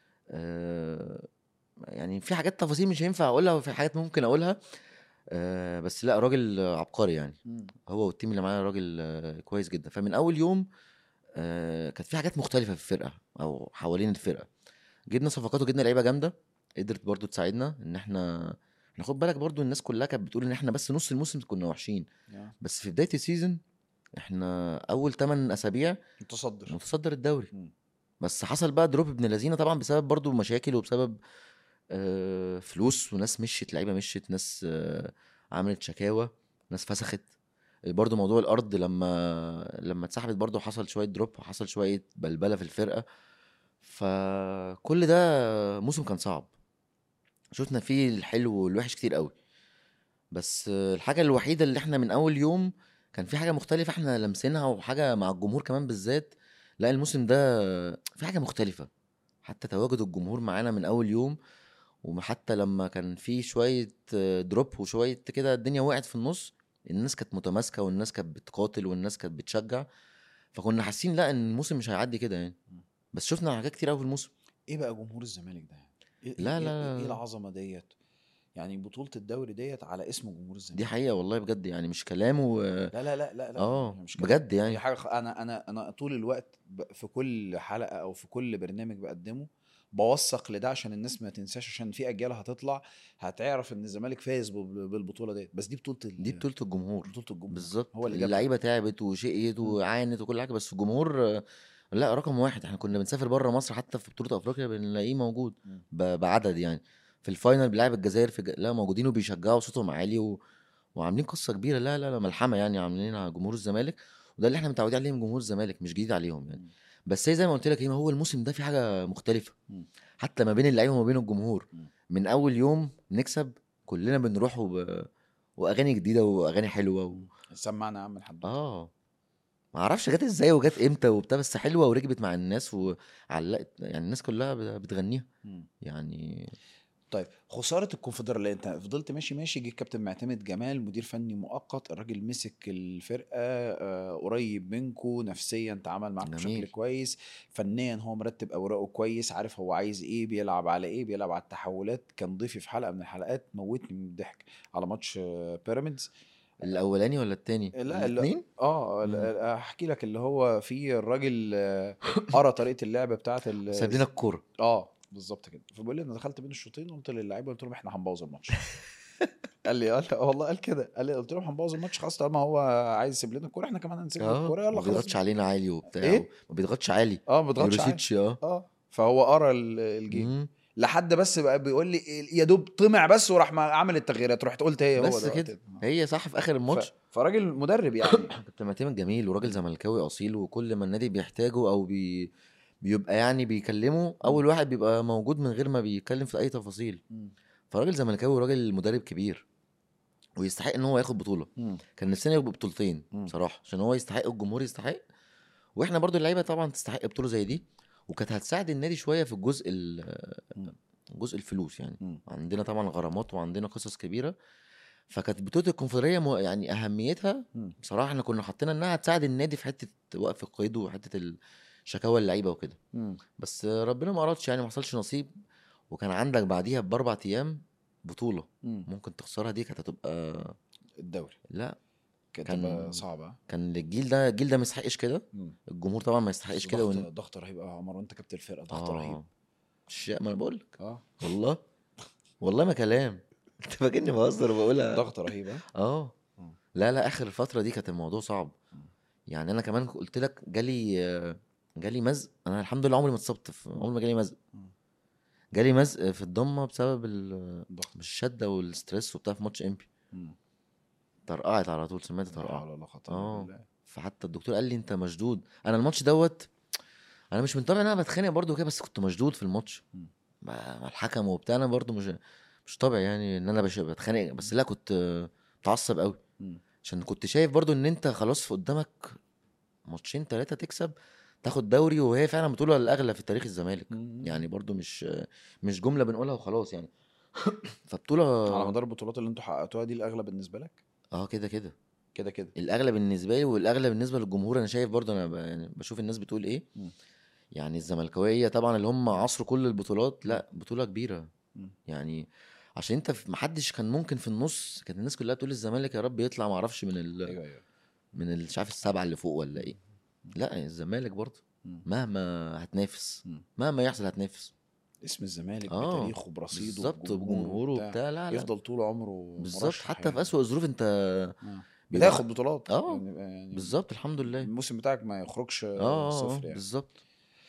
S6: آه، يعني في حاجات تفاصيل مش هينفع اقولها وفي حاجات ممكن اقولها آه، بس لا راجل عبقري يعني هو والتيم اللي معاه راجل آه، كويس جدا فمن اول يوم آه، كانت في حاجات مختلفه في الفرقه او حوالين الفرقه جبنا صفقات وجبنا لعيبه جامده قدرت برضو تساعدنا ان احنا احنا خد بالك برضو الناس كلها كانت بتقول ان احنا بس نص الموسم كنا وحشين
S5: يا.
S6: بس في بدايه السيزون احنا اول 8 اسابيع
S5: متصدر
S6: متصدر الدوري
S5: مم.
S6: بس حصل بقى دروب ابن لذينه طبعا بسبب برضو مشاكل وبسبب آه، فلوس وناس مشيت لعيبه مشيت ناس آه، عملت شكاوى ناس فسخت برضو موضوع الارض لما لما اتسحبت برضو حصل شويه دروب وحصل شويه بلبله في الفرقه فكل ده موسم كان صعب شفنا فيه الحلو والوحش كتير قوي بس آه، الحاجه الوحيده اللي احنا من اول يوم كان في حاجه مختلفه احنا لمسينها وحاجه مع الجمهور كمان بالذات لا الموسم ده في حاجه مختلفه حتى تواجد الجمهور معانا من اول يوم وحتى لما كان في شويه آه، دروب وشويه كده الدنيا وقعت في النص الناس كانت متماسكه والناس كانت بتقاتل والناس كانت بتشجع فكنا حاسين لا ان الموسم مش هيعدي كده يعني بس شفنا حاجات كتير قوي في الموسم
S5: ايه بقى جمهور الزمالك ده إيه
S6: لا،
S5: إيه
S6: لا،
S5: إيه,
S6: لا،
S5: ايه
S6: لا.
S5: العظمه ديت يعني بطوله الدوري ديت على اسم جمهور الزمالك
S6: دي حقيقه والله بجد يعني مش كلام و
S5: لا لا لا لا لا
S6: اه
S5: مش كده.
S6: بجد
S5: دي
S6: يعني
S5: حاجه خ- انا انا انا طول الوقت ب- في كل حلقه او في كل برنامج بقدمه بوثق لده عشان الناس ما تنساش عشان في اجيال هتطلع هتعرف ان الزمالك فاز بال- بالبطوله ديت بس دي بطوله ال-
S6: دي بطوله الجمهور
S5: بطوله الجمهور
S6: بالظبط
S5: هو اللي جاب
S6: اللعيبه تعبت وشقيت وعانت وكل حاجه بس الجمهور آه، لا رقم واحد احنا كنا بنسافر بره مصر حتى في بطوله افريقيا بنلاقيه موجود
S5: مم.
S6: ب- بعدد يعني في الفاينل بيلعب الجزائر في ج... لا موجودين وبيشجعوا صوتهم عالي و... وعاملين قصه كبيره لا لا لا ملحمه يعني عاملين على جمهور الزمالك وده اللي احنا متعودين عليه من جمهور الزمالك مش جديد عليهم يعني
S5: مم.
S6: بس هي زي ما قلت لك هي هو الموسم ده في حاجه مختلفه
S5: مم.
S6: حتى ما بين اللعيبه وما بين الجمهور
S5: مم.
S6: من اول يوم نكسب كلنا بنروح وب... واغاني جديده واغاني حلوه و...
S5: سمعنا يا عم الحمد
S6: اه ما اعرفش جت ازاي وجت امتى وبتاع بس حلوه وركبت مع الناس وعلقت يعني الناس كلها بت- بتغنيها
S5: مم.
S6: يعني
S5: طيب خساره الكونفدراليه انت فضلت ماشي ماشي جه الكابتن معتمد جمال مدير فني مؤقت الراجل مسك الفرقه آه، قريب منكو نفسيا تعامل معاك بشكل
S6: جميل.
S5: كويس فنيا هو مرتب اوراقه كويس عارف هو عايز ايه بيلعب على ايه بيلعب على التحولات كان ضيفي في حلقه من الحلقات موتني من الضحك على ماتش آه، بيراميدز
S6: الاولاني ولا التاني
S5: لا لا
S6: الاثنين
S5: اه
S6: مم.
S5: لا، احكي لك اللي هو في الراجل آه، قرا طريقه اللعب بتاعت ال-
S6: سايب لنا الكوره
S5: اه بالظبط كده فبيقول لي انا دخلت بين الشوطين قلت للعيبه قلت لهم احنا هنبوظ الماتش قال لي قال لي- والله قال كده قال لي قلت لهم هنبوظ الماتش خلاص طالما هو عايز يسيب لنا الكوره احنا كمان هنسيب له
S6: اه
S5: الكوره يلا
S6: ما
S5: خلاص
S6: بيضغطش علينا عالي وبتاع
S5: إيه؟
S6: ما بيضغطش عالي
S5: اه ما بيضغطش عليه.
S6: يوروسيتش اه
S5: اه فهو قرا ال- الجيم
S6: مم.
S5: لحد بس بقى بيقول لي يا دوب طمع بس وراح ما عمل التغييرات رحت قلت هي هو
S6: بس
S5: ده
S6: كده
S5: وقت-
S6: هي صح في اخر الماتش
S5: ف... فراجل مدرب يعني
S6: كابتن معتمد جميل وراجل زملكاوي اصيل وكل ما النادي بيحتاجه او بي بيبقى يعني بيكلمه اول واحد بيبقى موجود من غير ما بيتكلم في اي تفاصيل
S5: مم.
S6: فراجل زملكاوي وراجل مدرب كبير ويستحق ان هو ياخد بطوله
S5: مم.
S6: كان نفسنا يبقى بطولتين
S5: مم.
S6: بصراحه عشان هو يستحق الجمهور يستحق واحنا برضو اللعيبه طبعا تستحق بطوله زي دي وكانت هتساعد النادي شويه في الجزء ال-
S5: مم.
S6: جزء الفلوس يعني
S5: مم.
S6: عندنا طبعا غرامات وعندنا قصص كبيره فكانت بطوله الكونفدراليه مو- يعني اهميتها
S5: مم.
S6: بصراحه احنا كنا حاطين انها هتساعد النادي في حته وقف القيد وحته شكاوى اللعيبه وكده
S5: مم.
S6: بس ربنا ما ارادش يعني ما حصلش نصيب وكان عندك بعديها باربع ايام بطوله
S5: مم.
S6: ممكن تخسرها دي كانت هتبقى
S5: الدوري
S6: لا
S5: كانت
S6: كان-
S5: تبقى صعبه
S6: كان الجيل ده الجيل ده ما يستحقش كده
S5: مم.
S6: الجمهور طبعا ما يستحقش كده
S5: ضغط
S6: ون...
S5: ضغط رهيب قوي يا عمر وانت كابتن الفرقه ضغط رهيب
S6: اه الش- ما انا بقول لك
S5: اه
S6: والله والله ما كلام انت فاكرني بهزر وبقولها
S5: ضغط رهيب اه
S6: اه
S5: مم.
S6: لا لا اخر الفتره دي كانت الموضوع صعب
S5: مم.
S6: يعني انا كمان قلت لك جالي آه، جالي مزق انا الحمد لله عمري ما اتصبت في عمري ما جالي مزق
S5: مم.
S6: جالي مزق في الضمه بسبب ال-
S5: ضغط
S6: الشده والستريس وبتاع في ماتش امبي
S5: مم.
S6: طرقعت على طول سمعت
S5: لا
S6: طرقعه
S5: حول ولا قوه
S6: آه.
S5: الا بالله
S6: فحتى الدكتور قال لي انت مشدود انا الماتش دوت انا مش من طبعي ان انا بتخانق برضو كده بس كنت مشدود في الماتش
S5: مم.
S6: مع مع الحكم وبتاع انا برضو مش مش طبيعي يعني ان انا بش- بتخانق بس لا كنت آه، متعصب قوي
S5: مم.
S6: عشان كنت شايف برضو ان انت خلاص في قدامك ماتشين ثلاثه تكسب تاخد دوري وهي فعلا بطوله الاغلى في تاريخ الزمالك
S5: مم.
S6: يعني برضو مش مش جمله بنقولها وخلاص يعني فبطوله
S5: على مدار البطولات اللي انتوا حققتوها دي الاغلى بالنسبه لك
S6: اه كده كده
S5: كده كده
S6: الاغلى بالنسبه لي والاغلى بالنسبه للجمهور انا شايف برضه انا ب... يعني بشوف الناس بتقول ايه
S5: مم.
S6: يعني الزملكاويه طبعا اللي هم عصروا كل البطولات لا بطوله كبيره
S5: مم.
S6: يعني عشان انت في- محدش كان ممكن في النص كانت الناس كلها تقول الزمالك يا رب يطلع ما اعرفش من ال...
S5: ايوه ايوه
S6: من ال- مش عارف السبعه اللي فوق ولا ايه لا الزمالك برضه
S5: مم.
S6: مهما هتنافس
S5: مم.
S6: مهما يحصل هتنافس
S5: اسم الزمالك
S6: اه
S5: بتاريخه برصيده
S6: بالظبط
S5: بجمهوره
S6: بجمهوره وبتاع لا لا
S5: يفضل طول عمره
S6: بالظبط
S5: مرشح
S6: حتى
S5: يعني.
S6: في اسوأ الظروف انت
S5: آه.
S6: بيبقى-
S5: بتاخد بطولات
S6: آه.
S5: يعني يعني
S6: بالظبط الحمد لله
S5: الموسم بتاعك ما يخرجش
S6: اه اه
S5: صفر
S6: آه،
S5: يعني
S6: بالظبط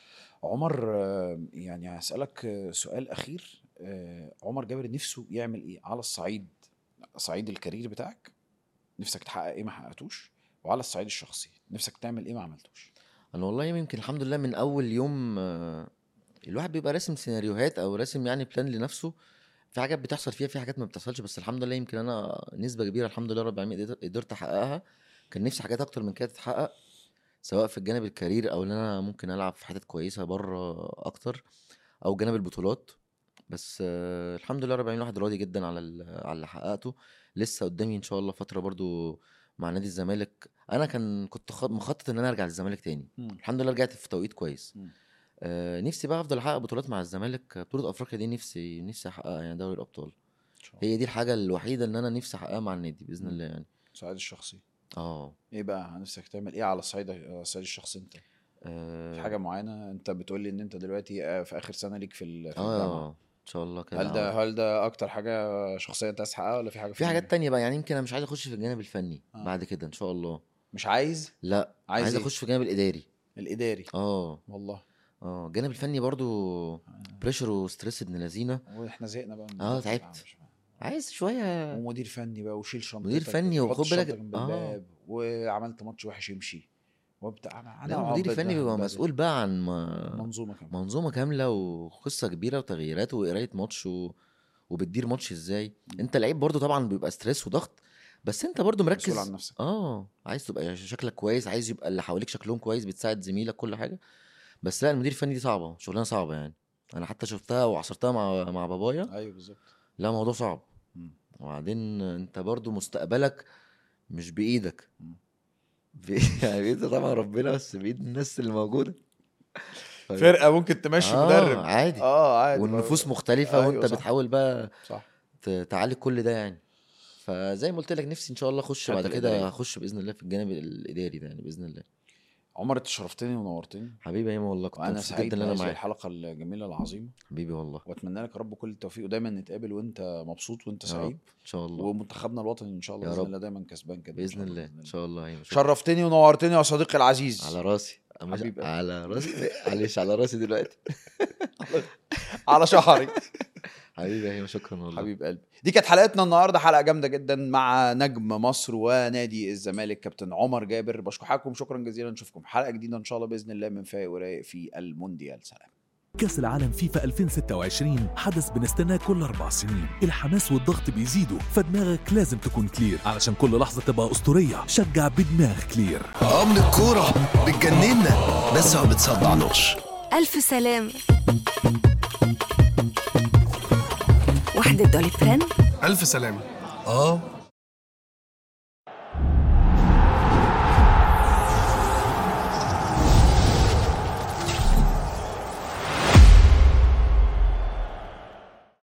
S5: عمر آه، يعني هسألك آه، سؤال أخير آه، عمر جابر نفسه يعمل إيه على الصعيد صعيد الكارير بتاعك نفسك تحقق إيه ما حققتوش وعلى الصعيد الشخصي نفسك تعمل إيه ما عملتوش
S6: انا والله يمكن الحمد لله من اول يوم آه، الواحد بيبقى راسم سيناريوهات او راسم يعني بلان لنفسه في حاجات بتحصل فيها في حاجات ما بتحصلش بس الحمد لله يمكن انا نسبه كبيره الحمد لله رب العالمين قدرت- قدرت احققها كان نفسي حاجات اكتر من كده تتحقق سواء في الجانب الكارير او ان انا ممكن العب في حتت كويسه بره اكتر او جانب البطولات بس آه، الحمد لله رب العالمين الواحد راضي جدا على ال- على اللي حققته لسه قدامي ان شاء الله فتره برضو مع نادي الزمالك انا كان كنت خ- مخطط ان انا ارجع للزمالك تاني الحمد لله رجعت في توقيت كويس
S5: مم.
S6: آه نفسي بقى افضل احقق بطولات مع الزمالك بطوله افريقيا دي نفسي نفسي احققها يعني دوري الابطال
S5: إن شاء الله
S6: هي دي الحاجه الوحيده اللي انا نفسي احققها مع النادي باذن
S5: مم.
S6: الله يعني
S5: الصعيد الشخصي
S6: اه
S5: إيه بقى نفسك تعمل إيه على الصعيد على الصعيد الشخصي أنت
S6: آه،
S5: في حاجة معينة أنت بتقول لي إن أنت دلوقتي آه، في آخر سنة ليك في ال- في الجامعة
S6: اه ان شاء الله كده
S5: هل ده
S6: آه.
S5: هل ده أكتر حاجة شخصية أنت عايز تحققها ولا في حاجة
S6: في حاجات
S5: دماغك؟
S6: تانية بقى يعني يمكن انا مش عايز اخش في الجانب الفني
S5: آه.
S6: بعد كده ان شاء الله
S5: مش عايز
S6: لا
S5: عايز
S6: عايز,
S5: إيه؟
S6: اخش في الجانب الاداري
S5: الإداري
S6: اه
S5: والله
S6: اه الجانب الفني برضو بريشر وستريس ابن لذينه
S5: واحنا زهقنا بقى من
S6: اه
S5: الموضوع ده.
S6: تعبت عايز شويه
S5: ومدير فني بقى وشيل شنطتك
S6: مدير فني
S5: وحط
S6: وخد بالك-
S5: شنطتك جنب
S6: آه.
S5: الباب وعملت ماتش وحش يمشي وبتاع انا
S6: لا
S5: أقعد
S6: المدير الفني
S5: بدل-
S6: بيبقى
S5: بدل-
S6: مسؤول بقى عن ما
S5: منظومه كمان
S6: منظومه كامله وقصه كبيره وتغييرات وقرايه ماتش و... وبتدير ماتش ازاي انت لعيب برضو طبعا بيبقى ستريس وضغط بس انت برضو مركز
S5: مسؤول عن نفسك
S6: اه عايز تبقى شكلك كويس عايز يبقى اللي حواليك شكلهم كويس بتساعد زميلك كل حاجه بس لا المدير الفني دي صعبه شغلانه صعبه يعني انا حتى شفتها وعصرتها مع مع بابايا
S5: ايوه بالظبط
S6: لا موضوع صعب
S5: مم.
S6: وبعدين انت برضو مستقبلك مش بايدك
S5: مم.
S6: بإيد يعني بايد طبعا ربنا بس بايد الناس اللي موجوده ف-
S5: فرقه ممكن تمشي
S6: آه
S5: مدرب
S6: عادي
S5: اه عادي
S6: والنفوس مختلفه
S5: أيوة
S6: وانت
S5: صح.
S6: بتحاول بقى
S5: صح
S6: ت- تعالج كل ده يعني فزي ما قلت لك نفسي ان شاء الله اخش
S5: حتى
S6: بعد
S5: الإدارية.
S6: كده هخش باذن الله في الجانب الاداري ده يعني باذن الله
S5: عمر انت شرفتني ونورتني
S6: حبيبي ايمن والله كنت
S5: وانا
S6: مبسوط
S5: سعيد
S6: جدا ان انا
S5: بهذه
S6: معاك
S5: الحلقه الجميله العظيمه
S6: حبيبي والله
S5: واتمنى لك يا رب كل التوفيق ودايما نتقابل وانت مبسوط وانت
S6: يا رب
S5: سعيد
S6: ان شاء الله
S5: ومنتخبنا الوطني ان شاء الله
S6: يا
S5: باذن
S6: رب.
S5: الله دايما كسبان كده إن
S6: باذن
S5: شاء
S6: الله ان شاء الله ايمن شكراً.
S5: شرفتني ونورتني يا صديقي العزيز
S6: على راسي مش
S5: حبيبي.
S6: على راسي معلش على راسي دلوقتي
S5: على شهري
S6: حبيبي ايمن شكرا والله
S5: حبيب قلبي دي كانت حلقتنا النهارده حلقه جامده جدا مع نجم مصر ونادي الزمالك كابتن عمر جابر بشكر حضراتكم شكرا جزيلا نشوفكم حلقه جديده ان شاء الله باذن الله من فايق ورايق في المونديال سلام
S1: كأس العالم فيفا 2026 حدث بنستناه كل أربع سنين الحماس والضغط بيزيدوا فدماغك لازم تكون كلير علشان كل لحظة تبقى أسطورية شجع بدماغ كلير
S2: اه من الكورة بتجننا بس ما بتصدعناش
S3: ألف سلام وحدة دولي برين
S2: ألف سلامة اه